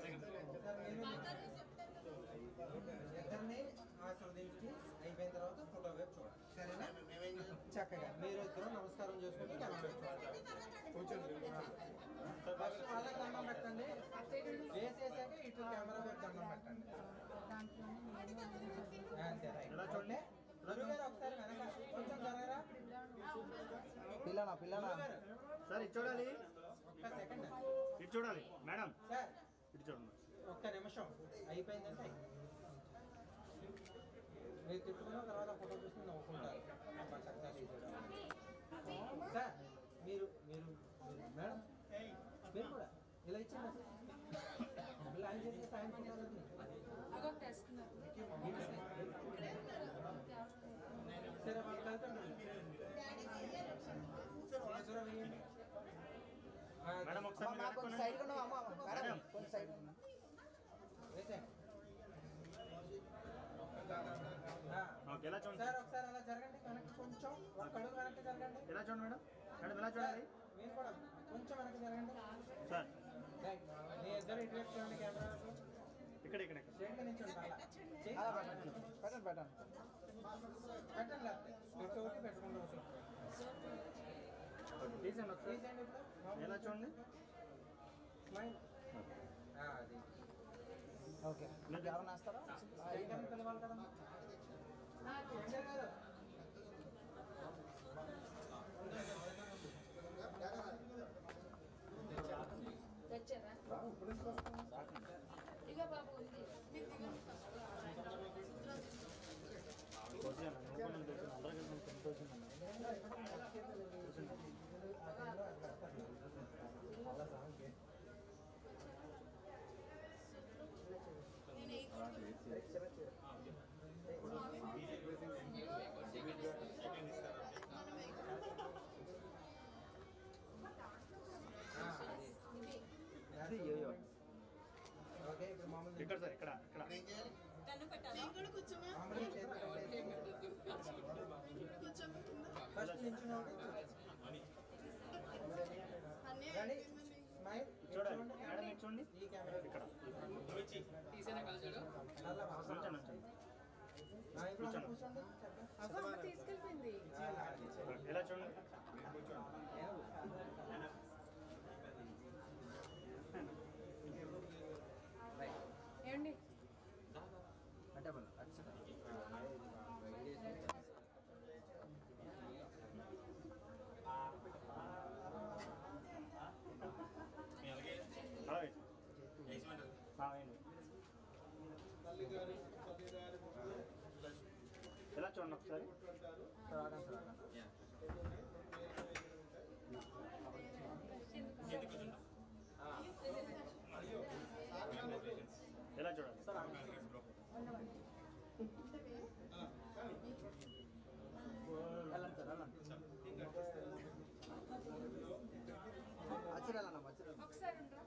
ఇద్దరిని ఆశీర్వదించి అయిపోయిన తర్వాత ఫోటో వైపు చూడండి సరేనా చక్కగా మీరు ఇద్దరు నమస్కారం చేసుకుంటే కెమెరా వైపు చూడండి ఫస్ట్ వాళ్ళకి దండం పెట్టండి వేసేసాక ఇటు కెమెరా వైపు దండం పెట్టండి అంతే రైట్ ఎలా చూడండి గురువు గారు ఒకసారి వెనక కొంచెం జరగరా పిల్లనా పిల్లనా సార్ ఇటు చూడాలి ఒక్క సెకండ్ ఇటు చూడాలి మేడం సార్ ఇటు చూడండి ఒక్క నిమిషం అయిపోయిందంటే అయిపోయింది. మీరు తిట్టుకున్న తర్వాత ఫోటో చూసి నవ్వుకుంటారు అబ్బా, చక్కగా తీశాడు. సార్ మీరు మీరు మీరు- మేడం మీరు కూడా ఇలా ఇచ్చింది ఇలా ఆయన చేస్తే సాయం చేయాలి అగో తెస్తున్నారు సరే వాళ్ళు వెళ్తాను మేడం, ఒకసారి మీరు కొంచెం వెనక్కి సైడ్ కొన్నావు అమ్మ మేడం మేడం. కొంచెం సైడ్ వేసే ఓకే ఎలా చూడండి సార్ ఒకసారి అలా జరగండి వెనక్కి కొంచెం ఒక అడుగు వెనక్కి జరగండి ఎలా చూడండి మేడం మేడం ఎలా సార్ చూడాలి మీరు కూడా కొంచెం వెనక్కి జరగండి సార్ రైట్ మీ ఇద్దరు ఇటు వైపు చూడండి కెమెరా ఇక్కడ ఇక్కడ ఇక్కడ స్ట్రైట్గా నిల్చోండి అలా చేయి. పెట్టండి పెట్టండి పెట్టండి పెట్టండి లేకపోతే ఇటు ఒకటి పెట్టుకుంటూ వస్తుంది ఓకే తీసేయండి ఒకసారి తీసేయండి ఇప్పుడు ఎలా చూడండి స్మైల్ అది ఓకే ఎవరైనా వేస్తారా ఐటమ్ పిలవాలి కదా వెంకయ్య గారు తెచ్చారా ఇక బాబు ఉంది మీరు దిగండి ఫస్ట్ అది ఓకే ఇప్పుడు మామూలు ఇక్కడ సార్ ఇక్కడ ఇక్కడ మామూలుగా చేతులు ఫస్ట్ నిల్చున్నాడు రెడీ స్మైల్ చూడాలి మేడం ఇటు చూడండి ఈ కెమెరా ఇక్కడ నల్ల నుంచండి నుంచండి ఆ, ఇప్పుడు అందరూ కూర్చోండి చక్కగా. అగో అమ్మ తీసుకెళ్ళిపోయింది ఎలా చూడండి ఏమండి అంటే వాళ్ళు అచ్చా. అలా వేయండి. ఆ, వేయండి. ఎలా చూడండి ఒకసారి రాగండి సార్, రాగండి. ఎలా చూడాలి వెళ్ళండి సార్ వెళ్ళండి అచ్చరు వెళ్ళండి అచ్చరు ఒకసారి ఉండరా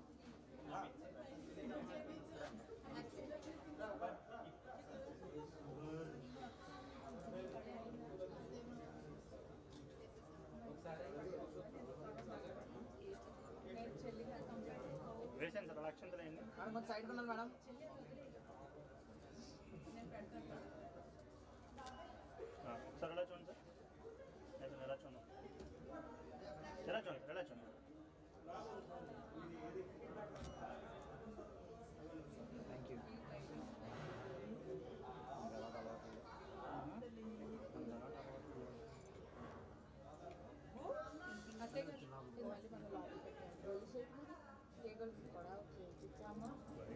అక్షంతలేండి మేడం కొంచెం సైడ్ ఉన్నాను మేడం ఆ, ఒకసారి ఎలా చూడండి సార్ నేను ఎలా చూడండి ఎలా చూడండి ఎలా చూడండి థ్యాంక్ యూ అట్టే కదా ఇది మళ్ళీ మనం లోపల పెట్టాలి రోజు షేప్ మీద కేకులు కూడా ఇచ్చాము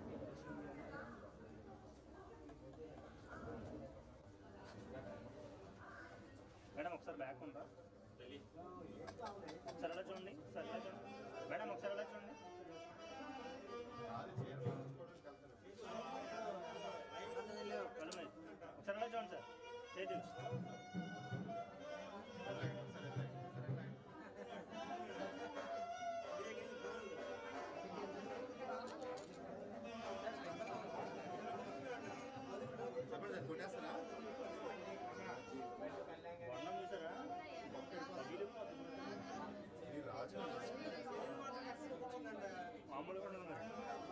మేడం ఒకసారి బ్యాక్ ఉందా ఒకసారి ఎలా చూడండి ఒకసారి ఎలా చూడండి మేడం ఒకసారి ఎలా చూడండి కళ్ళు మీద. ఒకసారి ఎలా చూడండి సార్ చేతి వర్ణం చూసారా మామూలుగా ఉండదు మరి.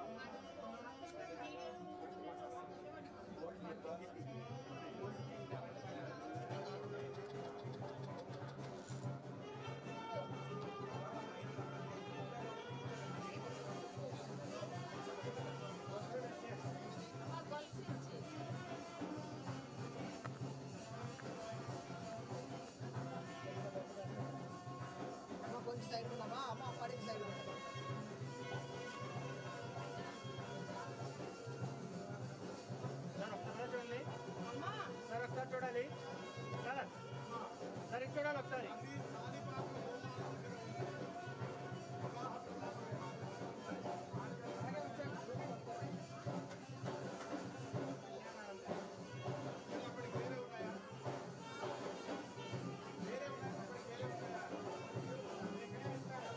అమ్మ కొంచెం సైడ్ ఉన్నామా అమ్మ పడి సైడ్ ఉన్నామా సార్ ఒకసారి చూడండి సార్ ఒకసారి చూడాలి సార్ సార్ ఇది చూడాలి ఒకసారి వేరే ఉన్నాయి అప్పటికి వేరే ఉన్నాయా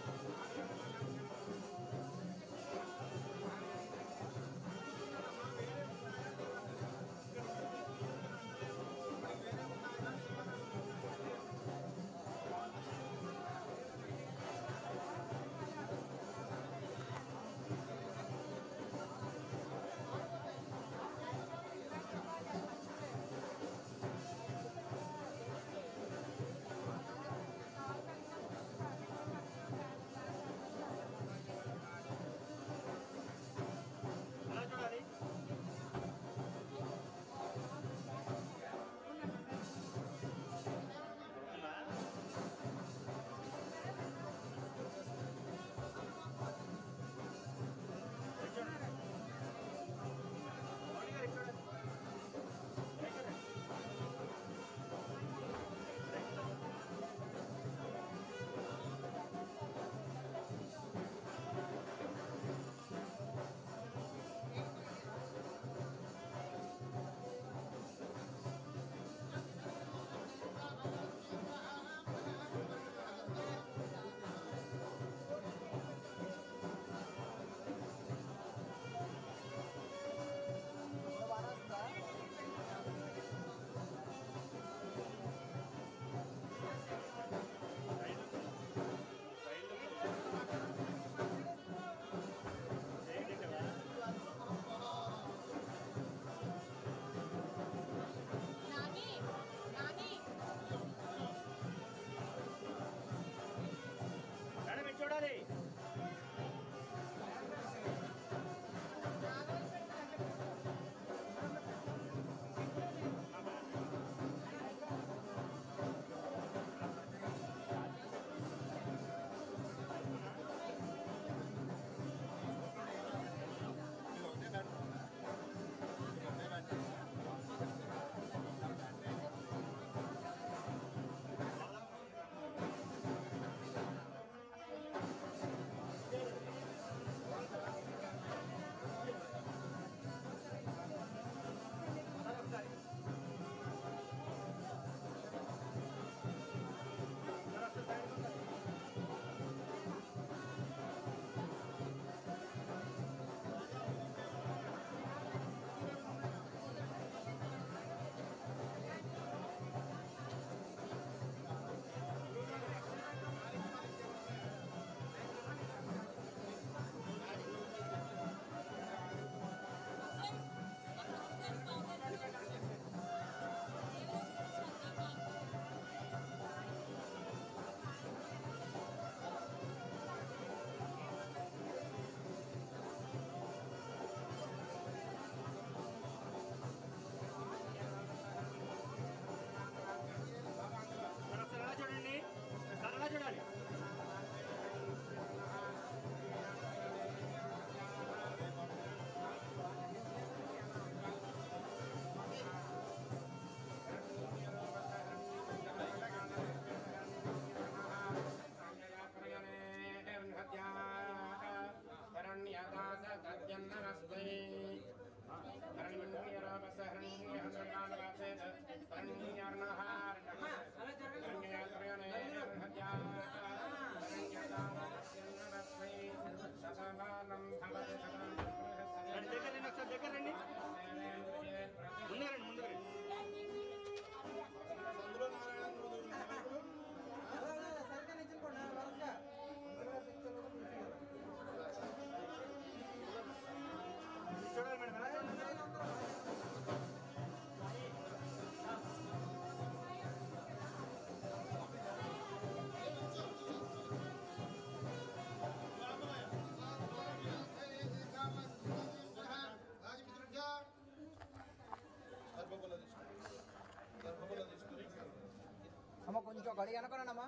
గడి అనుకున్నానమ్మా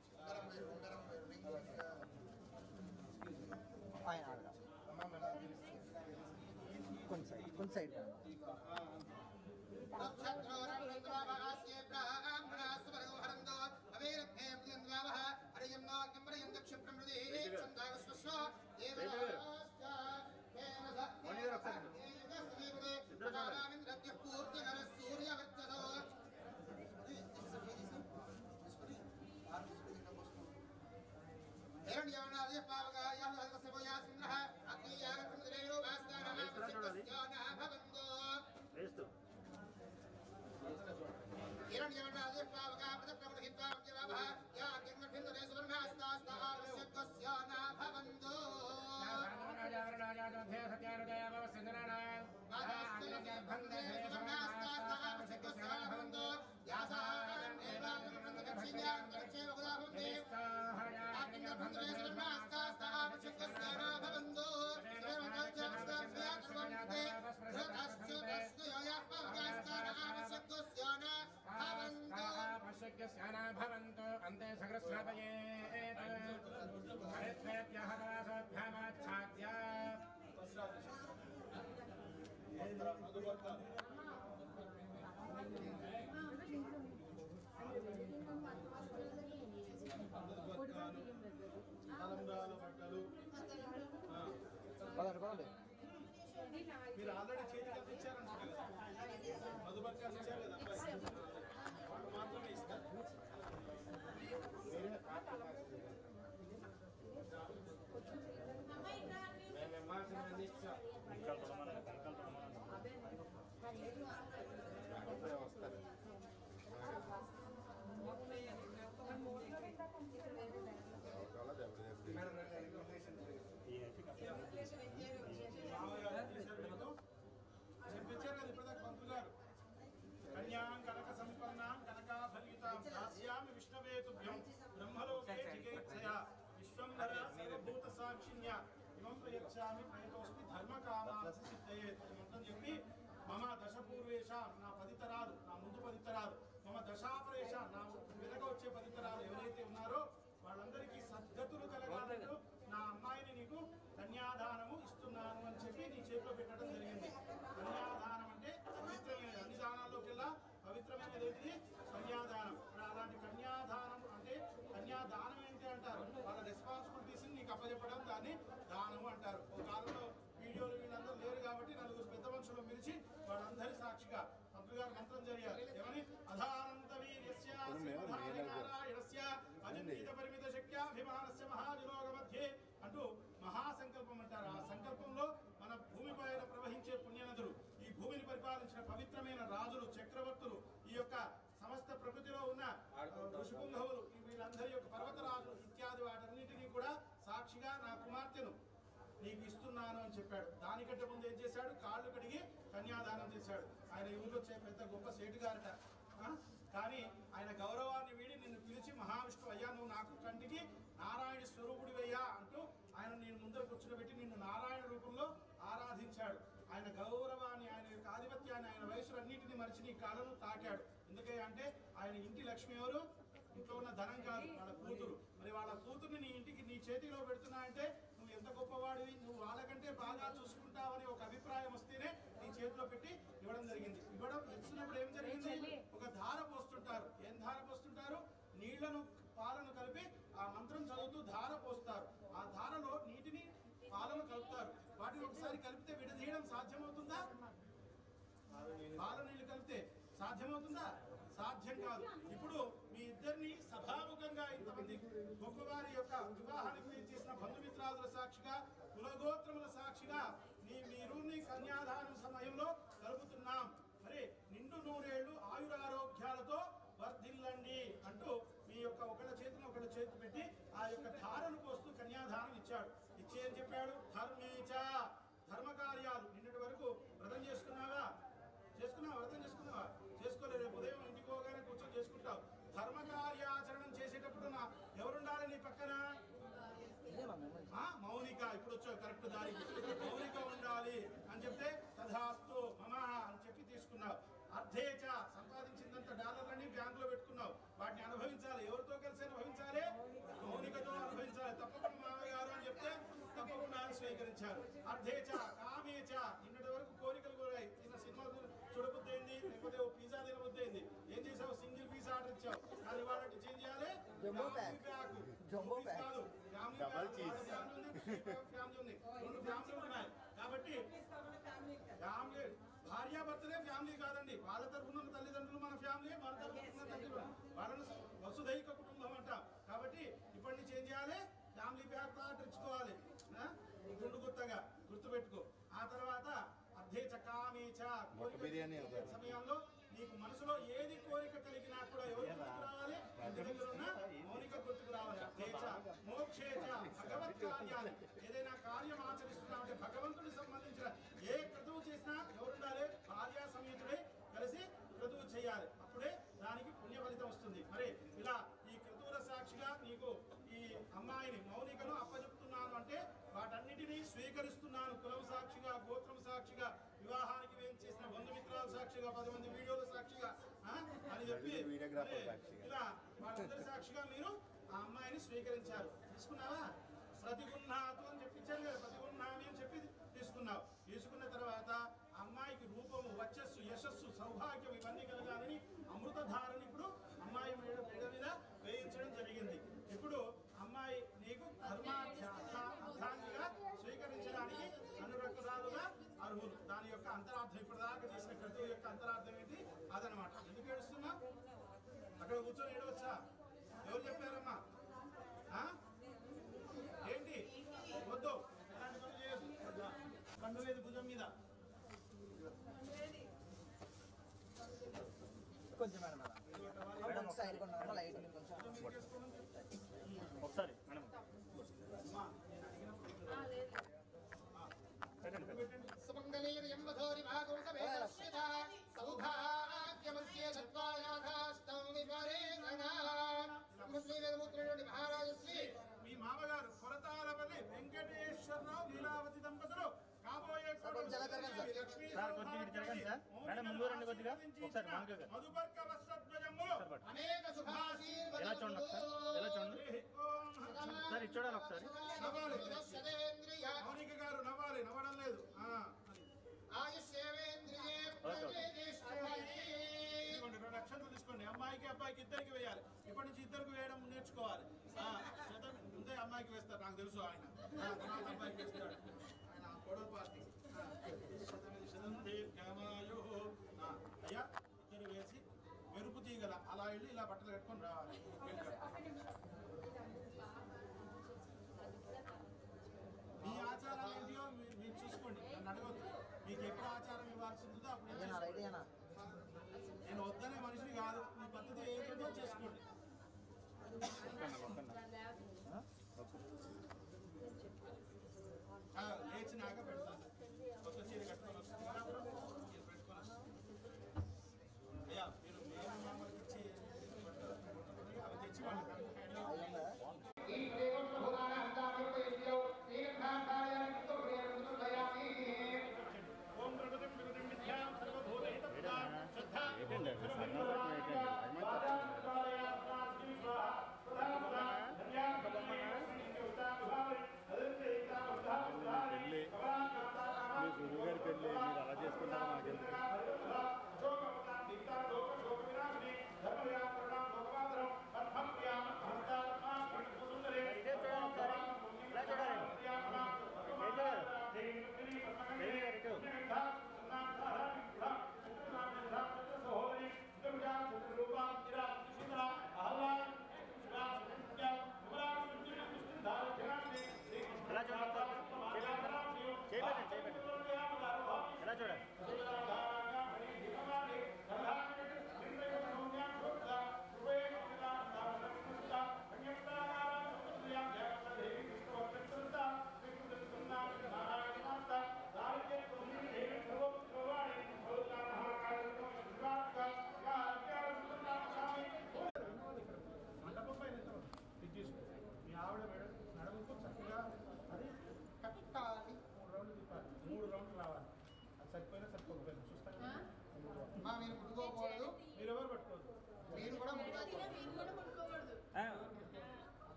ఆయన ఆడగా కొంచెం సైడ్ కొంచెం సైడ్ వేస్తూ భవంతు అంతే సహస్రాపయేత్ హరిత్వేభ్యः పరాసోభ్యామాచ్ఛాద్య తలంబ్రాల బట్టలు ఆ, పదండి పదండి మీరు ఆల్రెడీ చేతికి ఇచ్చారంట కదా మధుబర్కాలు ఇచ్చారు కదా అబ్బాయి వాళ్ళు మాత్రమే ఇస్తారు మీరే మేము ఇమ్మాల్సిన అన్ని ఇచ్చాం ఇంకా పడమని ఇంకా పడమని అప్పుడే వస్తారు చెప్పించారు కదా ఇప్పటిదాకా పంతులు గారు కన్యాం కనక సంపన్నాం కనకాఫలితాం దాస్యామి విష్ణవేతుభ్యం బ్రహ్మలోకే జిగేచ్ఛయ విశ్వంభర సర్వభూత సాక్షిణ్య ఇమం ప్రయచ్చామి ప్రయతోస్మి ధర్మకామాసి సిద్ధయే మొత్తం చెప్పి మమ దశపూర్వేష నా పదితరాలు నా ముందు పదితరాలు మమ దశాపరేష నా వెనక వచ్చే పదితరాలు ఎవరైతే ఉన్నారో వాళ్ళందరికీ సద్గతులు కలగాలంటూ నా అమ్మాయిని నీకు కన్యాదానము ఇస్తున్నాను అని చెప్పి నీ చేతిలో పెట్టడం జరిగింది కన్యాదానం అంటే పవిత్రమైనది అన్ని దానాల్లోకెల్లా పవిత్రమైనది ఏంటిది కన్యాదానం మరి అలాంటి కన్యాదానం అంటే కన్యాదానం ఏంటి అంటారు వాళ్ళ రెస్పాన్సిబిలిటీస్ నీకు అప్పచెప్పడం దాన్ని దానము అంటారు ఒక కాలంలో వీడియోలు వీళ్ళందరూ లేరు కాబట్టి నలుగురు పెద్ద మనుషులు పిలిచి వాళ్ళందరి సాక్షిగా పంతులు గారు మంత్రం జరిగారు ఏమని అధానంత వీర్యస్య సింహధారి నారాయణస్య అజంతీత పరిమిత శక్యాభిమానస్య మహాజలోగ మధ్యే అంటూ మహాసంకల్పం అంటారు ఆ సంకల్పంలో మన భూమిపైన ప్రవహించే పుణ్యనదులు ఈ భూమిని పరిపాలించిన పవిత్రమైన రాజులు చక్రవర్తులు ఈ యొక్క సమస్త ప్రకృతిలో ఉన్న ఋషిపుంగవులు ఈ వీళ్ళందరి యొక్క పర్వతరాజులు ఇత్యాది వాటన్నిటినీ కూడా సాక్షిగా నా కుమార్తెను నీకు ఇస్తున్నాను అని చెప్పాడు దానికంటే ముందు ఏం చేశాడు కాళ్ళు కడిగి కన్యాదానం చేశాడు ఆయన ఈ ఊళ్ళో చే- పెద్ద గొప్ప సేటుగారట ఆ? కానీ ఆయన గౌరవాన్ని వీడి నిన్ను పిలిచి మహావిష్ణువు అయ్యా నువ్వు నాకు కంటికి నారాయణ స్వరూపుడివయ్యా అంటూ ఆయన నేను ముందర కూర్చునబెట్టి నిన్ను నారాయణ రూపంలో ఆరాధించాడు ఆయన గౌరవాన్ని ఆయన యొక్క ఆధిపత్యాన్ని ఆయన వయసులన్నింటినీ మరిచి నీ కాళ్ళను తాకాడు ఎందుకే అంటే ఆయన ఇంటి లక్ష్మి ఎవరు ఇంట్లో ఉన్న ధనం కాదు వాళ్ళ కూతురు మరి వాళ్ళ కూతుర్ని నీ ఇంటికి నీ చేతిలో పెడుతున్నా అంటే నువ్వు ఎంత గొప్పవాడివి నువ్వు వాళ్ళకంటే బాగా చూసుకుంటావని ఒక అభిప్రాయం వస్తేనే నీ చేతిలో పెట్టి ఇవ్వడం జరిగింది ఇవ్వడం ఇచ్చినప్పుడు ఏం జరిగింది ఒక ధార పోస్తుంటారు ఏం ధార పోస్తుంటారు నీళ్లను పాలను కలిపి ఆ మంత్రం చదువుతూ ధార పోస్తారు ఆ ధారలో నీటిని పాలను కలుపుతారు వాటిని ఒకసారి కలిపితే విడదీయడం సాధ్యమవుతుందా పాల నీళ్లు కలిపితే సాధ్యమవుతుందా సాధ్యం కాదు ఇప్పుడు మీ ఇద్దరిని సభాముఖంగా ఇంతమంది గొప్పవారి యొక్క వివాహానికి మీరు చేసిన బంధుమిత్రాదుల సాక్షిగా కులగోత్రముల సాక్షిగా నీ మీరు నీ కన్యాదానం సమయంలో కలుపుతున్నాం మరి నిండు నూరేళ్లు ఆయురారోగ్యాలతో వర్ధిల్లండి అంటూ మీ యొక్క ఒకళ్ళ చేతిని ఒకళ్ళ చేతి పెట్టి ఆ యొక్క ధారను పోస్తూ కన్యాదానం ఇచ్చాడు ఇచ్చి ఏం చెప్పాడు ధర్మేచ ధర్మ కార్యాలు నిన్నటి వరకు వ్రతం చేసుకున్నావా చేసుకున్నావా వ్రతం చేసుకున్నావా చేసుకోలేదు రేపు ఉదయం ఇంటికి పోగానే కూర్చొని చేసుకుంటావు ధర్మ కార్యాచరణం చేసేటప్పుడు నా ఎవరుండాలి నీ పక్కన ఆ, మౌనిక ఇప్పుడు వచ్చావు కరెక్ట్ దారికి మౌనిక ఉండాలి అని చెప్తే తథాస్తు మమ అని చెప్పి తీసుకున్నావు అర్ధేచ సంపాదించిందంత డాలర్లని బ్యాంకులో పెట్టుకున్నావు వాటిని అనుభవించాలి ఎవరు స్వీకరించారు అర్ధేచ కామేచ నిన్నటి వరకు కోరికలు కోరాయి చిన్న సినిమా చూడబుద్ధి అయింది లేకపోతే ఓ పిజ్జా తినబుద్ధి అయింది ఏం చేసావు సింగిల్ పీస్ ఆర్డర్ ఇచ్చావు కానీ వాళ్ళకి చేంజ్ చేయాలి Jumbo family pack. Pack Jumbo Two piece pack. కాదు family Double pack. cheese. Family ఉంది ఫ్యామిలీ ఉంది రెండు ఫ్యామిలీలు ఉన్నాయి కాబట్టి ఫ్యామిలీ భార్యాభర్తలే ఫ్యామిలీ కాదండి వాళ్ళ తరఫున ఉన్న తల్లిదండ్రులు మన ఫ్యామిలీ మన తరఫున ఉన్న తల్లిదండ్రులు వాళ్ళను వసుదైక కుటుంబం అంటాం కాబట్టి ఇప్పటి నుంచి ఏం చేయాలి ఫ్యామిలీ ప్యాక్ ఆర్డర్ ఇచ్చుకోవాలి ఆ? గుండు గుత్తగా గుర్తుపెట్టుకో ఆ తర్వాత అర్ధే చకామేచ కోరిక బిర్యానీ తీర్చే సమయంలో నీకు మనసులో ఏది కోరిక కలిగినా కూడా ఎవరు గుర్తుకు రావాలి ఇంటి దగ్గర ఉన్న మౌనిక గుర్తుకు రావాలి అర్ధేచ మోక్షేచ భగవత్ కార్యాలు ఏదైనా కార్యం ఆచరిస్తున్నామంటే భగవంతుడికి సంబంధించిన ఏ క్రతువు చేసినా ఎవరుండాలి భార్యా సమేతుడై కలిసి క్రతువు చేయాలి అప్పుడే దానికి పుణ్య ఫలితం వస్తుంది మరి ఇలా ఈ క్రతువుల సాక్షిగా నీకు ఈ అమ్మాయిని మౌనికను అప్పచెప్తున్నాను అంటే వాటన్నిటినీ స్వీకరిస్తున్నాను కులం సాక్షిగా గోత్రం సాక్షిగా వివాహానికి వేం చేసిన బంధుమిత్రాల సాక్షిగా పది మంది వీడియోల సాక్షిగా ఆ, అని చెప్పి వీడియోగ్రాఫర్ మరి సాక్షిగా. ఇలా వాళ్ళందరి సాక్షిగా మీరు ఆ అమ్మాయిని స్వీకరించారు తీసుకున్నావా ప్రతిగుణాతు అని చెప్పించాను కదా ప్రతిగుణామి అని చెప్పి తీసుకున్నావు తీసుకున్న తర్వాత అమ్మాయికి రూపము వచ్చస్సు యశస్సు సౌభాగ్యం ఇవన్నీ కలగాలని అమృతధారని ఇప్పుడు అమ్మాయి మేడ మేడ మీద వేయించడం జరిగింది ఇప్పుడు అమ్మాయి నీకు ధర్మార్థాంగిగా స్వీకరించడానికి అనురక్తదారుగా అర్హులు దాని యొక్క అంతరార్థం ఇప్పటిదాకా చేసిన క్రతువు యొక్క అంతరార్థం ఏంటి అదనమాట ఎందుకు ఏడుస్తున్నా అక్కడ కూర్చొని ఏడవచ్చా ఎవరు చెప్పారమ్మా ఆ? ఏంటి వద్దు ఇలాంటి పనులు చేయొద్దు కండు లేదు భుజం మీద కొంచెం మేడం మేడం ఒక సైడ్ కొన్నాను లైట్ కొంచెం ఒకసారి మేడం అమ్మా నేను అడిగినప్పుడు ఆ, లేదు పెట్టండి పెట్టండి సుమంగళీర్యం వధోరి భాగం సమేత సౌభాగ్యమస్య దత్వాయాథాస్తం విపరేణనా ముస్లిమేదముత్రుడి మహారాజశ్రీ మీ మామగారు కొరతాలపల్లి వెంకటేశ్వరరావు లీలావతి దంపతులు కాబోయే కోడలు కొంచెం జరగండి సార్. లక్ష్మీ సార్, కొద్దిగా ఇటు జరగండి సార్. మేడం, ముందు రండి కొద్దిగా. ఒకసారి మనకు గారు. మధుపర్క వస్త్రధ్వజములు సార్, పట్టు. అనేక శుభాశీర్వదములు ఎలా చూడండి ఒకసారి ఎలా చూడండి సార్ ఇది చూడాలి ఒకసారి నవ్వాలి సదేంద్రియ మౌనిక గారు నవ్వాలి నవ్వడం లేదు ఆ, అది. ఆయుష్యేవేంద్రియే ఓకే, ఓకే. తీసుకోండి రెండు అక్షంతలు తీసుకోండి అమ్మాయికి అబ్బాయికి ఇద్దరికి వేయాలి ఇప్పటి నుంచి ఇద్దరికి వేయడం నేర్చుకోవాలి ఆ, శతం ముందే అమ్మాయికి వేస్తారు నాకు తెలుసు ఆయన ఆ, తర్వాత అబ్బాయికి వేస్తాడు ఆయన గొడవ పార్టీ ఆ, శతమిది శతం దీర్ఘమాయు. ఆ, అయ్యా ఇద్దరు వేసి మెరుపు తీగల అలా వెళ్ళి ఇలా బట్టలు కట్టుకొని రావాలి మీ ఆచారాలు ఏంటియో మీరు మీరు చూసుకోండి నన్ను అడగొద్దు మీకు ఎప్పుడు ఆచారం ఇవ్వాల్సి ఉంటుందో అప్పుడు ఏం ఇదేనా రైట్ చేసుకోండి. ఇదేనా నేను వద్దనే మనిషిని కాదు మీ పద్ధతి ఏదో చేసుకోండి ఆ, లేచినాక పెడతాను కొత్త చీర కట్టుకొని వస్తుంది కదా అప్పుడు మీరు పెట్టుకొని వస్తుంది అయ్యా మీరు మేము మామూలుగా ఇచ్చి అవి తెచ్చి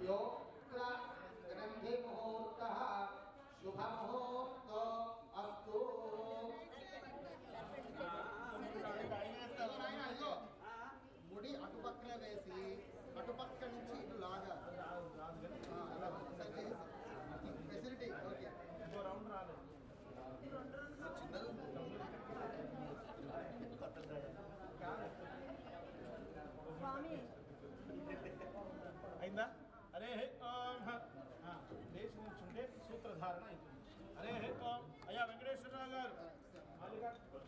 योऽत्र ग्रन्थिमुहूर्तः शुभमुहूर्तो अस्तु నాయనా, ఇదిగో. ముడి అటుపక్కన వేసి అటుపక్క నుంచి ఇటు లాగా ఆ, అలా సెట్ చేసి. ఫెసిలిటీ ఓకే స్వామి అయిందా అరే హే ఓం హ. ఆ, లేచి నిల్చుంటే సూత్రధారణ అవుతుంది అరే హే ఓం అయ్యా వెంకటేశ్వరరావు గారు మాలిగా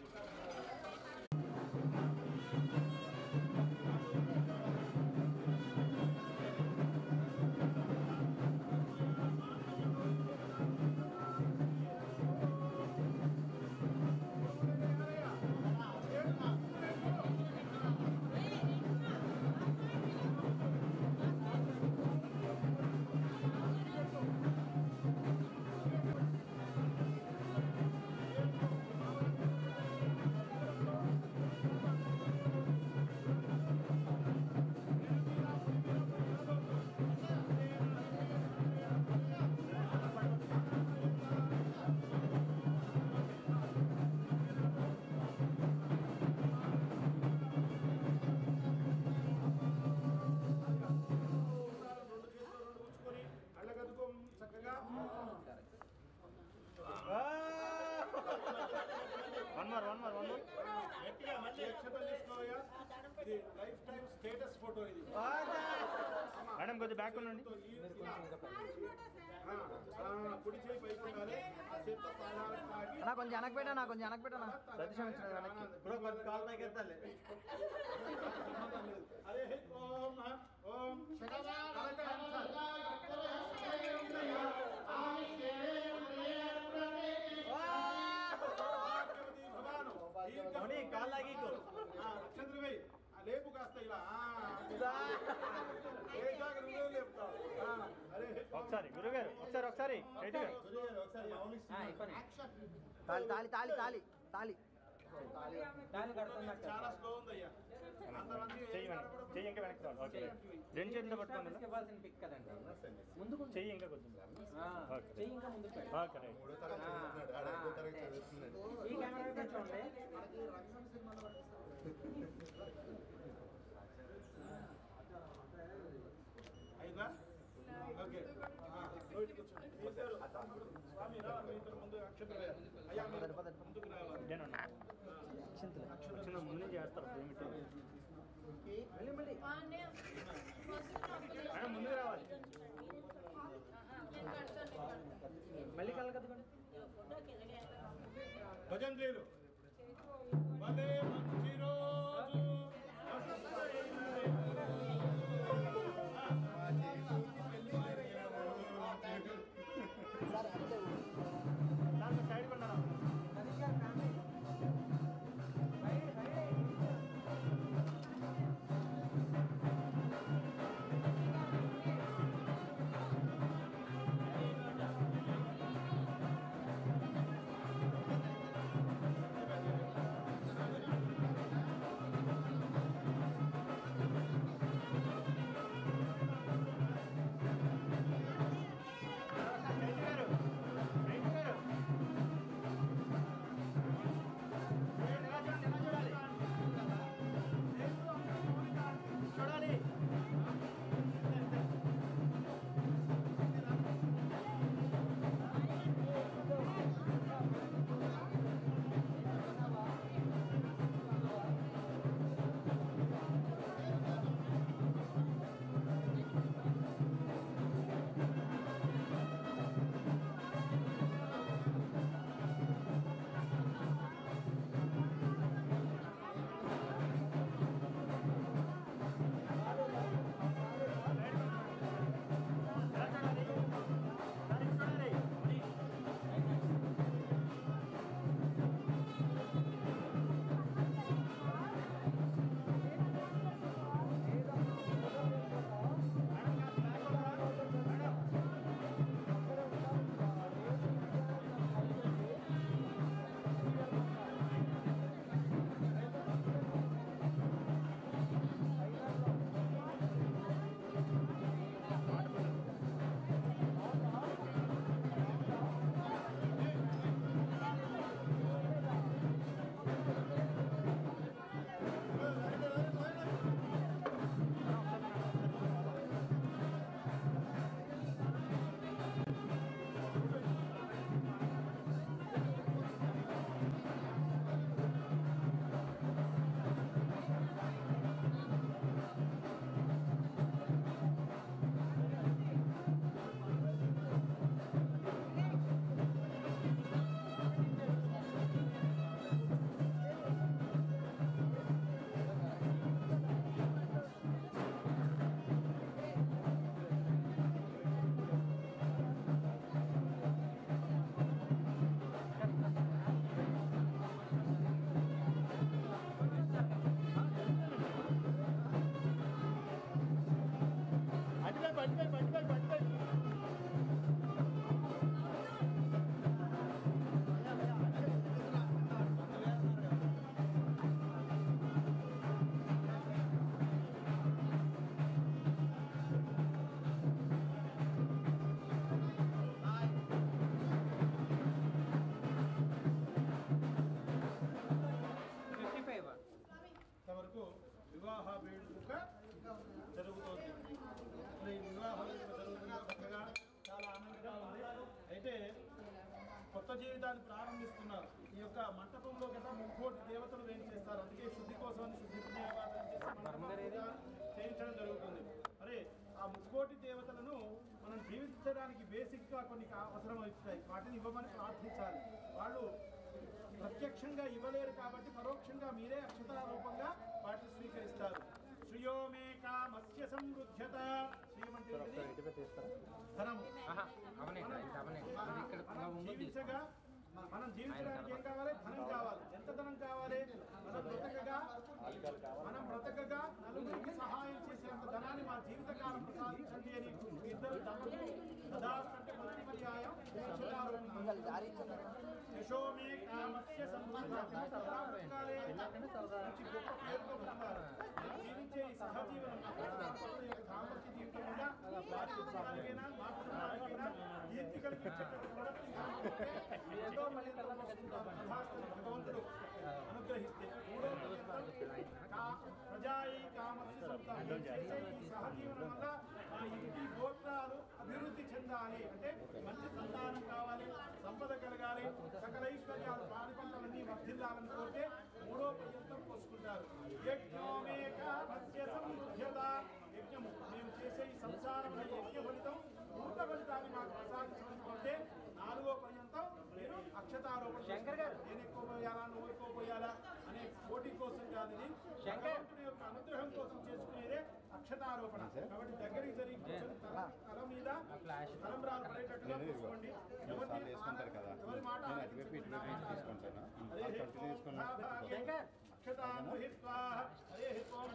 రెండు చేతులు రెండు ఉంచుకొని అళ్ళగదుకో చక్కగా one more one more one more గట్టిగా మళ్ళీ అక్షతలు తీసుకోవయ్యా ఇది లైఫ్ టైం స్టేటస్ ఫోటో ఇది మేడం కొంచెం బ్యాక్ ఉండండి ఈ- ఇలా. ఆ, ఆ, కుడి చేయి పైకి ఉండాలి ఆ చేతితో పాదాలకు తాకి అన్నా కొంచెం వెనక్కి పెట్టా కొంచెం వెనక్కి పెట్టా సతీశం ఇచ్చిన వెనక్కి బ్రో కొంచెం కాల్ పైకి ఎత్తాలి అరే హే ఓం హ, ఓం మణి, కాలు లాగీకు. నక్షత్రం వేయి ఆ, లేపు కాస్త ఇలా ఆ, ఏ జాగ నువ్వే లేపుతావు ఆ, అరే హే ఓం. ఒకసారి గురుగారు ఒకసారి ఒకసారి రైట్గా గురుగారు, ఒకసారి మౌనికి తాలి తాలి తాలి తాలి తాలి తాలి చాలా స్లో ఉందయ్యా అంతమంది చెయ్యి వెనక్కి చెయ్యి ఇంకా వెనక్కి రావాలి ఓకే రెండు చేతులతో పట్టుకోండి ఇవ్వాల్సిన పిక్ కదండి ముందు కొంచెం చెయ్యి ఇంకా కొంచెం ఆ, ఓకే. చెయ్యి ఇంకా ముందుకు పెట్టు. ఓకే రైట్ ఈ కెమెరా వైపు చూడండి అయిందా ఓకే ఆ, రోహిత్ కూర్చోండి. మీ పేరు? స్వామి రా మీ ఇద్దరు ముందు అక్షతలు వేయాలి. అయ్యా మీరు ముందుకు రావాలి ఇదేనండి వచ్చిన ముందు చేస్తారు ఏమిటి మళ్ళీ మళ్ళీ మేడం ముందుకు రావాలి మళ్ళీ కళ్ళు కదుకోండి భజంత్రీలు భలే మంచి రోజు జీవితాన్ని ప్రారంభిస్తున్నారు ఈ యొక్క మంటపంలో కదా ముక్కోటి దేవతలు వేం చేస్తారు అందుకే శుద్ధి కోసం శుద్ధి పుణ్యావాదం చేసి మంటపం పూజ చేయించడం జరుగుతుంది మరి ఆ ముక్కోటి దేవతలను మనం జీవించడానికి బేసిక్గా కొన్ని కా- అవసరం అవుతాయి వాటిని ఇవ్వమని ప్రార్థించాలి వాళ్ళు ప్రత్యక్షంగా ఇవ్వలేరు కాబట్టి పరోక్షంగా మీరే అక్షతల రూపంగా వాటిని స్వీకరిస్తారు శ్రియో మే కామస్య సమృద్ధ్యత శ్రీయం అంటే ఏంటిది? ధనం అవనే ఇంకా అవనే ఇది ఇక్కడ నా ముందు జీవించగా మనం జీవించడానికి ఏం కావాలి ధనం కావాలి ఎంత ధనం కావాలి మనం బ్రతకగా మనం బ్రతకగా నలుగురికి సహాయం చేసేంత ధనాన్ని మా జీవితకాలం ప్రసాదించండి అని ఈ ఇద్దరు దంపతులు తదాస్తంటే మొదటి పర్యాయం యశోమే కామస్య సంబంధం సదా బ్రతకాలి. మంచి గొప్ప పేరుతో బ్రతకాలి. నేను జీవించే ఈ సహజీవనం నా దంపతుల యొక్క దాంపత్య జీవితం కూడా వారి కుటుంబానికైనా మా కుటుంబానికైనా కీర్తి కలిగించేటట్టు ప్రవర్తించాలంటే ఎంతో మర్యాదలు వస్తుంటారు. తథాస్తు భగవంతుడు అనుగ్రహిస్తే మూడో పర్యంతం కా- ప్రజాయి కామస్య సంతానం. నేను చేసే ఈ సహజీవనం వల్ల మా ఇంటి గోత్రాలు అభివృద్ధి చెందాలి అంటే మంచి సంతానం కావాలి సంపద కలగాలి సకల ఐశ్వర్యాలు పాడి పంటలన్నీ వర్ధిల్లాలని కోరితే మూడో పర్యంతం పోసుకుంటారు యజ్ఞోమే కామస్య సమృద్ధ్యత యజ్ఞము మేము చేసే ఈ సంసారం అనే యజ్ఞ ఫలితం పూర్ణ ఫలితాన్ని మాకు ప్రసాదించడం కోరితే నాలుగో పర్యంతం మీరు అక్షతారోపణ శంకర్ గారు నేను ఎక్కువ పోయాలా నువ్వు ఎక్కువ పోయాలా అనే పోటీ కోసం కాదు ఇది భగవంతుని యొక్క అనుగ్రహం కోసం చేసుకునేదే అక్షతారోపణ కాబట్టి దగ్గరికి జరిగి కూర్చొని తల- తల మీద తలంబ్రాలు పడేటట్టుగా చూసుకోండి ఎవరిని వేసుకుంటారు కదా ఎవరి మాట నేను అటువైపు ఇటువైపు నుంచి తీసుకుంటాను హరే కంటిన్యూ తీసుకున్నా అక్షతాన్ గృహీత్వా హరే ఓం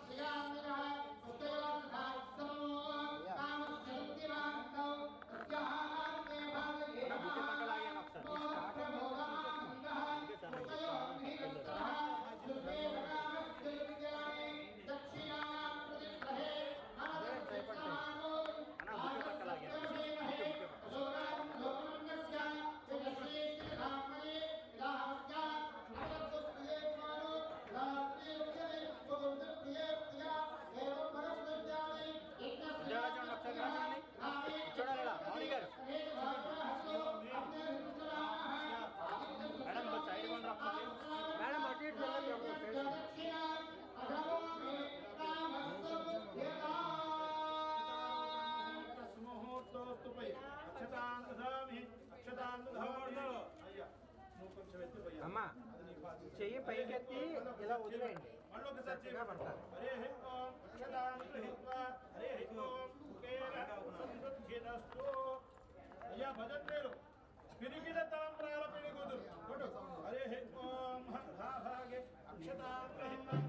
మేడం అటు ఇటు చూడండి ఒక సుముహూర్తోస్తుపై అక్షతాన్ దదామి అక్షతాన్ దదామి అయ్యా నువ్వు కొంచెం ఎత్తిపోయా అమ్మా చెయ్యి పైకెత్తి ఇలా వదిలేయండి మళ్ళీ ఒకసారి చేయ హరే ఓం అక్షతాన్ గృహీత్వా హరే ఓం ముఖేన సంతృప్తిరస్తు అయ్యా భజన్లేరు పిరిగిన తామ్రాల పిడిగుదురు కొడు హరే ఓం భాగే అక్షతాన్ గృహీత్వా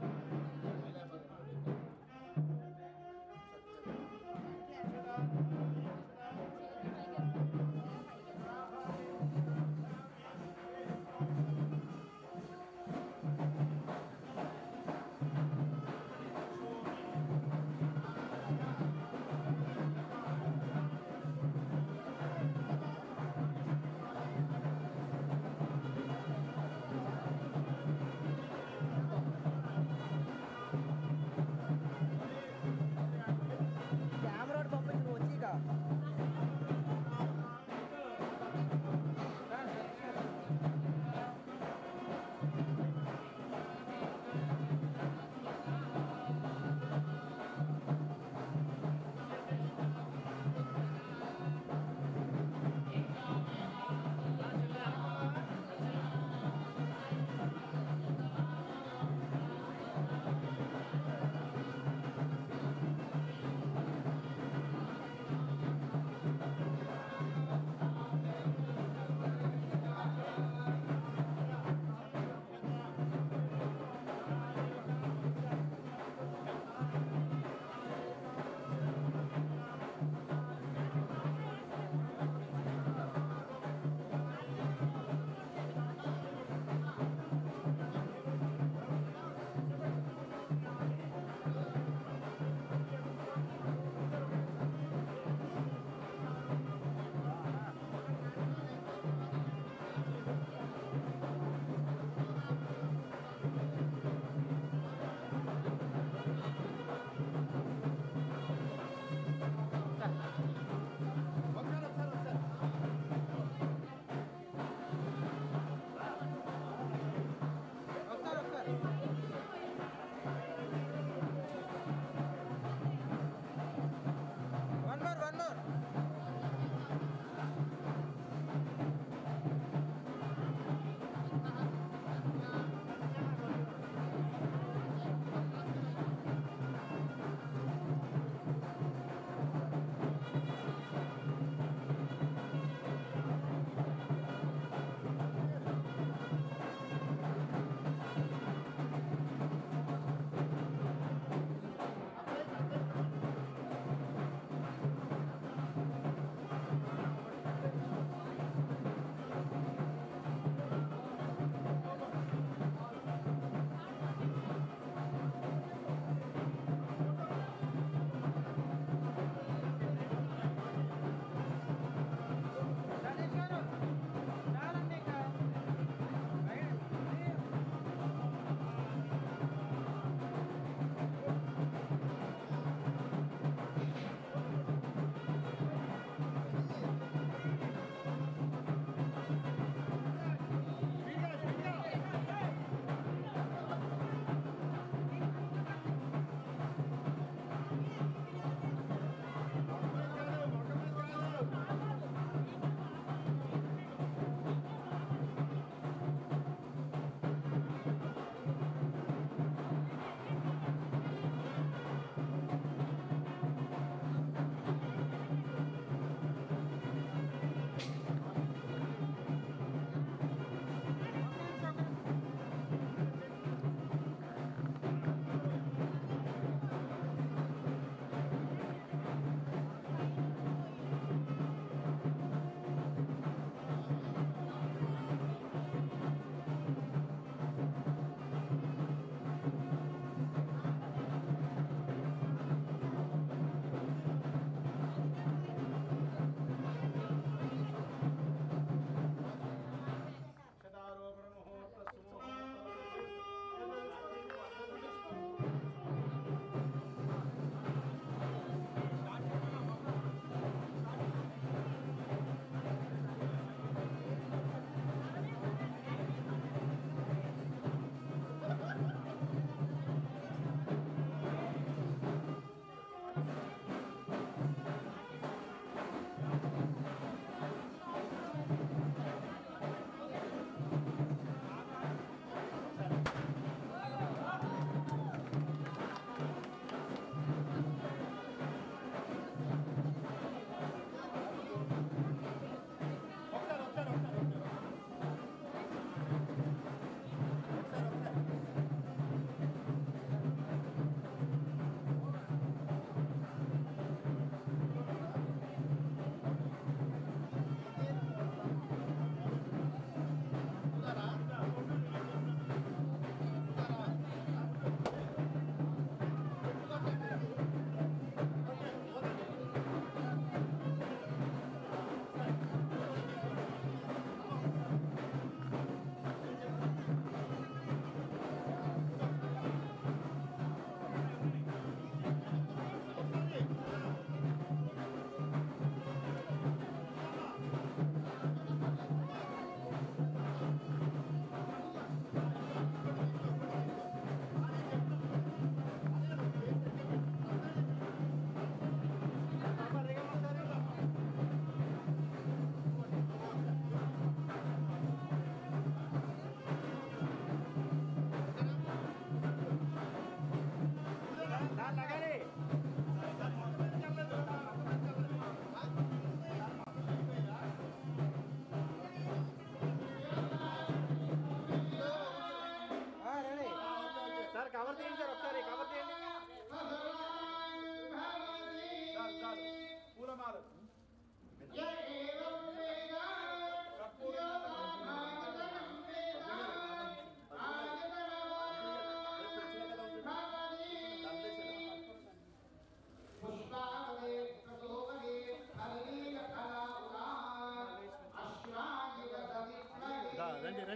శ్రీ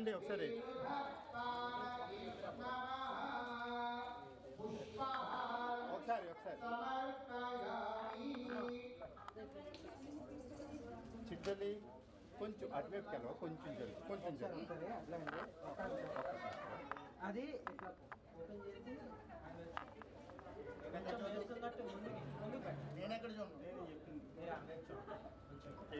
రండి ఒకసారి ఒకసారి ఒకసారి చిట్టలి కొంచెం అటువైపుకి వెళ్ళవు కొంచెం జరుగు కొంచెం జరుగు సరే అట్లా అండి ఒక అది ఇట్లా ఓపెన్ చేసి కొంచెం వేస్తున్నట్టు ముందుకి ముందుకు పెట్టండి. నేను ఎక్కడ చూడండి మీరు అన్నీ చూడండి.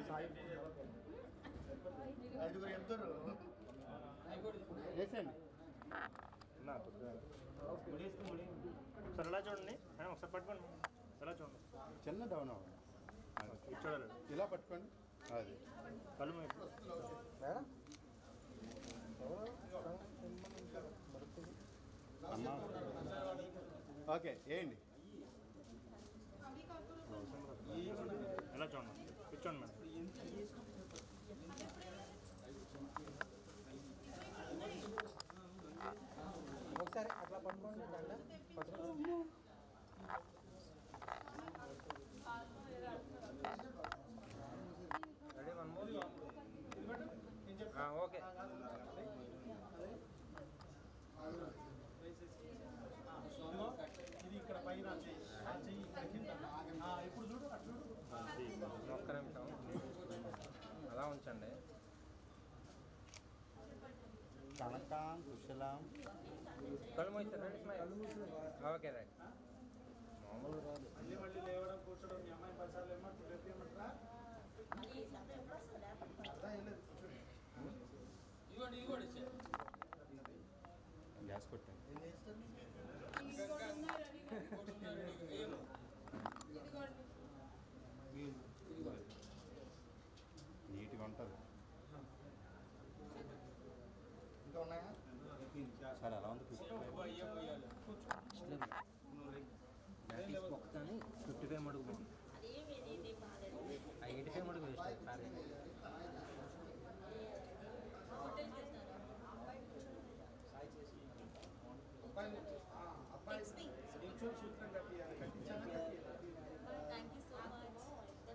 ఐదుగురు వెళ్తారు వేసేయండి నా కొద్దిగా సార్ ఎలా చూడండి ఆ, ఒకసారి పట్టుకోండి ఎలా చూడండి చిన్న డౌన్ అవ్వండి ఇది చూడాలి ఇలా పట్టుకోండి అది కళ్ళు మూయండి. మేడం అమ్మా ఓకే వేయండి ఎలా చూడండి కూర్చోండి మేడం ఒకసారి అట్లా పట్టుకోండి దండ పట్టుకోండి రెడీ వన్ మోర్ ఓకే ఇది ఇక్కడ పైన చెయ్యి ఆ చెయ్యి ఇక్కడ కింద ఆ, ఇప్పుడు చూడు అటు చూడు ఒక్క నిమిషం అలా ఉంచండి కనకాం కుశలం కళ్ళు మూస్తారు రండి స్మైల్ ఓకే రైట్ మామూలు రాదు మళ్ళీ మళ్ళీ లేవడం కూర్చోడం మీ అమ్మాయి పరిసరాలు ఏమంటారు రేపు ఏమంటారా అర్థం ఏం లేదు కూర్చోండి గ్యాస్ కొట్టండి నీట్గా ఉంటుంది ఇంకా ఉన్నాయా సరే అలా ఉంది ఒక్కని ఫిఫ్టీ ఫైవ్ మడుగు బాగుంది ఆ ఎయిటీ ఫైవ్ మడుగు వేస్ట్ సారీ అబ్బాయి ఆ, అబ్బాయి ఇంట్లో సూత్రం కట్టియాలి కట్టించాను thank you so much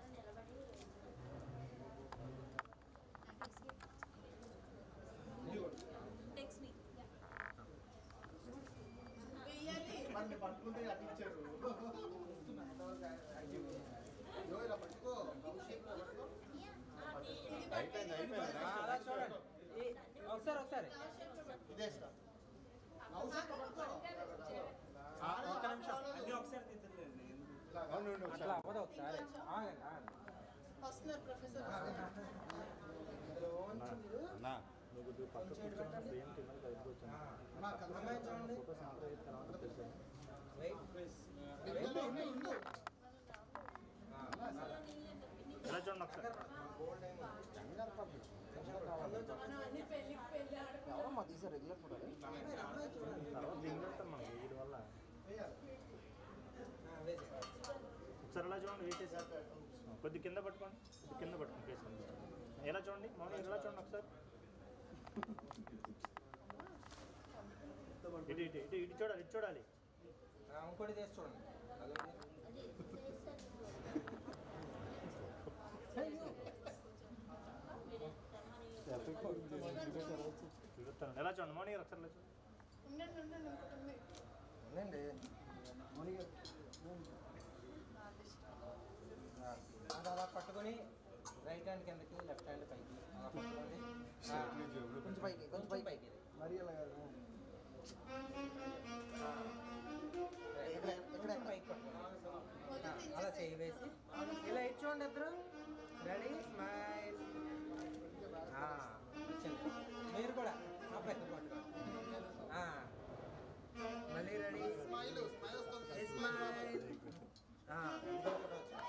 text మీ మన పట్టుకుంటే అటు ఇచ్చారు ఇదిగో ఇలా పట్టుకో రౌండ్ షేప్లో పట్టుకో అయిపోయింది అయిపోయింది అలా చూడండి ఈ- ఒకసారి ఒకసారి ఇదే ఇష్టం రౌండ్ షేప్లో పట్టుకో ఒక్క నిమిషం అవును అవును, అట్లా ఒకసారి అవ్వదు ఒకసారి ఆగండి ఆగండి వస్తున్నారు ప్రొఫెసర్ ఇందులోంచి మీరు అన్నా కొంచెం ఇటు పెట్టండి. ఆ, అమ్మా, కన్ను అమ్మాయి చూడండి వెయిట్ ఉండు, ఉండు, ఉండు. ఎలా చూడండి ఒకసారి ఎవరమ్మా తీసారు రెగ్యులర్ ఫోటో తర్వాత దిగుతాం మనం వీడి వల్ల ఒకసారి ఎలా చూడండి వెయిట్ చేసి కొద్ది కింద పట్టుకోండి కొద్ది కింద పట్టుకోండి ఫేస్ ఎలా చూడండి మౌని ఎలా చూడండి ఒకసారి ఇటు ఇటు ఇటు ఇటు చూడాలి ఇటు చూడాలి ఇంకోటి తీసి చూడండి అదొకటి చూస్తాను ఎలా చూడండి మౌని గారు ఒకసారి ఎలా చూడండి ఉండండి ఉండండి ఇంకోటి ఉంది ఉందండి అది అలా పట్టుకొని రైట్ హ్యాండ్ కిందకి లెఫ్ట్ హ్యాండ్ పైకి అలా పట్టుకోండి ఆ, కొంచెం పైకి కొంచెం పైకి పైకి మరీ అలా కాదు. ఇక్కడ ఇక్కడ పైకి పట్టుకోండి ఆ, అలా చేయి వేసి ఇలా ఇటు చూడండి ఇద్దరు రెడీ స్మైల్ వచ్చింది మీరు కూడా ఆ పెద్ద పట్టుకోండి ఆ, మళ్ళీ రెడీ స్మైల్ స్మైల్ వస్తుంది స్మైల్ ఇంకో ఫోటో వచ్చింది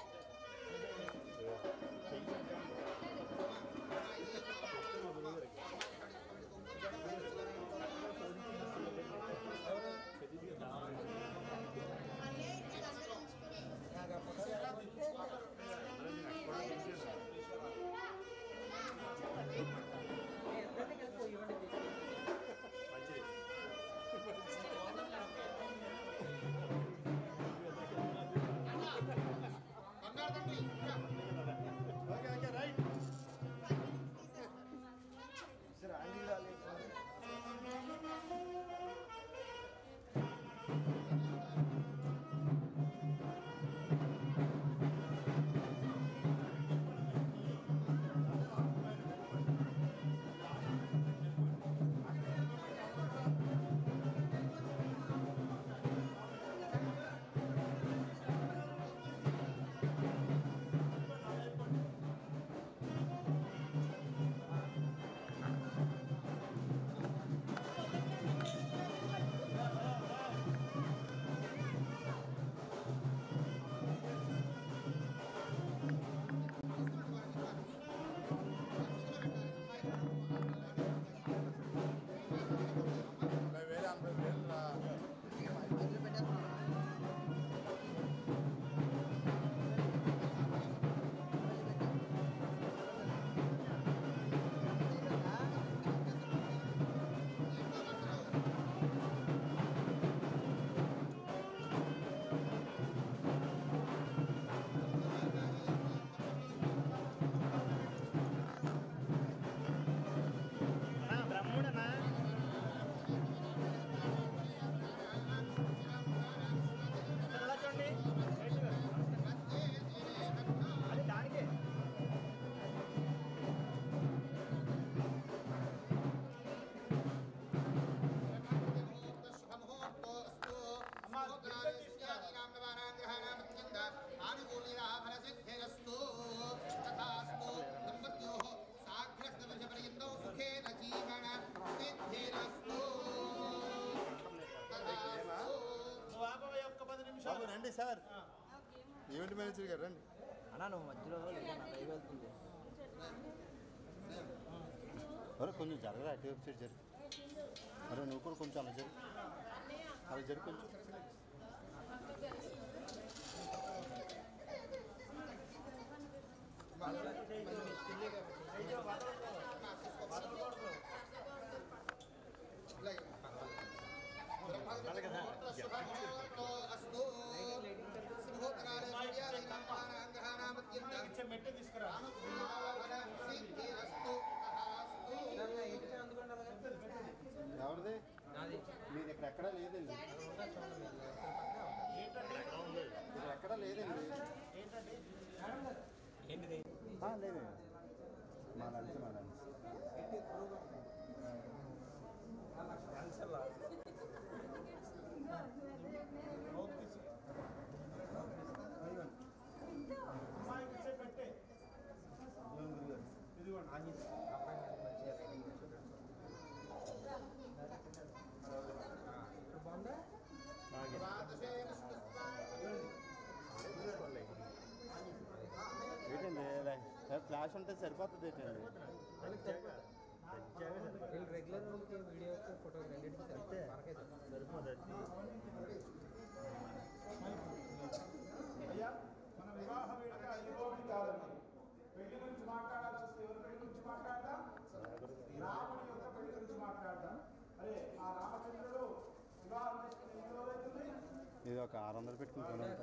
ఇద్దరిని కలిపి ఇవ్వండి తీసుకొని మంచిది బంగారు తండ్రి ఇంకా. ఓకే ఓకే రైట్ సరే అంగీలా లేకుండా సార్ ఈవెంట్ మేనేజర్ గారు రండి అన్నా నువ్వు మధ్యలో లేదా నా లైవ్ వెళ్తుంది అరే కొంచెం జరగరా అటు వైపు సైడ్ జరుగు అరే నువ్వు కూడా కొంచెం అలా జరుగు అలా జరుగు కొంచెం ఇచ్చే మెట్టు తీసుకురా ఎవరిది మీరు ఇక్కడ ఎక్కడా లేదండి ఇక్కడ ఎక్కడా లేదండి ఆ, లేదు మా లంచ్ మా లంచ్ అమ్మాయికి ఇచ్చే పెట్టే ఇదిగోండి ఏంటండి ఫ్లాష్ ఉంటే సరిపోతుంది ఏంటండి వీళ్ళు రెగ్యులర్ వీడియోస్ ఫోటోస్ రెండింటికి సరిపోతే మనకే సరిపోతుంది అయ్యా మన వివాహ వేడుక ఈ రోజు కాదండి పెళ్లి గురించి మాట్లాడాల్సి వస్తే ఎవరి పెళ్లి గురించి మాట్లాడదాం రాముడి యొక్క పెళ్లి గురించి మాట్లాడదాం అరే ఆ రామచంద్రుడు వివాహం చేసుకుని ఎన్ని రోజులు అవుతుంది ఇది ఒక ఆరు వందలు పెట్టుకుని కొనండి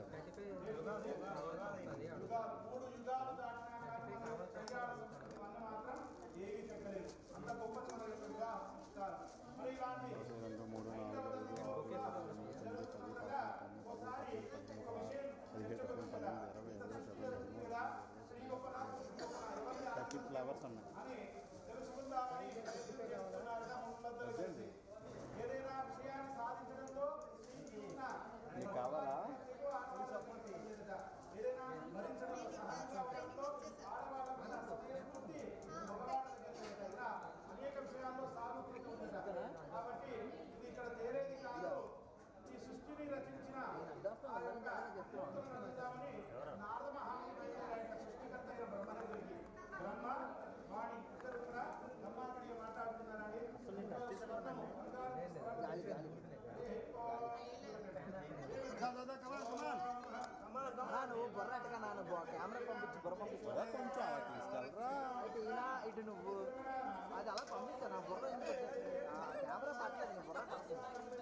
యుగాలు మూడు యుగాలు దాటినా కానీ మన కళ్యాణ సంస్కృతి వల్ల మాత్రం ఏమీ తగ్గలేదు అంత గొప్పది మన యొక్క వివాహ సంస్కారం మరి ఇలాంటి రెండు మూడు నాలుగు ఐదు ఆరు ఏడు ఎనిమిది తొమ్మిది పది పదకొండు పన్నెండు పదమూడు పదిహేను పద్దెనిమిది ఇరవై ఇరవై ఒకటి ఇరవై రెండు ఇరవై మూడు థర్టీ ఫ్లవర్స్ ఉన్నాయి అని తెలుసుకుందామని ఎదురు చేస్తున్నారుగా మనందరూ కలిసి. ఏదైనా విషయాన్ని సాధించడంలో శ్రీకృష్ణ నీకు కావాలా ఏదైనా భరించడంలో సహాయపడడంలో ఆడవాళ్ళ మీద సమయస్ఫూర్తి మగవాళ్ళకి కలిగే దగ్గర అనేక విషయాల్లో సారూప్యత ఉందట కాబట్టి ఇది ఇక్కడ తేలేది కాదు ఈ సృష్టిని రచించిన ఆ యొక్క కీర్తనను రచిద్దామని నారద మహాముని గారి యొక్క సృష్టికర్త అయిన బ్రహ్మదేవుడికి బ్రహ్మ వాణి ఇద్దరు కూడా బ్రహ్మాకుడిగా మాట్లాడుతున్నారని స్వర్ణము, బంగారం, స్వర్ణము, నువ్వు బొర్ర అట్టుగా నాన్న కెమెరా పంపించు బొర్ర పంపించు కొంచెం అలా తీసుకెళ్ళరా ఇటు ఇలా ఇటు నువ్వు అది అలా పంపించా నా బుర్ర ఎందుకు వచ్చేస్తుంది? ఆ కెమెరా పట్టలేదు నీ బుర్ర పడుతుంది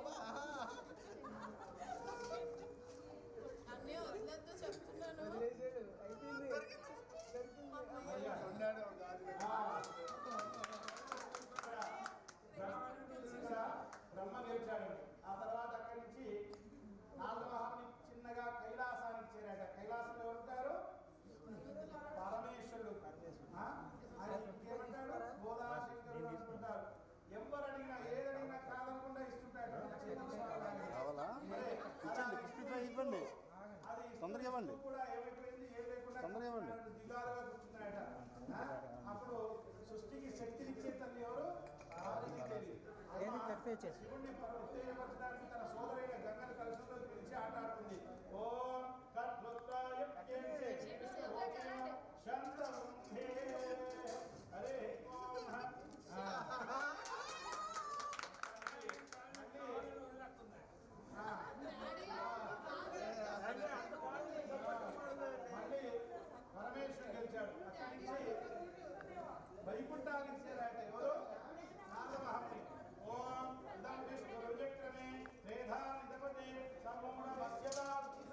అన్నీ వదిలేద్దు చెప్తున్నాను ఇక్కడ బ్రహ్మ లేచాడు ఆ తర్వాత అక్కడి నుంచి నాగమహాముని చిన్నగా కైలాసానికి చేరాట కైలాసంలో ఎవరుంటారు పరమేశ్వరుడు ఆ? ఆయన ఏమంటాడు బోధాశంకరుడు అనుకుంటారు ఎవరు అడిగినా ఏది అడిగినా కాదనకుండా ఇస్తుంటాడు మన చేతుల స్వామి. కావాలా మరి ఇచ్చండి ఫిఫ్టీ ఫైవ్ ఇవ్వండి అది తొందరగా ఇవ్వండి కూడా ఏమైపోయింది ఏం లేకుండా తొందరగా ఇవ్వండి. దిగాలుగా కూర్చున్నాయట ఆ? అప్పుడు సృష్టికి శక్తినిచ్చే తల్లి ఎవరు పార్వతీదేవి. శివుణ్ణి ఉత్తేజపరచడానికి తన సోదరైన గంగను కలుషంలో పిలిచి ఆట ఆడుతుంది ఓం కర్మృత్రాయ ప్రియంసే శాంతముంధే. హరే ఓం హ. ఆ. మళ్ళీ పరమేశ్వరుడు గెలిచాడు అక్కడి నుంచి వైకుంఠానికి చేరాట ఎవరు నాగమహర్షి ఓం ఇదం విష్ణు రుజక్రమే మేధా నిధపతే సమూఢ మత్స్యదా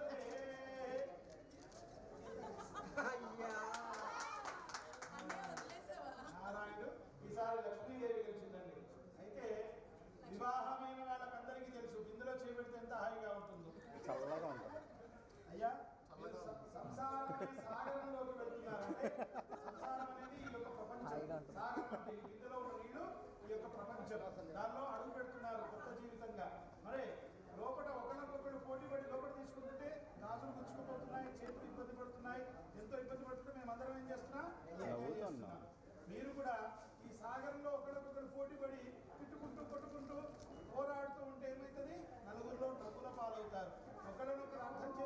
నారాయణుడు ఈసారి లక్ష్మీదేవి గెలిచిందండి అయితే వివాహమైన వాళ్ళకందరికీ తెలుసు ఇందులో చేపెడితే ఎంత హాయిగా ఉంటుందో చల్లగా ఉంటుంది అయ్యా మీరు స- సంసారం అనే సాగరంలోకి వెళ్తున్నారు అంటే సంసారం అనేది ఈ యొక్క ప్రపంచం సాగరం అంటే ఈ ఇందులో ఉన్న నీళ్లు ఈ యొక్క ప్రపంచం దానిలో అడుగు పెడుతున్నారు కొత్త జీవితంగా మరి లోపల ఒకరికొకరు పోటీ పడి లోపల తీసుకుంటుంటే గాజులు గుచ్చుకుపోతున్నాయి చేతులు ఇబ్బంది పడుతున్నాయి ఎంతో ఇబ్బంది పడుతుంటే మేమందరం ఏం చేస్తున్నాం ఎంజాయ్ నవ్వుతున్నాం. చేస్తున్నాం. మీరు కూడా ఈ సాగరంలో ఒకరికొకరు పోటీ పడి తిట్టుకుంటూ కొట్టుకుంటూ పోరాడుతూ ఉంటే ఏమవుతుంది నలుగురిలో డబ్బుల పాలవుతారు ఒకరినొకరు అర్థం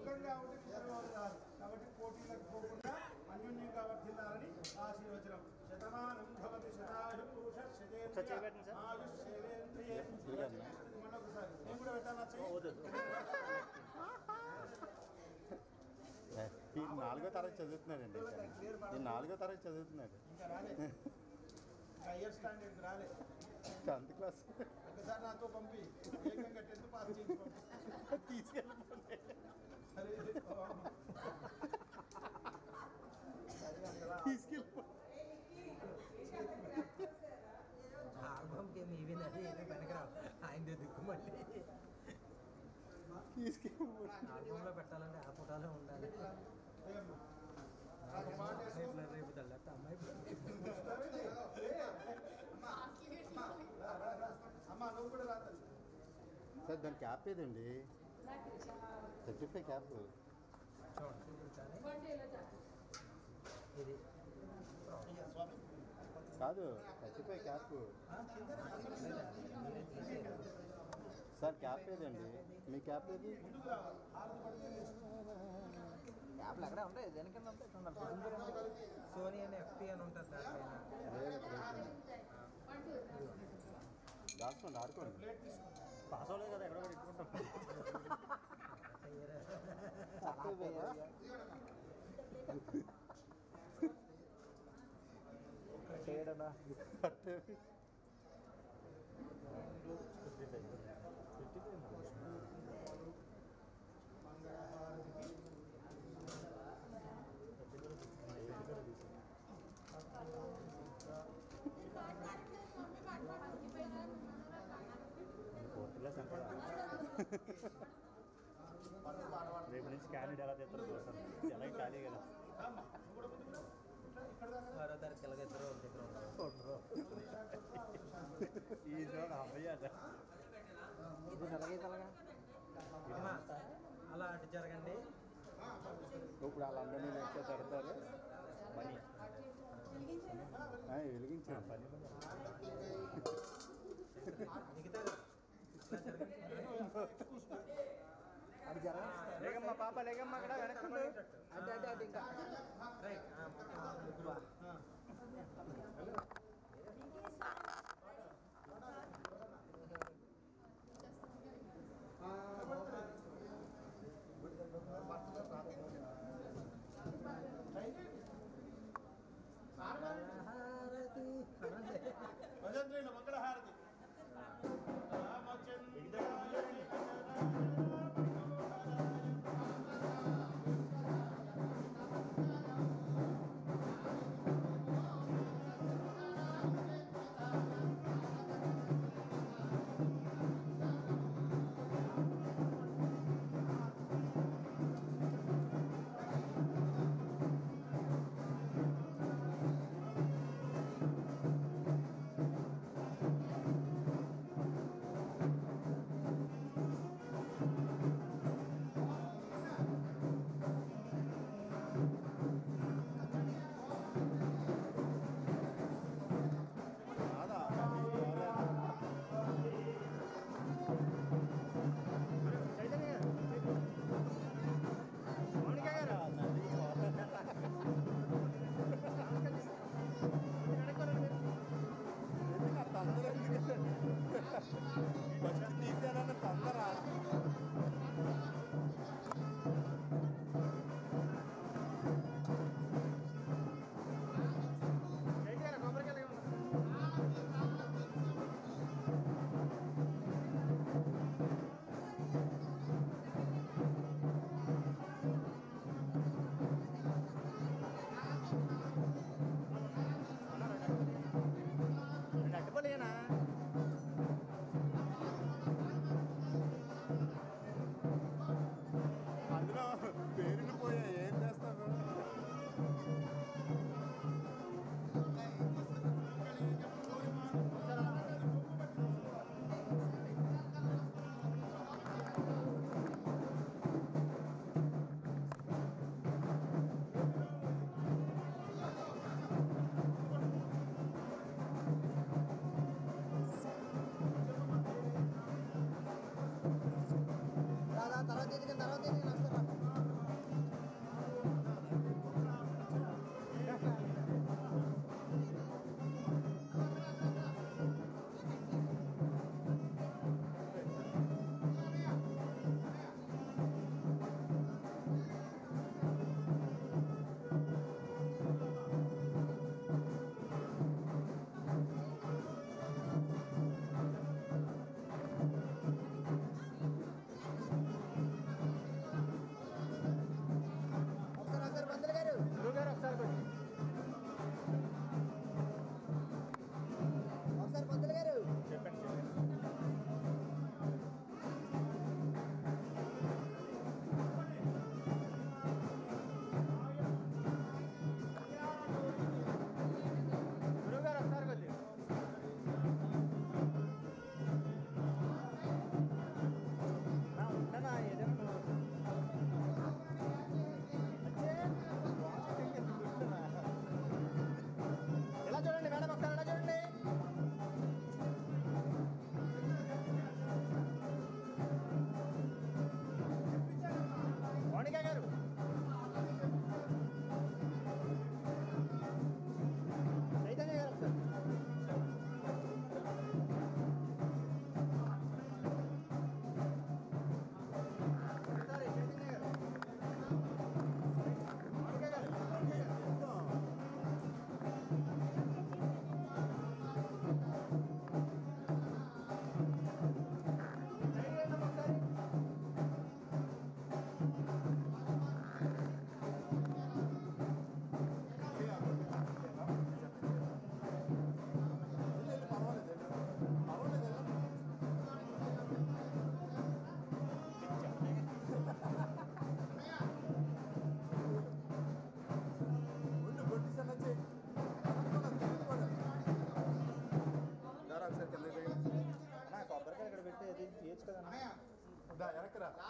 సుఖంగా ఉంటే విషయాలు రాదు కాబట్టి పోటీలకు పోకుండా అన్యోన్యంగా వర్ధిల్లాలని ఆశీర్వచనం శతమానం భవతి శతాయు పురుష సార్, చేయబెట్టండి సార్. ఆయుష్ శైలేంద్రియే మళ్ళొకసారి నేను కూడా పెట్టాలా ఈ నాలుగో తరగతి చదువుతున్నాడండి ఈ నాలుగో తరగతి చదువుతున్నాడు ఇంకా రాలేదు ఇంకా హయ్యర్ స్టాండర్డ్ రాలే టెన్త్ క్లాస్ ఒకసారి నాతో పంపి ఏకంగా టెన్త్ పాస్ చేసి పంపి తీసుకెళ్ళిపోతే అరే తీసుకెళ్ళిపో ఆల్బమ్కి ఏమి ఇవి నది ఏమీ పనికిరావు ఆయన దిక్కు మళ్ళీ తీసుకెళ్ళిపో ఆల్బంలో పెట్టాలంటే ఆ ఫోటోలో ఉండాలి రేపు రేపు తెల్లట అమ్మాయి అమ్మ నువ్వు కూడా రాదు సార్ దాని క్యాప్ ఏదండి సర్టిఫై క్యాప్ చూడండి చూపించాలి బర్త్డేలో జాకెట్ ఇది కాదు సర్టిఫై క్యాప్ సార్ క్యాప్ ఏదండి మీ క్యాప్ ఏది యాప్లు అక్కడే ఉంటాయి దేనికన్నా ఉంటాయి చూడండి గుంటూరు ఎందుకు? సోనీ అని ఎఫ్పి అని ఉంటుంది దానిపైన అదే దాచుకోండి ఆడుకోండి పాస్ అవ్వలేదు కదా ఎక్కడ కూడా ఇట్టుకుంటాం చేయడనా పట్టేవి ఫోర్త్ క్లాస్ అంటారా రేపు నుంచి క్యాండిడేట్ ఎలా తెస్తారు చూస్తాను ఎలా ఖాళీ కదా ఆరో తారీఖు ఇలాగ ఇద్దరు ఒక దగ్గర ఉంటారు ఈ జోన్ అమ్మయ్యాట ఇది ఎలాగైతే అలాగా అమ్మా, అలా అటు జరగండి ఇప్పుడు వాళ్ళందరినీ లెక్క తడతారు పని ఆ, వెలిగించాను పని దిగుతారు ఇలా జరగండి. అటు జరగండి లేకమ్మా పాప లేకమ్మా అక్కడ వెనక్కుండు అంటే అంటే అటు ఇంకా రైట్ ఆ, మొత్తం ముగ్గురు హారతి అనండి. భజంత్రుల మంగళహారతి రామచంద్ర ఆ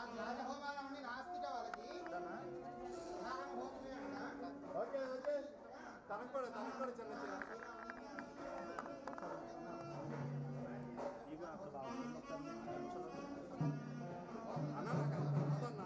రాజహోమాల నుండి నాస్తిక వాళ్ళకి నారాయణ హోమమే అంట ఓకే ఓకే తనకు కూడా తనకు కూడా చిన్న చిన్న ఇక అక్కడ అన్న నాకు అంత రాదన్నా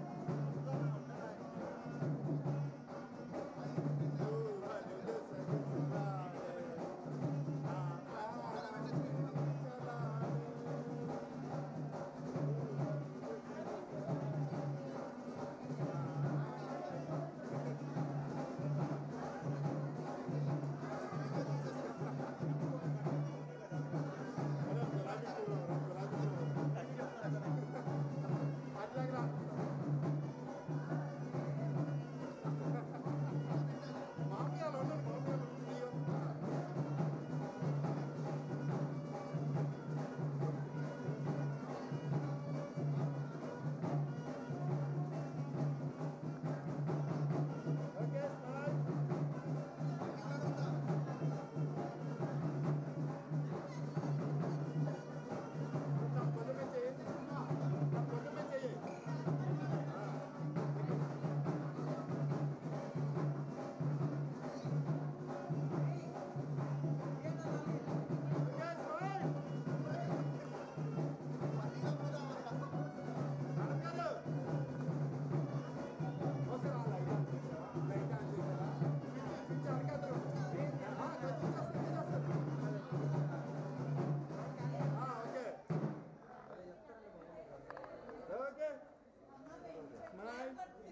ఓకే స్మైల్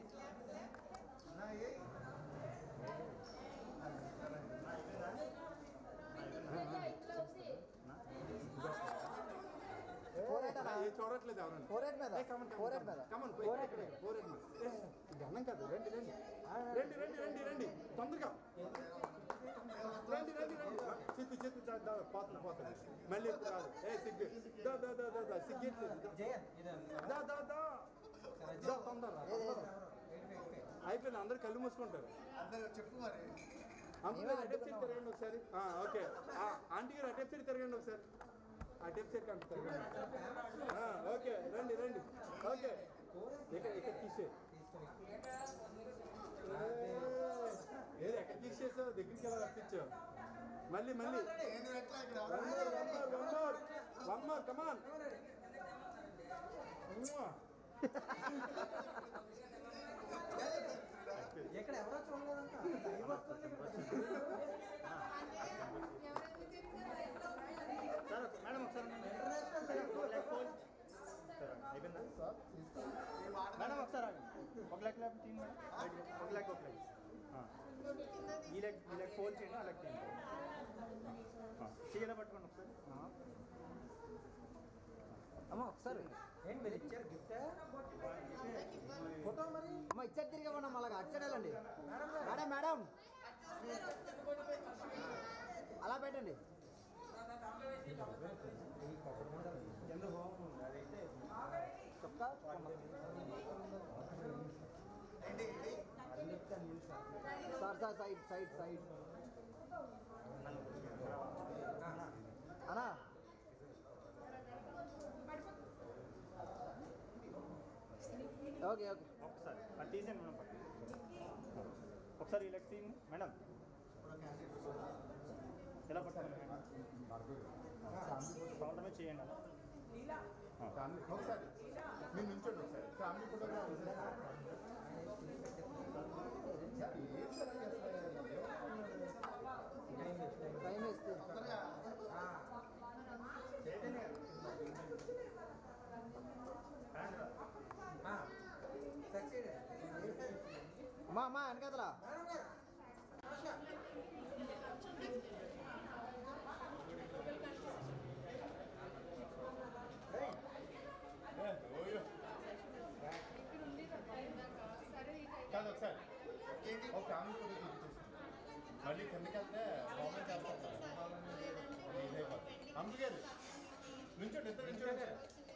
ఏ చూడట్లేదు ఎవరండి ఫోరెడ్ మీద కమన్ ఫోరెడ్ మీద కమన్ ఇక్కడే ఫోరెడ్ మీద ఇది అన్నం కాదు రండి రండి రండి రండి రండి రండి తొందరగా రండి రండి రండి చిత్తు చిత్తు దా దా పోతుంది పోతుంది మళ్ళీ ఇప్పుడు రాదు ఏ సిగ్గు దా దా దా దా దా సిగ్గెట్లేదు దా దా దా దా తొందర అయిపోయింది అందరు కళ్ళు మూసుకుంటారు చెప్పు మరి అందరూ అటెప్ సైడ్ తిరగండి ఒకసారి ఆ, ఓకే ఆ, ఆంటీ గారు అటెప్ సైడ్ తిరగండి ఒకసారి అటెప్ సైడ్ కంటే తిరగండి ఆ, ఓకే రండి రండి ఓకే ఇక్కడ ఇక్కడ తీసే ఏది ఎక్కడ తీసేసావు దగ్గరికి ఎలా రప్పించావు మళ్ళీ మళ్ళీ one more one more one more one more come on ఎక్కడ ఎవరో చూడలేదంట లైవ్ వస్తుంది సార్ మేడం ఒకసారి ఒక లెగ్ ఫోన్ సార్ అయిపోయిందా మేడం ఒకసారి ఆగండి. ఒక లెగ్ లేకపోతే తీయండి మేడం రైట్ ఒక లెగ్ ఒక లెగ్ ఆ. ఈ లెగ్ ఈ లెగ్ ఫోల్డ్ చేయండి ఆ లెగ్ తీయండి ఆ. చెయ్యిలా పట్టుకోండి ఒకసారి ఆ. అమ్మ ఒకసారి ఏంటి మీరు ఇచ్చారు గిఫ్ట్ ఫోటో మరి అమ్మ ఇచ్చారు తిరిగి ఇవ్వండి అమ్మ అలాగా అచ్చాడు వెళ్ళండి మేడం మేడం అలా పెట్టండి చొక్కా sir sir side side side అన్నా ఓకే ఓకే ఒకసారి అది తీసేయండి మేడం పక్కన. ఒకసారి ఈ లెగ్ తీయండి మేడం ఎలా పట్టుకోండి మేడం కౌంటర్ మీద చేయండి అలా ఆ. ఫ్యామిలీ ఒకసారి మీరు నుంచోండి ఒకసారి ఫ్యామిలీ ఫోటోగ్రాఫ్ టైం వేస్తే అమ్మా అమ్మా వెనకదలా కాదు ఒకసారి ఒక ఫ్యామిలీ ఫోటో చూపించేసి మళ్ళీ కిందకి వెళ్తే గవర్నమెంట్ చేస్తారు కదా ఇదే కాదు అందుకే నుంచోండి ఇద్దరు నుంచోండి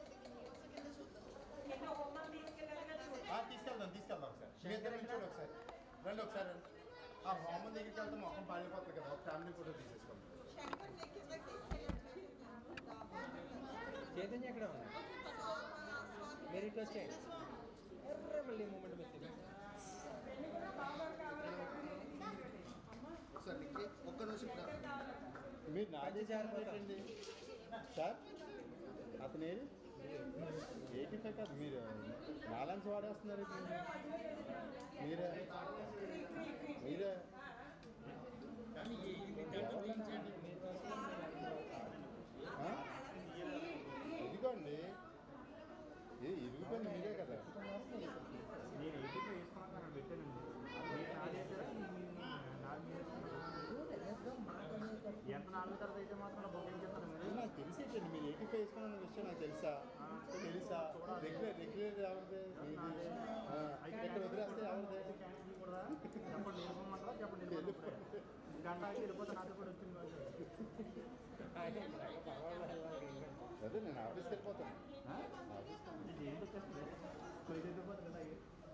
ఆ, తీసుకెళ్దాం తీసుకెళ్దాం ఒకసారి మీ ఇద్దరు నుంచోండి ఒకసారి రండి ఒకసారి రండి. ఆ హోమం దగ్గరికి వెళ్తే మొహం పాలిపోతుంది కదా ఒక ఫ్యామిలీ ఫోటో తీసేసుకోండి చైతన్య ఎక్కడ ఉంది మీరు ఇట్లా వచ్చేయండి ఎర్ర మళ్ళీ మూమెంట్ మిస్ ఒకసారి నిక్కి, ఒక్క నిమిషం ఇక్కడ. మీరు నా చేసేటండి సార్ అతను ఏది ఎయిటీ ఫైవ్ కాదు మీరు బ్యాలెన్స్ వాడేస్తున్నారు ఇప్పుడు మీరే మీరే ఆ? ఇదిగోండి ఇది ఇరిగిపోయింది మీరే కదా నేను ఎయిటీ ఫైవ్ వేసుకున్నాను అక్కడ పెట్టానండి మీరు నాలుగు వేసారా నాలుగు ఎంత నాలుగు తర్వాత అయితే మాత్రం బుకింగ్ చేస్తారు ఇది నాకు తెలిసేటండి మీరు ఎయిటీ ఫైవ్ వేసుకున్న విషయం నాకు తెలుసా తెలుసా రెగ్యులర్ రెగ్యులర్ ఎవరిది మీది ఆ, ఇక్కడ వదిలేస్తే ఎవరిది చెప్పండి వెళ్ళిపోమంటారా చెప్పండి వెళ్ళిపోతారా గంట అయితే వెళ్ళిపోతే నాతో కూడా వచ్చింది అదే నేను ఆఫీస్కి వెళ్ళిపోతాను ఇది ఏంటి వచ్చేస్తుంది సో ఇది వెళ్ళిపోతుంది కదా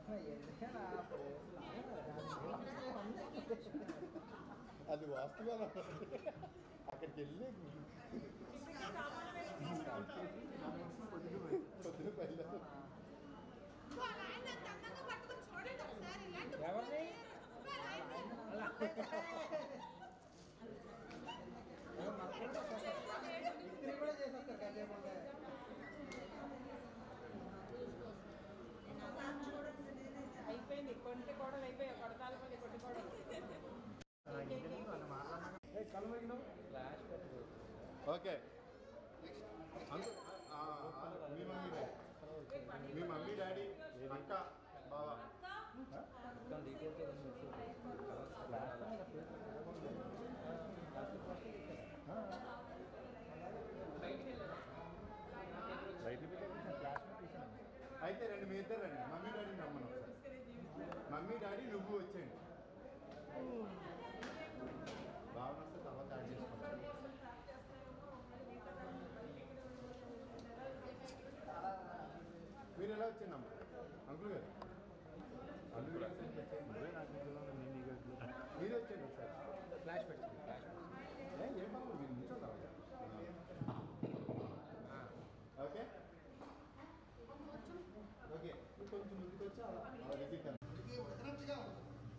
అది వాస్తవం అక్కడికి వెళ్ళి పొద్దున బయలుదేరి ఎవరిని అలా ఇస్త్రీ కూడా చేసేస్తారు కాసేపు అయిపోయింది కొంటి కూడా అయిపోయాయి కొడతాలు మళ్ళీ కొట్టి కూడా ఫ్లాష్ పెట్టు ఓకే అందు ఆ, ఆ, మీ మమ్మీ డాడీ మీ మమ్మీ డాడీ అక్క బావ మొత్తం డీటెయిల్స్ ఏదైనా మిస్ లాస్ట్ టైం ఇలా ఫేస్ లాస్ట్ ఫస్ట్ రైతు అయితే రండి మీ ఇద్దరు రండి మమ్మీ డాడీని రమ్మను ఒకసారి మమ్మీ డాడీ నువ్వు వచ్చేయండి భావన వస్తే తర్వాత యాడ్ చేసుకుంటాం మీరు ఎలా వచ్చింది అమ్మ అంకుల్ గారు అంకుల్ గారు మీరు వచ్చేయండి ఒకసారి ఫ్లాష్ పెట్టండి ఫ్లాష్ ఏ, ఏం పర్వాలేదు మీరు నిల్చోండి అలాగే. ఆ. ఓకే ఓకే నువ్వు కొంచెం ముందుకు వచ్చి అలా అలా విజిట్ అన్న ఉడికి ఉడకనట్టుగా ఉంది.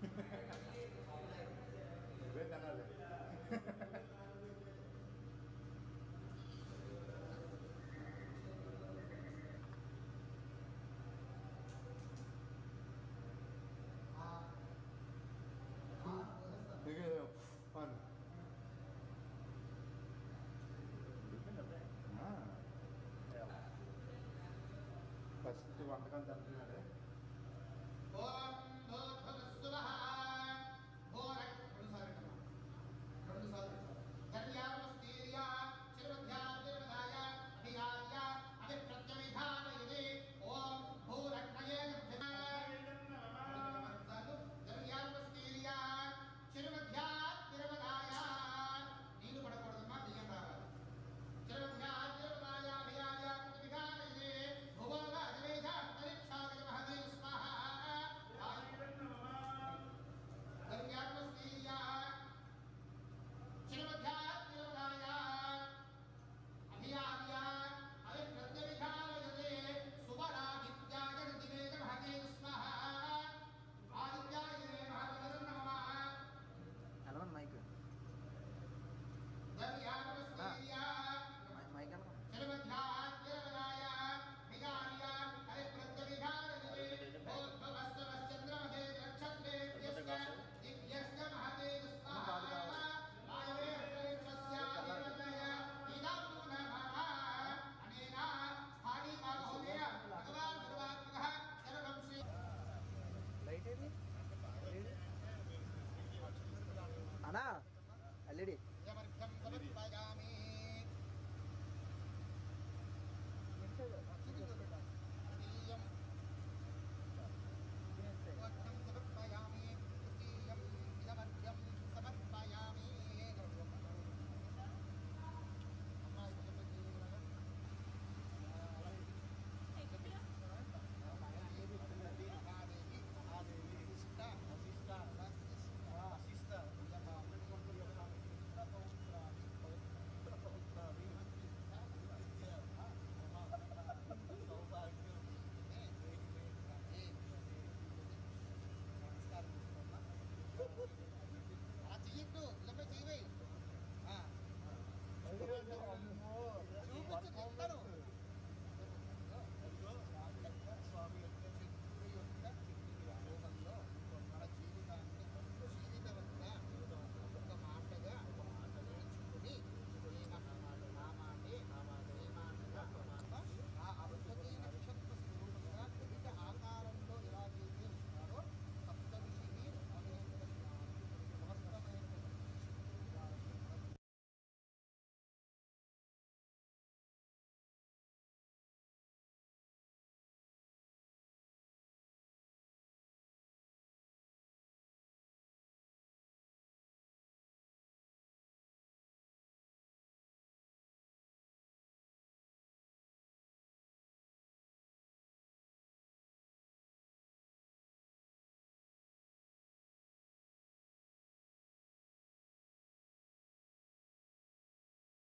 నువ్వే తినాలి ఇదిగో, అను. ఆ. ఫస్ట్ వంటకం తింటున్నాడే